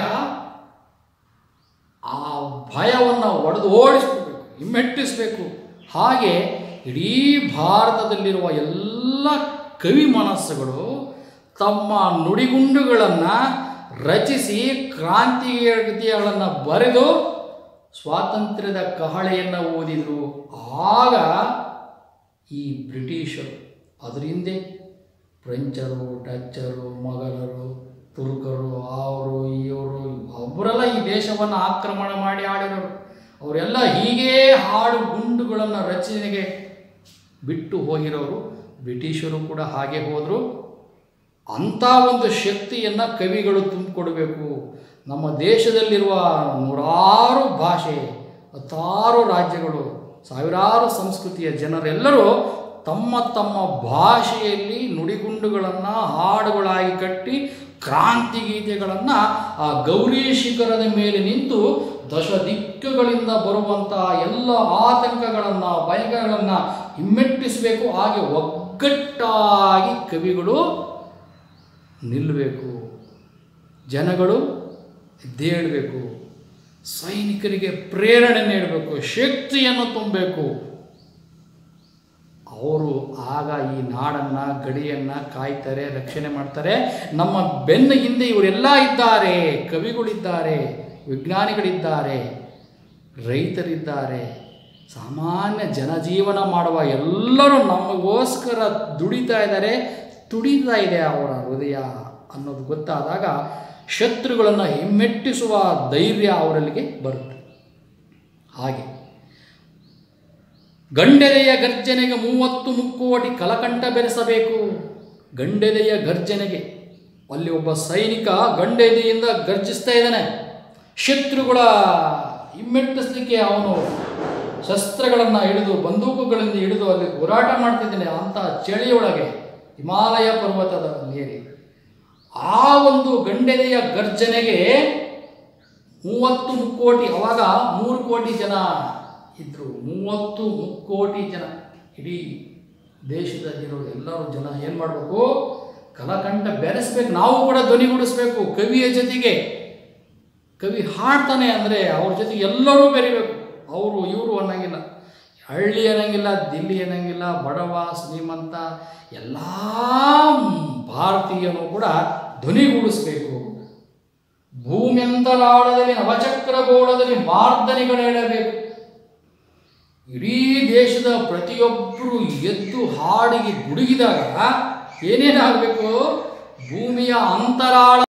ಆ ಭಯವನ್ನು ಒಡೆದು ಓಡಿಸ್ಬೇಕು ಹಿಮ್ಮೆಟ್ಟಿಸಬೇಕು ಹಾಗೆ ಇಡೀ ಭಾರತದಲ್ಲಿರುವ ಎಲ್ಲ ಕವಿ ಮನಸ್ಸುಗಳು ತಮ್ಮ ನುಡಿಗುಂಡುಗಳನ್ನು ರಚಿಸಿ ಕ್ರಾಂತಿಗಳನ್ನು ಬರೆದು ಸ್ವಾತಂತ್ರ್ಯದ ಕಹಳೆಯನ್ನು ಓದಿದರು ಆಗ ಈ ಬ್ರಿಟಿಷರು ಅದರ ಹಿಂದೆ ಫ್ರೆಂಚರು ಡಚ್ಚರು ಮೊಘಲರು ತುರ್ಕರು ಅವರು ಇವರು ಒಬ್ಬರೆಲ್ಲ ಈ ದೇಶವನ್ನು ಆಕ್ರಮಣ ಮಾಡಿ ಆಡಿರೋರು ಅವರೆಲ್ಲ ಹೀಗೇ ಹಾಡು ಗುಂಡುಗಳನ್ನು ರಚನೆಗೆ ಬಿಟ್ಟು ಹೋಗಿರೋರು ಬ್ರಿಟಿಷರು ಕೂಡ ಹಾಗೆ ಹೋದರು ಅಂಥ ಒಂದು ಶಕ್ತಿಯನ್ನು ಕವಿಗಳು ತುಂಬಿಕೊಡಬೇಕು ನಮ್ಮ ದೇಶದಲ್ಲಿರುವ ನೂರಾರು ಭಾಷೆ ಹತ್ತಾರು ರಾಜ್ಯಗಳು ಸಾವಿರಾರು ಸಂಸ್ಕೃತಿಯ ಜನರೆಲ್ಲರೂ ತಮ್ಮ ತಮ್ಮ ಭಾಷೆಯಲ್ಲಿ ನುಡಿಗುಂಡುಗಳನ್ನು ಹಾಡುಗಳಾಗಿ ಕಟ್ಟಿ ಕ್ರಾಂತಿ ಗೀತೆಗಳನ್ನು ಆ ಗೌರಿ ಶಿಖರದ ಮೇಲೆ ನಿಂತು ದಶ ದಿಕ್ಕುಗಳಿಂದ ಬರುವಂತಹ ಎಲ್ಲ ಆತಂಕಗಳನ್ನು ಭಯಗಳನ್ನು ಹಿಮ್ಮೆಟ್ಟಿಸಬೇಕು ಹಾಗೆ ಒಗ್ಗಟ್ಟಾಗಿ ಕವಿಗಳು ನಿಲ್ಲಬೇಕು ಜನಗಳು ಎದ್ದೇಳಬೇಕು ಸೈನಿಕರಿಗೆ ಪ್ರೇರಣೆ ನೀಡಬೇಕು ಶಕ್ತಿಯನ್ನು ತುಂಬಬೇಕು ಅವರು ಆಗ ಈ ನಾಡನ್ನು ಗಡಿಯನ್ನು ಕಾಯ್ತಾರೆ ರಕ್ಷಣೆ ಮಾಡ್ತಾರೆ ನಮ್ಮ ಬೆನ್ನ ಹಿಂದೆ ಇವರೆಲ್ಲ ಇದ್ದಾರೆ ಕವಿಗಳಿದ್ದಾರೆ ವಿಜ್ಞಾನಿಗಳಿದ್ದಾರೆ ರೈತರಿದ್ದಾರೆ ಸಾಮಾನ್ಯ ಜನಜೀವನ ಮಾಡುವ ಎಲ್ಲರೂ ನಮಗೋಸ್ಕರ ದುಡಿತಾ ಇದ್ದಾರೆ ತುಡಿತಾ ಇದೆ ಅವರ ಹೃದಯ ಅನ್ನೋದು ಗೊತ್ತಾದಾಗ ಶತ್ರುಗಳನ್ನು ಹಿಮ್ಮೆಟ್ಟಿಸುವ ಧೈರ್ಯ ಅವರಲ್ಲಿಗೆ ಬರುತ್ತೆ ಹಾಗೆ ಗಂಡೆದೆಯ ಗರ್ಜನೆಗೆ ಮೂವತ್ತು ಮುಕ್ಕೋಟಿ ಕಲಕಂಠ ಬೆರೆಸಬೇಕು ಗಂಡೆದೆಯ ಗರ್ಜನೆಗೆ ಅಲ್ಲಿ ಒಬ್ಬ ಸೈನಿಕ ಗಂಡೆದೆಯಿಂದ ಗರ್ಜಿಸ್ತಾ ಇದ್ದಾನೆ ಶತ್ರುಗಳ ಹಿಮ್ಮೆಟ್ಟಿಸ್ಲಿಕ್ಕೆ ಅವನು ಶಸ್ತ್ರಗಳನ್ನು ಹಿಡಿದು ಬಂದೂಕುಗಳಿಂದ ಹಿಡಿದು ಅಲ್ಲಿ ಹೋರಾಟ ಮಾಡ್ತಿದ್ದಾನೆ ಅಂಥ ಚಳಿಯೊಳಗೆ ಹಿಮಾಲಯ ಪರ್ವತದ ಏರಿ ಆ ಒಂದು ಗಂಡೆದೆಯ ಗರ್ಜನೆಗೆ ಮೂವತ್ತು ಮುಕ್ಕೋಟಿ ಅವಾಗ ಮೂರು ಕೋಟಿ ಜನ ಇದ್ದರು ಮೂವತ್ತು ಮುಕ್ಕೋಟಿ ಜನ ಇಡೀ ದೇಶದಲ್ಲಿರೋ ಎಲ್ಲರೂ ಜನ ಏನು ಮಾಡಬೇಕು ಕಲಕಂಠ ಬೆರೆಸ್ಬೇಕು ನಾವು ಕೂಡ ಧ್ವನಿಗೂಡಿಸ್ಬೇಕು ಕವಿಯ ಜೊತೆಗೆ ಕವಿ ಹಾಡ್ತಾನೆ ಅಂದರೆ ಅವ್ರ ಜೊತೆ ಎಲ್ಲರೂ ಬೆರಿಬೇಕು ಅವರು ಇವರು ಅನ್ನಂಗಿಲ್ಲ ಹಳ್ಳಿ ಅನ್ನಂಗಿಲ್ಲ ದಿಲ್ಲಿ ಅನ್ನಂಗಿಲ್ಲ ಬಡವ ಶ್ರೀಮಂತ ಎಲ್ಲ ಭಾರತೀಯನು ಕೂಡ ಧ್ವನಿಗೂಡಿಸ್ಬೇಕು ಭೂಮ್ಯಂತರಾಳದಲ್ಲಿ ನವಚಕ್ರ ಗೋಳದಲ್ಲಿ ಮಾರ್ದನಿಗಳೇಳಬೇಕು ಇಡೀ ದೇಶದ ಪ್ರತಿಯೊಬ್ಬರು ಎದ್ದು ಹಾಡಿಗೆ ಗುಡುಗಿದಾಗ ಏನೇನಾಗಬೇಕು ಭೂಮಿಯ ಅಂತರಾಳ